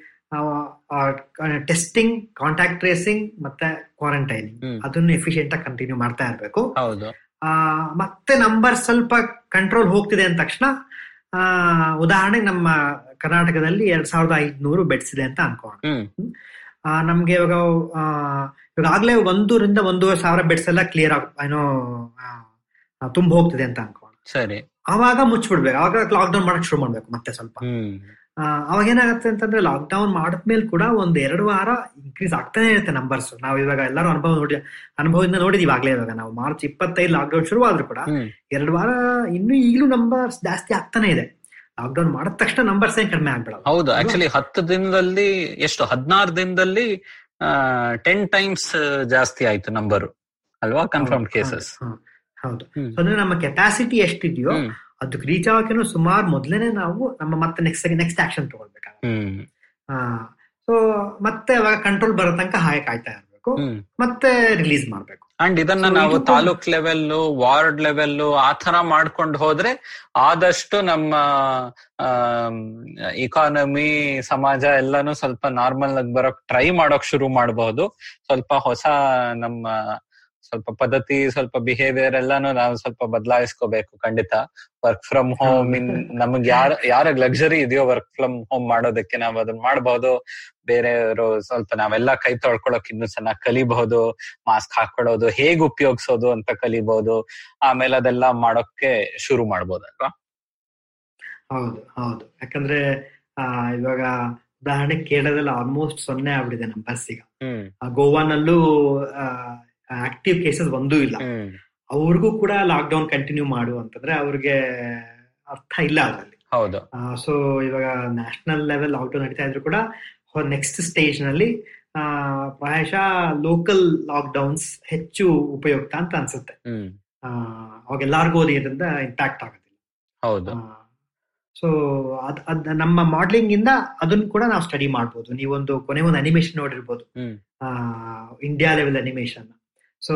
ಟೆಸ್ಟಿಂಗ್ ಕಾಂಟ್ಯಾಕ್ಟ್ ಟ್ರೇಸಿಂಗ್ ಮತ್ತೆ ಕ್ವಾರಂಟೈನಿಂಗ್ ಹ್ಮ್. ಅದನ್ನು ಎಫಿಷಿಯಂಟ್ ಆಗಿ ಕಂಟಿನ್ಯೂ ಮಾಡ್ತಾ ಇರಬೇಕು ಹೌದು ಆ, ಮತ್ತೆ ನಂಬರ್ ಸ್ವಲ್ಪ ಕಂಟ್ರೋಲ್ ಹೋಗ್ತಿದೆ ಅಂದ ತಕ್ಷಣ ಆ, ಉದಾಹರಣೆಗೆ ನಮ್ಮ ಕರ್ನಾಟಕದಲ್ಲಿ ಎರಡ್ ಸಾವಿರದ ಐದ್ನೂರು ಬೆಡ್ಸ್ ಇದೆ ಅಂತ ಅನ್ಕೋಣ ಹ್ಮ್ ಆ, ನಮ್ಗೆ ಇವಾಗ ಆ, ಇವಾಗಲೇ ಒಂದೂರಿಂದ ಒಂದೂವರೆ ಸಾವಿರ ಬೆಡ್ಸ್ ಎಲ್ಲ ಕ್ಲಿಯರ್ ಆಗ ಏನೋ ತುಂಬ ಹೋಗ್ತಿದೆ ಅಂತ ಅನ್ಕೋಣ ಸರಿ ಆವಾಗ ಮುಚ್ಚಿಬಿಡ್ಬೇಕು ಆವಾಗ ಲಾಕ್ ಡೌನ್ ಮಾಡಕ್ ಶುರು ಮಾಡ್ಬೇಕು ಮತ್ತೆ ಸ್ವಲ್ಪ ಹ್ಮ್ ಅವಾಗ ಏನಾಗುತ್ತೆ ಅಂತಂದ್ರೆ ಲಾಕ್ಡೌನ್ ಮಾಡಿದ್ಮೇಲೆ ಕೂಡ ಒಂದ್ ಎರಡು ವಾರ ಇನ್ಕ್ರೀಸ್ ಆಗ್ತಾನೆ ಇರುತ್ತೆ ನಂಬರ್ಸ್ ನಾವು ಇವಾಗ ಎಲ್ಲರೂ ಅನುಭವ ನೋಡಿ ಅನುಭವದಿಂದ ನೋಡಿದೀವಿ ಆಗ್ಲೇ ಇವಾಗ ನಾವು ಮಾರ್ಚ್ ಇಪ್ಪತ್ತೈದು ಲಾಕ್ಡೌನ್ ಶುರು ಆದ್ರೂ ಕೂಡ ಹ್ಮ್ ಎರಡು ವಾರ ಇನ್ನು ಈಗಲೂ ನಂಬರ್ಸ್ ಜಾಸ್ತಿ ಆಗ್ತಾನೆ ಇದೆ ಲಾಕ್ಡೌನ್ ಮಾಡಿದ ತಕ್ಷಣ ನಂಬರ್ಸ್ ಏನ್ ಕಡಿಮೆ ಆಗ್ಬಿಡಲ್ಲ ಹೌದು ಆಕ್ಚುಲಿ ಹತ್ತು ದಿನದಲ್ಲಿ ಎಷ್ಟು ಹದಿನಾರು ದಿನದಲ್ಲಿ ಟೆನ್ ಟೈಮ್ಸ್ ಜಾಸ್ತಿ ಆಯ್ತು ನಂಬರು ಅಲ್ವಾ ಕನ್ಫರ್ಮ್ ಕೇಸಸ್ ಹೌದು, ಹೌದು ಹ್ಮ್. So ಅಂದ್ರೆ ನಮ್ಮ ಕೆಪಾಸಿಟಿ ಎಷ್ಟಿದೆಯೋ ಹ್ಮ್ ಅದಕ್ಕೆ ರೀಚ್ ಆಗೋಕೆ ಸುಮಾರು ಮೊದ್ಲೇನೆ ನಾವು ನಮ್ಮ ಮತ್ತೆ ನೆಕ್ಸ್ಟ್ ನೆಕ್ಸ್ಟ್ ಆಕ್ಷನ್ ತಗೊಳ್ಬೇಕಾಗುತ್ತೆ ಹ್ಮ್ ಸೊ ಮತ್ತೆ ಅವಾಗ ಕಂಟ್ರೋಲ್ ಬರೋ ತನಕ ಹಾಗೆ ಕಾಯ್ತಾ ಇರ್ಬೇಕು ಹ್ಮ್ ಮತ್ತೆ ರಿಲೀಸ್ ಮಾಡ್ಬೇಕು ಅಂಡ್ ಇದನ್ನ So ನಾವು ಇದು ಕೂಡ- ತಾಲೂಕ್ ಲೆವೆಲ್ ವಾರ್ಡ್ ಲೆವೆಲ್ ಆ ತರ ಮಾಡ್ಕೊಂಡು ಹೋದ್ರೆ ಆದಷ್ಟು ನಮ್ಮ ಇಕಾನಮಿ ಸಮಾಜ ಎಲ್ಲಾನು ಸ್ವಲ್ಪ ನಾರ್ಮಲ್ ಆಗಿ ಬರೋಕ್ ಟ್ರೈ ಮಾಡೋಕ್ ಶುರು ಮಾಡಬಹುದು ಸ್ವಲ್ಪ ಹೊಸ ನಮ್ಮ ಸ್ವಲ್ಪ ಪದ್ಧತಿ ಸ್ವಲ್ಪ ಬಿಹೇವಿಯರ್ ಎಲ್ಲಾನು ನಾವು ಸ್ವಲ್ಪ ಬದಲಾಯಿಸ್ಕೋಬೇಕು ಖಂಡಿತ ವರ್ಕ್ ಫ್ರಮ್ ಹೋಮ್ ಇನ್ ನಮ್ಗೆ ಯಾರ ಯಾರಾಗ ಲಕ್ಸರಿ ಇದೆಯೋ ವರ್ಕ್ ಫ್ರಮ್ ಹೋಮ್ ಮಾಡೋದಕ್ಕೆ ನಾವು ಅದನ್ನ ಮಾಡಬಹುದು ಬೇರೆಯವರು ಸ್ವಲ್ಪ ನಾವೆಲ್ಲ ಕೈ ತೊಳ್ಕೊಳಕ್ ಇನ್ನು ಚೆನ್ನಾಗಿ ಕಲಿಬಹುದು ಮಾಸ್ಕ್ ಹಾಕೊಳ್ಳೋದು ಹೇಗ್ ಉಪಯೋಗಿಸೋದು ಅಂತ ಕಲಿಬಹುದು ಆಮೇಲೆ ಅದೆಲ್ಲ ಮಾಡೋಕೆ ಶುರು ಮಾಡ್ಬೋದಲ್ವಾ ಹೌದು ಹೌದು ಯಾಕಂದ್ರೆ ಆ, ಇವಾಗ ಉದಾಹರಣೆ ಕೇರಳದಲ್ಲಿ ಆಲ್ಮೋಸ್ಟ್ ಸೊನ್ನೆ ಆಗ್ಬಿಟ್ಟಿದೆ ನಂಬರ್ಸ್ ಈಗ ಹ್ಮ್ ಆ, ಗೋವಾನಲ್ಲೂ ಆಕ್ಟಿವ್ ಕೇಸಸ್ ಒಂದೂ ಇಲ್ಲ ಹ್ಮ್ ಅವ್ರಿಗೂ ಕೂಡ ಲಾಕ್ ಡೌನ್ ಕಂಟಿನ್ಯೂ ಮಾಡು ಅಂತಂದ್ರೆ ಅವ್ರಿಗೆ ಅರ್ಥ ಇಲ್ಲ ಅದರಲ್ಲಿ ಹೌದು ಸೊ ಇವಾಗ ನ್ಯಾಷನಲ್ ಲೆವೆಲ್ ಲಾಕ್ಡೌನ್ ನಡೀತಾ ಇದ್ರು ಕೂಡ ನೆಕ್ಸ್ಟ್ ಸ್ಟೇಜ್ ನಲ್ಲಿ ಆ, ಪ್ರಾಯಶಃ ಲೋಕಲ್ ಲಾಕ್ಡೌನ್ಸ್ ಹೆಚ್ಚು ಉಪಯುಕ್ತ ಅಂತ ಅನ್ಸುತ್ತೆ ಹ್ಮ್ ಆ, ಅವಾಗ ಎಲ್ಲಾರ್ಗೂ ಇದರಿಂದ ಇಂಪ್ಯಾಕ್ಟ್ ಆಗೋದಿಲ್ಲ ಹೌದು ಸೊ ಅದ್ ಅದ್ ನಮ್ಮ ಮಾಡ್ಲಿಂಗ್ ಇಂದ ಅದನ್ನ ಕೂಡ ನಾವು ಸ್ಟಡಿ ಮಾಡ್ಬೋದು ನೀವೊಂದು ಕೊನೆ ಒಂದು ಅನಿಮೇಷನ್ ನೋಡಿರ್ಬೋದು hmm India level animation so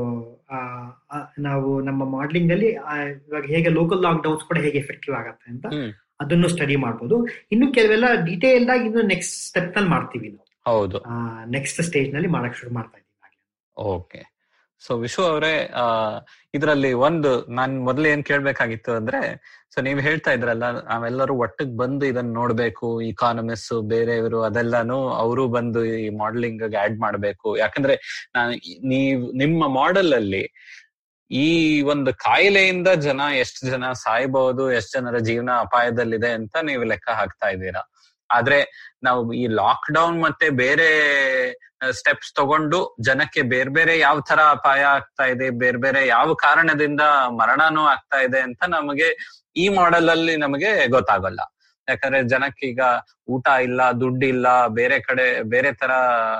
ನಾವು ನಮ್ಮ ಮಾಡ್ಲಿಂಗ್ ಅಲ್ಲಿ ಆ, ಇವಾಗ ಹೇಗೆ ಲೋಕಲ್ ಲಾಕ್ಡೌನ್ಸ್ ಕೂಡ ಹೇಗೆ ಎಫೆಕ್ಟಿವ್ ಆಗತ್ತೆ ಅಂತ ಹ್ಮ್ ಅದನ್ನು ಸ್ಟಡಿ ಮಾಡ್ಬೋದು ಇನ್ನು ಕೆಲವೆಲ್ಲ ಡೀಟೇಲ್ ಆಗಿ ಇನ್ನು ನೆಕ್ಸ್ಟ್ ಸ್ಟೆಪ್ ನಲ್ಲಿ ಮಾಡ್ತೀವಿ ನಾವು ಹೌದು ನೆಕ್ಸ್ಟ್ ಸ್ಟೇಜ್ ನಲ್ಲಿ ಮಾಡಕ್ ಶುರು ಮಾಡ್ತಾ ಇದೀವಿ ಹಾಗೆ. ಓಕೆ ಸೊ ವಿಶ್ವ ಅವರೇ ಆ ಇದರಲ್ಲಿ ಒಂದು ನಾನ್ ಮೊದ್ಲು ಏನ್ ಕೇಳ್ಬೇಕಾಗಿತ್ತು ಅಂದ್ರೆ ಸೊ ನೀವ್ ಹೇಳ್ತಾ ಇದ್ರಲ್ಲ ನಾವೆಲ್ಲರೂ ಒಟ್ಟಿಗೆ ಬಂದು ಇದನ್ನ ನೋಡ್ಬೇಕು ಇಕಾನಮಿಸ್ಟ್ ಬೇರೆಯವರು ಅದೆಲ್ಲಾನು ಅವರು ಬಂದು ಈ ಮಾಡೆಲಿಂಗ್ ಆಡ್ ಮಾಡ್ಬೇಕು ಯಾಕಂದ್ರೆ ನಾನ್ ಈ- ನೀವ್ ನಿಮ್ಮ ಮಾಡೆಲ್ ಅಲ್ಲಿ ಈ ಒಂದು ಕಾಯಿಲೆಯಿಂದ ಜನ ಎಷ್ಟು ಜನ ಸಾಯ್ಬಹುದು ಎಷ್ಟು ಜನರ ಜೀವನ ಅಪಾಯದಲ್ಲಿದೆ ಅಂತ ನೀವು ಲೆಕ್ಕ ಹಾಕ್ತಾ ಇದ್ದೀರಾ ಆದ್ರೆ ನಾವು ಈ ಲಾಕ್ ಡೌನ್ ಮತ್ತೆ ಬೇರೆ ಸ್ಟೆಪ್ಸ್ ತಗೊಂಡು ಜನಕ್ಕೆ ಬೇರೆ ಬೇರೆ ಯಾವ ತರ ಅಪಾಯ ಆಗ್ತಾ ಇದೆ ಬೇರೆ ಬೇರೆ ಯಾವ ಕಾರಣದಿಂದ ಮರಣನೂ ಆಗ್ತಾ ಇದೆ ಅಂತ ನಮಗೆ ಈ ಮಾಡೆಲ್ ಅಲ್ಲಿ ನಮಗೆ ಗೊತ್ತಾಗಲ್ಲ ಯಾಕಂದ್ರೆ ಜನಕ್ಕೆ ಈಗ ಊಟ ಇಲ್ಲ ದುಡ್ಡು ಇಲ್ಲ ಬೇರೆ ಕಡೆ ಬೇರೆ ತರ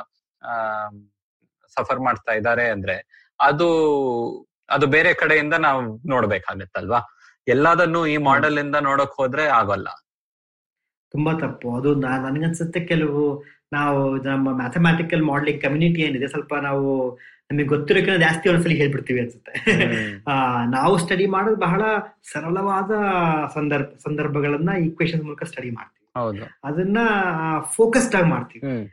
ಸಫರ್ ಮಾಡ್ತಾ ಇದ್ದಾರೆ ಅಂದ್ರೆ ಅದು ಅದು ಬೇರೆ ಕಡೆಯಿಂದ ನಾವು ನೋಡ್ಬೇಕಾಗತ್ತಲ್ವಾ ಎಲ್ಲದನ್ನು ಈ ಮಾಡೆಲ್ ಇಂದ ನೋಡಕ್ ಹೋದ್ರೆ ಆಗೋಲ್ಲ ತುಂಬಾ ತಪ್ಪು ಅದು ನಾ- ನನ್ಗನ್ಸುತ್ತೆ ಕೆಲವು ನಾವು ನಮ್ಮ ಮ್ಯಾಥಮ್ಯಾಟಿಕಲ್ ಮಾಡ್ಲಿಂಗ್ ಕಮ್ಯುನಿಟಿ ಏನಿದೆ ಸ್ವಲ್ಪ ನಾವು ನಮಗೆ ಗೊತ್ತಿರೋಕ್ಕಿಂತ ಜಾಸ್ತಿ ಒಂದ್ಸಲಿ ಹೇಳ್ಬಿಡ್ತೀವಿ ಅನ್ಸುತ್ತೆ ಹ್ಮ್. ಆ, ನಾವು ಸ್ಟಡಿ ಮಾಡೋದು ಬಹಳ ಸರಳವಾದ ಸಂದರ್ಭ ಸಂದರ್ಭಗಳನ್ನ ಈಕ್ವೇಶನ್ ಮೂಲಕ ಸ್ಟಡಿ ಮಾಡ್ತೀವಿ ಹೌದು ಅದನ್ನ ಫೋಕಸ್ಡ್ ಆಗಿ ಮಾಡ್ತೀವಿ ಹ್ಮ್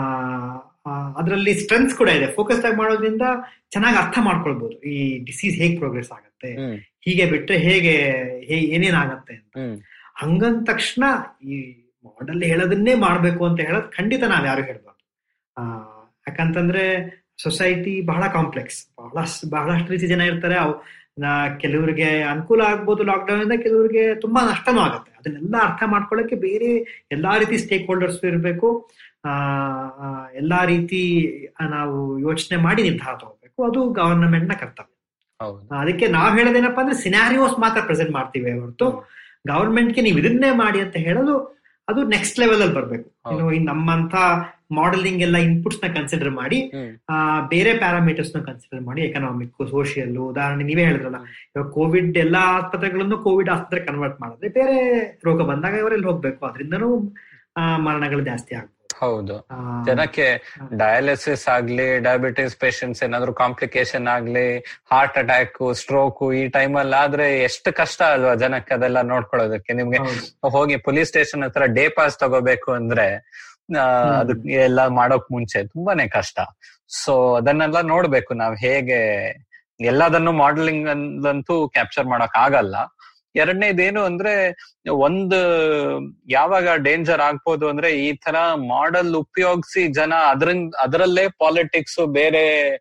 ಅದರಲ್ಲಿ ಸ್ಟ್ರೆಂತ್ಸ್ ಕೂಡ ಇದೆ ಫೋಕಸ್ಡ್ ಆಗಿ ಮಾಡೋದ್ರಿಂದ ಚೆನ್ನಾಗಿ ಅರ್ಥ ಮಾಡ್ಕೊಳ್ಬಹುದು ಈ ಡಿಸೀಸ್ ಹೇಗ್ ಪ್ರೋಗ್ರೆಸ್ ಆಗುತ್ತೆ ಹ್ಮ್ ಹೀಗೆ ಬಿಟ್ರೆ ಹೇಗೆ ಹೇ- ಏನೇನಾಗತ್ತೆ ಅಂತ ಹ್ಮ್ ಹಂಗಂದ ತಕ್ಷಣ ಈ ಮಾಡೆಲ್ ಹೇಳೋದನ್ನೇ ಮಾಡ್ಬೇಕು ಅಂತ ಹೇಳೋದು ಖಂಡಿತ ನಾವ್ ಯಾರು ಹೇಳ್ಬಾರ್ದು ಆ, ಯಾಕಂತಂದ್ರೆ ಸೊಸೈಟಿ ಬಹಳ ಕಾಂಪ್ಲೆಕ್ಸ್ ಬಹಳಷ್ಟು ಬಹಳಷ್ಟು ರೀತಿ ಜನ ಇರ್ತಾರೆ ಅವ್ ನಾ- ಕೆಲವರಿಗೆ ಅನುಕೂಲ ಆಗ್ಬೋದು ಲಾಕ್ಡೌನ್ ಇಂದ ಕೆಲವರಿಗೆ ತುಂಬಾ ನಷ್ಟನೂ ಆಗುತ್ತೆ ಅದನ್ನೆಲ್ಲ ಅರ್ಥ ಮಾಡ್ಕೊಳ್ಳಕ್ಕೆ ಬೇರೆ ಎಲ್ಲಾ ರೀತಿ ಸ್ಟೇಕ್ ಹೋಲ್ಡರ್ಸ್ ಇರಬೇಕು ಆ ಆ, ಎಲ್ಲಾ ರೀತಿ ನಾವು ಯೋಚನೆ ಮಾಡಿ ನಿರ್ಧಾರ ತಗೋಬೇಕು ಅದು ಗವರ್ನಮೆಂಟ್ ನ ಕರ್ತವ್ಯ ಹೌದು ಅದಕ್ಕೆ ನಾವ್ ಹೇಳೋದೇನಪ್ಪ ಅಂದ್ರೆ ಸಿನಾರಿಯೋಸ್ ಮಾತ್ರ ಪ್ರೆಸೆಂಟ್ ಮಾಡ್ತೀವಿ ಹೊರತು ಗವರ್ಮೆಂಟ್ಗೆ ನೀವು ಇದನ್ನೇ ಮಾಡಿ ಅಂತ ಹೇಳೋದು ಅದು ನೆಕ್ಸ್ಟ್ ಲೆವೆಲ್ ಅಲ್ಲಿ ಬರ್ಬೇಕು ಹೌದು. ಇನ್ನು ಈ ನಮ್ಮಂತ ಮಾಡೆಲಿಂಗ್ ಎಲ್ಲ ಇನ್ಪುಟ್ಸ್ ನ ಕನ್ಸಿಡರ್ ಮಾಡಿ ಹ್ಮ್ ಆ, ಬೇರೆ ಪ್ಯಾರಾಮೀಟರ್ಸ್ ನ ಕನ್ಸಿಡರ್ ಮಾಡಿ ಎಕನಾಮಿಕ್ ಸೋಷಿಯಲ್ ಉದಾಹರಣೆ ನೀವೇ ಹೇಳಿದ್ರಲ್ಲ ಇವಾಗ ಕೋವಿಡ್ ಎಲ್ಲಾ ಆಸ್ಪತ್ರೆಗಳನ್ನು ಕೋವಿಡ್ ಆಸ್ಪತ್ರೆ ಕನ್ವರ್ಟ್ ಮಾಡಿದ್ರೆ ಬೇರೆ ರೋಗ ಬಂದಾಗ ಇವರೆಲ್ಲಿ ಹೋಗ್ಬೇಕು ಅದರಿಂದನೂ ಮರಣಗಳು ಜಾಸ್ತಿ ಆಗ್ಬೋದು ಹೌದು ಆ, ಜನಕ್ಕೆ ಡಯಾಲಿಸಿಸ್ ಆಗ್ಲಿ ಡಯಾಬಿಟಿಸ್ ಪೇಷಂಟ್ಸ್ ಏನಾದ್ರು ಕಾಂಪ್ಲಿಕೇಶನ್ ಆಗ್ಲಿ ಹಾರ್ಟ್ ಅಟ್ಯಾಕ್ ಸ್ಟ್ರೋಕ್ ಈ ಟೈಮಲ್ಲಿ ಆದ್ರೆ ಎಷ್ಟು ಕಷ್ಟ ಅಲ್ವಾ ಜನಕ್ಕೆ ಅದೆಲ್ಲ ನೋಡ್ಕೊಳ್ಳೋದಕ್ಕೆ ನಿಮ್ಗೆ ಹೌದು. ಹೋಗಿ ಪೊಲೀಸ್ ಸ್ಟೇಷನ್ ಹತ್ರ ಡೇ ಪಾಸ್ ತಗೋಬೇಕು ಅಂದ್ರೆ ಆ, ಹ್ಮ್. ಅದಕ್ಕೆ ಎಲ್ಲ ಮಾಡೋಕ್ ಮುಂಚೆ ತುಂಬಾನೇ ಕಷ್ಟ ಸೊ ಅದನ್ನೆಲ್ಲ ನೋಡ್ಬೇಕು ನಾವ್ ಹೇಗೆ ಎಲ್ಲದನ್ನು ಮಾಡೆಲಿಂಗ್ ಅಂತೂ ಕ್ಯಾಪ್ಚರ್ ಮಾಡಕ್ ಆಗಲ್ಲ ಎರಡನೇದೇನು ಅಂದ್ರೆ ಒಂದು ಯಾವಾಗ ಡೇಂಜರ್ ಆಗ್ಬೋದು ಅಂದ್ರೆ ಈ ತರ ಮಾಡೆಲ್ ಉಪಯೋಗಿಸಿ ಜನ ಅದ್ರಿಂದ ಅದರಲ್ಲೇ ಪಾಲಿಟಿಕ್ಸ್ ಬೇರೆ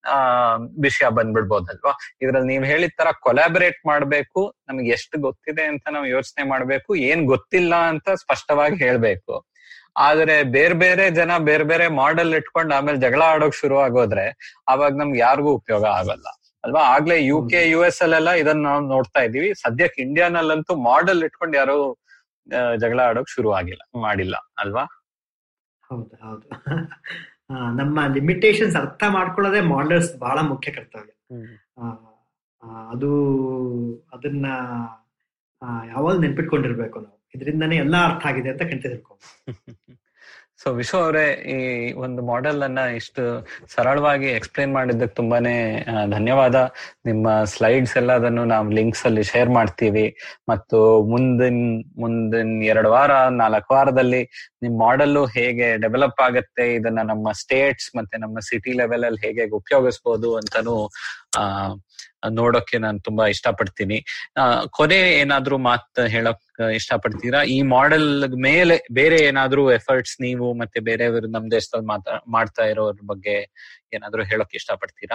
ಆ ವಿಷಯ ಬಂದ್ಬಿಡ್ಬೋದಲ್ವಾ ಇದ್ರಲ್ಲಿ ನೀವ್ ಹೇಳಿದ ತರ ಕೊಲಾಬರೇಟ್ ಮಾಡ್ಬೇಕು ನಮ್ಗೆ ಎಷ್ಟು ಗೊತ್ತಿದೆ ಅಂತ ನಾವು ಯೋಚನೆ ಮಾಡ್ಬೇಕು ಏನ್ ಗೊತ್ತಿಲ್ಲ ಅಂತ ಸ್ಪಷ್ಟವಾಗಿ ಹೇಳ್ಬೇಕು ಆದ್ರೆ ಬೇರೆ ಬೇರೆ ಜನ ಬೇರೆ ಬೇರೆ ಮಾಡೆಲ್ ಇಟ್ಕೊಂಡು ಆಮೇಲೆ ಜಗಳ ಆಡೋಕ್ ಶುರು ಆಗೋದ್ರೆ ಅವಾಗ ನಮ್ಗೆ ಯಾರಿಗೂ ಉಪಯೋಗ ಆಗಲ್ಲ ಅಲ್ವಾ ಆಗ್ಲೇ ಯು ಕೆ ಯು ಎಸ್ ಅಲ್ಲೆಲ್ಲ ಇದನ್ನ ನಾವು ನೋಡ್ತಾ ಇದೀವಿ ಸದ್ಯಕ್ಕೆ ಇಂಡಿಯಾನಲ್ಲಂತೂ ಮಾಡೆಲ್ ಇಟ್ಕೊಂಡು ಯಾರು ಆ, ಜಗಳ ಆಡೋಕ್ ಶುರು ಆಗಿಲ್ಲ ಮಾಡಿಲ್ಲ ಅಲ್ವಾ ಹೌದು ಹೌದು ಆ, ನಮ್ಮ ಲಿಮಿಟೇಷನ್ಸ್ ಅರ್ಥ ಮಾಡ್ಕೊಳ್ಳೋದೇ ಮಾಡರ್ಸ್ ಬಹಳ ಮುಖ್ಯ ಕರ್ತವ್ಯ ಆ, ಆ, ಅದು ಅದನ್ನ ಯಾವಾಗ ನೆನ್ಪಿಟ್ಕೊಂಡಿರ್ಬೇಕು ನಾವು ಇದರಿಂದಾನೇ ಎಲ್ಲಾ ಅರ್ಥ ಆಗಿದೆ ಅಂತ ಖಂಡಿತ ತಿಳ್ಕೊಂಡು ಸೊ ವಿಶ್ವ ಅವರೇ ಈ ಒಂದು ಮಾಡೆಲ್ ಅನ್ನ ಇಷ್ಟು ಸರಳವಾಗಿ ಎಕ್ಸ್ಪ್ಲೇನ್ ಮಾಡಿದ್ದಕ್ಕೆ ತುಂಬಾನೇ ಆ, ಧನ್ಯವಾದ ನಿಮ್ಮ ಸ್ಲೈಡ್ಸ್ ಎಲ್ಲ ಅದನ್ನು ನಾವು ಲಿಂಕ್ಸ್ ಅಲ್ಲಿ ಶೇರ್ ಮಾಡ್ತೀವಿ ಮತ್ತು ಮುಂದಿನ ಮುಂದಿನ ಎರಡು ವಾರ ನಾಲ್ಕು ವಾರದಲ್ಲಿ ನಿಮ್ ಮಾಡೆಲ್ ಹೇಗೆ ಡೆವಲಪ್ ಆಗುತ್ತೆ ಇದನ್ನ ನಮ್ಮ ಸ್ಟೇಟ್ಸ್ ಮತ್ತೆ ನಮ್ಮ ಸಿಟಿ ಲೆವೆಲ್ ಅಲ್ಲಿ ಹೇಗೆ ಉಪಯೋಗಿಸ್ಬೋದು ಅಂತಾನು ಆ ನೋಡೋಕೆ ನಾನು ತುಂಬಾ ಇಷ್ಟಪಡ್ತೀನಿ ಆ, ಕೊನೆ ಏನಾದ್ರೂ ಮಾತ್ ಹೇಳಕ್ ಇಷ್ಟಪಡ್ತೀರಾ ಈ ಮಾಡೆಲ್ ಮೇಲೆ ಬೇರೆ ಏನಾದ್ರೂ ಎಫರ್ಟ್ಸ್ ನೀವು ಮತ್ತೆ ಬೇರೆಯವರು ನಮ್ ದೇಶದಲ್ಲಿ ಮಾತಾ ಮಾಡ್ತಾ ಇರೋದ್ರ ಬಗ್ಗೆ ಏನಾದ್ರೂ ಹೇಳಕ್ ಇಷ್ಟಪಡ್ತೀರಾ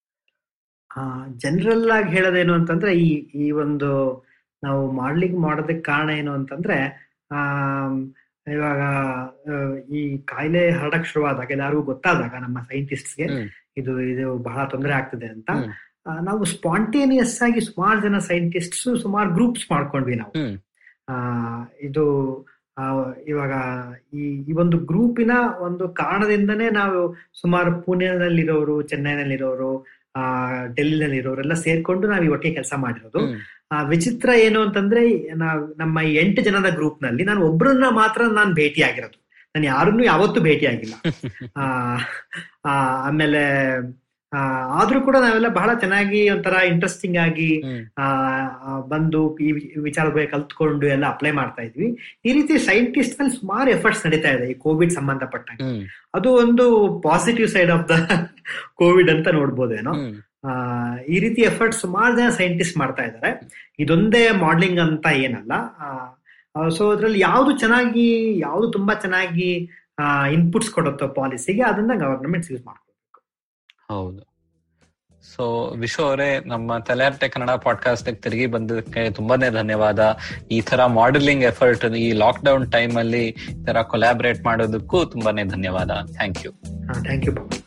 ಜನರಲ್ ಆಗಿ ಹೇಳೋದೇನು ಅಂತಂದ್ರೆ ಈ ಈ ಒಂದು ನಾವು ಮಾಡ್ಲಿಕ್ಕೆ ಮಾಡೋದಕ್ಕೆ ಕಾರಣ ಏನು ಅಂತಂದ್ರೆ ಆ ಇವಾಗ ಆ, ಈ ಕಾಯಿಲೆ ಹರಡಕ್ ಶುರುವಾದಾಗ ಎಲ್ಲರಿಗೂ ಗೊತ್ತಾದಾಗ ನಮ್ಮ ಸೈಂಟಿಸ್ಟ್ಸ್ಗೆ ಹ್ಮ್. ಇದು ಇದು ಬಹಳ ತೊಂದರೆ ಆಗ್ತದೆ ಅಂತ ಹ್ಮ್. ಆ, ನಾವು ಸ್ಪಾಂಟೇನಿಯಸ್ ಆಗಿ ಸುಮಾರು ಜನ ಸೈಂಟಿಸ್ಟ್ಸ್ ಸುಮಾರು ಗ್ರೂಪ್ಸ್ ಮಾಡ್ಕೊಂಡ್ವಿ ನಾವು ಹ್ಮ್. ಆ ಇದು ಆ, ಇವಾಗ ಈ ಈ ಒಂದು ಗ್ರೂಪಿನ ಒಂದು ಕಾರಣದಿಂದನೇ ನಾವು ಸುಮಾರು ಪುಣೆನಲ್ಲಿರೋರು ಚೆನ್ನೈನಲ್ಲಿರೋರು ಆ ಡೆಲ್ಲಿನಲ್ಲಿರೋರೆಲ್ಲ ಸೇರ್ಕೊಂಡು ನಾವು ಈ ಒಟ್ಟಿಗೆ ಕೆಲಸ ಮಾಡಿರೋದು ಹ್ಮ್. ಆ ವಿಚಿತ್ರ ಏನು ಅಂತಂದ್ರೆ ನಾವ್ ನಮ್ಮ ಈ ಎಂಟು ಜನದ ಗ್ರೂಪ್ ನಲ್ಲಿ ನಾನು ಒಬ್ಬರನ್ನ ಮಾತ್ರ ನಾನು ಭೇಟಿ ಆಗಿರೋದು ನಾನು ಯಾರನ್ನು ಯಾವತ್ತೂ ಭೇಟಿ ಆಗಿಲ್ಲ ಆ ಆ, ಆಮೇಲೆ ಆ, ಆದ್ರೂ ಕೂಡ ನಾವೆಲ್ಲ ಬಹಳ ಚೆನ್ನಾಗಿ ಒಂಥರ ಇಂಟ್ರೆಸ್ಟಿಂಗ್ ಆಗಿ ಹ್ಮ್. ಆ ಆ, ಬಂದು ಈ ವಿ- ವಿಚಾರ ಬಗ್ಗೆ ಕಲ್ತ್ಕೊಂಡು ಎಲ್ಲ ಅಪ್ಲೈ ಮಾಡ್ತಾ ಇದ್ವಿ ಈ ರೀತಿ ಸೈಂಟಿಸ್ಟ್ ನಲ್ಲಿ ಸುಮಾರು ಎಫರ್ಟ್ಸ್ ನಡೀತಾ ಇದೆ ಈ ಕೋವಿಡ್ ಸಂಬಂಧಪಟ್ಟಂಗೆ ಹ್ಮ್. ಅದು ಒಂದು positive side of the Covid ಅಂತ ನೋಡ್ಬೋದೇನೋ ಹ್ಮ್. ಆ, ಈ ರೀತಿ ಎಫರ್ಟ್ ಸುಮಾರು ಜನ ಸೈಂಟಿಸ್ಟ್ ಮಾಡ್ತಾ ಇದ್ದಾರೆ ಇದೊಂದೇ ಮಾಡ್ಲಿಂಗ್ ಅಂತ ಏನಲ್ಲ ಸೊ ಅದ್ರಲ್ಲಿ ಯಾವ್ದು ಚೆನ್ನಾಗಿ ಯಾವ್ದು ತುಂಬಾ ಚೆನ್ನಾಗಿ ಇನ್ಪುಟ್ಸ್ ಕೊಡುತ್ತೋ ಪಾಲಿಸಿಗೆ ಅದನ್ನ ಗವರ್ನಮೆಂಟ್ ಯೂಸ್ ಮಾಡ್ಕೊಳ್ಬೇಕು ಹೌದು ಸೊ ವಿಶ್ವ ಅವರೇ ನಮ್ಮ ತಲೆಹರಟೆ ಕನ್ನಡ ಪಾಡ್ಕಾಸ್ಟ್ ತಿರುಗಿ ಬಂದಕ್ಕೆ ತುಂಬಾನೇ ಧನ್ಯವಾದ ಈ ತರ ಮಾಡೆಲಿಂಗ್ ಎಫರ್ಟ್ ಈ ಲಾಕ್ ಡೌನ್ ಟೈಮ್ ಅಲ್ಲಿ ಈ ತರ ಕೊಲಾಬರೇಟ್ ಮಾಡೋದಕ್ಕೂ ತುಂಬಾನೇ ಧನ್ಯವಾದ thank you thank you Babu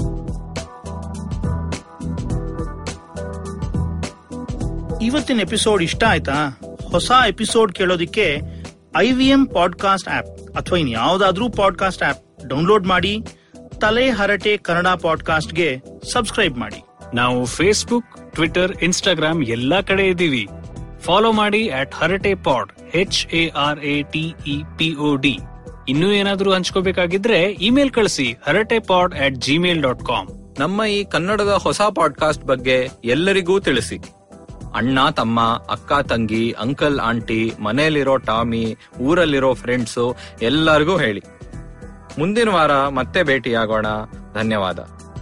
ಇವತ್ತಿನ ಎಪಿಸೋಡ್ ಇಷ್ಟ ಆಯ್ತಾ ಹೊಸ ಎಪಿಸೋಡ್ ಕೇಳೋದಿಕ್ಕೆ I V M podcast app ಅಥವಾ ಇನ್ ಯಾವ್ದಾದ್ರೂ ಪಾಡ್ಕಾಸ್ಟ್ ಆಪ್ ಡೌನ್ಲೋಡ್ ಮಾಡಿ ತಲೆ ಹರಟೆ ಕನ್ನಡ ಪಾಡ್ಕಾಸ್ಟ್ಗೆ ಸಬ್ಸ್ಕ್ರೈಬ್ ಮಾಡಿ ನಾವು ಫೇಸ್ಬುಕ್ ಟ್ವಿಟರ್ ಇನ್ಸ್ಟಾಗ್ರಾಮ್ ಎಲ್ಲಾ ಕಡೆ ಇದ್ದೀವಿ ಫಾಲೋ ಮಾಡಿ at Harate pod H A R A T E P O D ಇನ್ನೂ ಏನಾದ್ರೂ ಹಂಚ್ಕೋಬೇಕಾಗಿದ್ರೆ ಇಮೇಲ್ ಕಳಿಸಿ Harate pod at Gmail dot com ನಮ್ಮ ಈ ಕನ್ನಡದ ಹೊಸ ಪಾಡ್ಕಾಸ್ಟ್ ಬಗ್ಗೆ ಎಲ್ಲರಿಗೂ ತಿಳಿಸಿ ಅಣ್ಣ ತಮ್ಮ ಅಕ್ಕ ತಂಗಿ ಅಂಕಲ್ ಆಂಟಿ ಮನೆಯಲ್ಲಿರೋ ಟಾಮಿ ಊರಲ್ಲಿರೋ ಫ್ರೆಂಡ್ಸು ಎಲ್ಲರಿಗೂ ಹೇಳಿ ಮುಂದಿನ ವಾರ ಮತ್ತೆ ಭೇಟಿಯಾಗೋಣ ಧನ್ಯವಾದ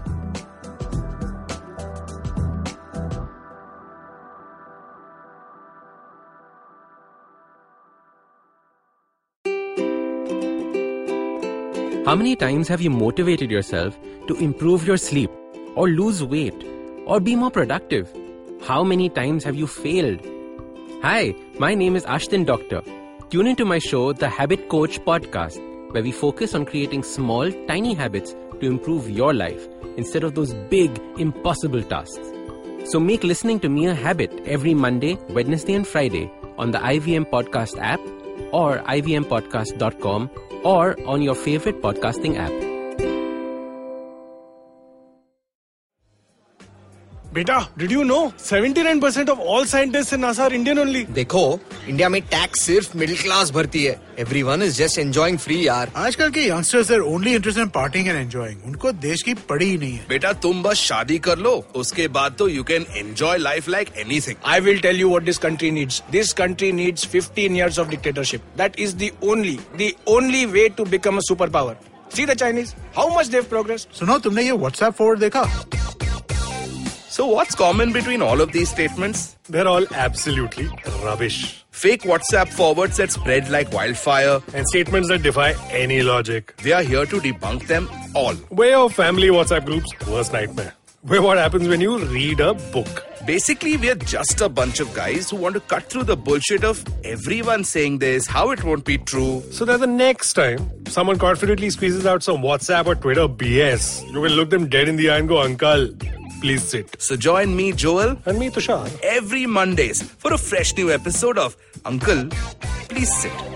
How many times have you motivated yourself to improve your sleep, or lose weight, or be more productive? How many times have you failed? Hi, my name is Ashton Doctor. Tune into my show, The Habit Coach Podcast, where we focus on creating small, tiny habits to improve your life instead of those big, impossible tasks. So make listening to me a habit every Monday, Wednesday, and Friday on the IVM Podcast app or ivmpodcast.com or on your favorite podcasting app. बेटा did you know 79% of all scientists in NASA are Indian only देखो India में tax सिर्फ middle class भरती है everyone is just enjoying free यार आजकल के youngsters are only interested in partying and enjoying उनको देश की पड़ी ही नहीं है बेटा तुम बस शादी कर लो उसके बाद तो you can enjoy life like anything I will tell you what this country needs. This country needs 15 years of dictatorship. That is the only, the only way to become a superpower. See the Chinese, how much they've progressed. सुनो तुमने ये WhatsApp forward देखा So what's common between all of these statements? They're all absolutely rubbish. Fake WhatsApp forwards that spread like wildfire. And statements that defy any logic. We are here to debunk them all. Way of family WhatsApp groups, worst nightmare. We're what happens when you read a book. Basically, we're just a bunch of guys who want to cut through the bullshit of everyone saying this, how it won't be true. So that the next time someone confidently squeezes out some WhatsApp or Twitter BS, you can look them dead in the eye and go, Uncle, please sit. So join me, Joel, And me, Tushar. every Mondays for a fresh new episode of Uncle, Please Sit.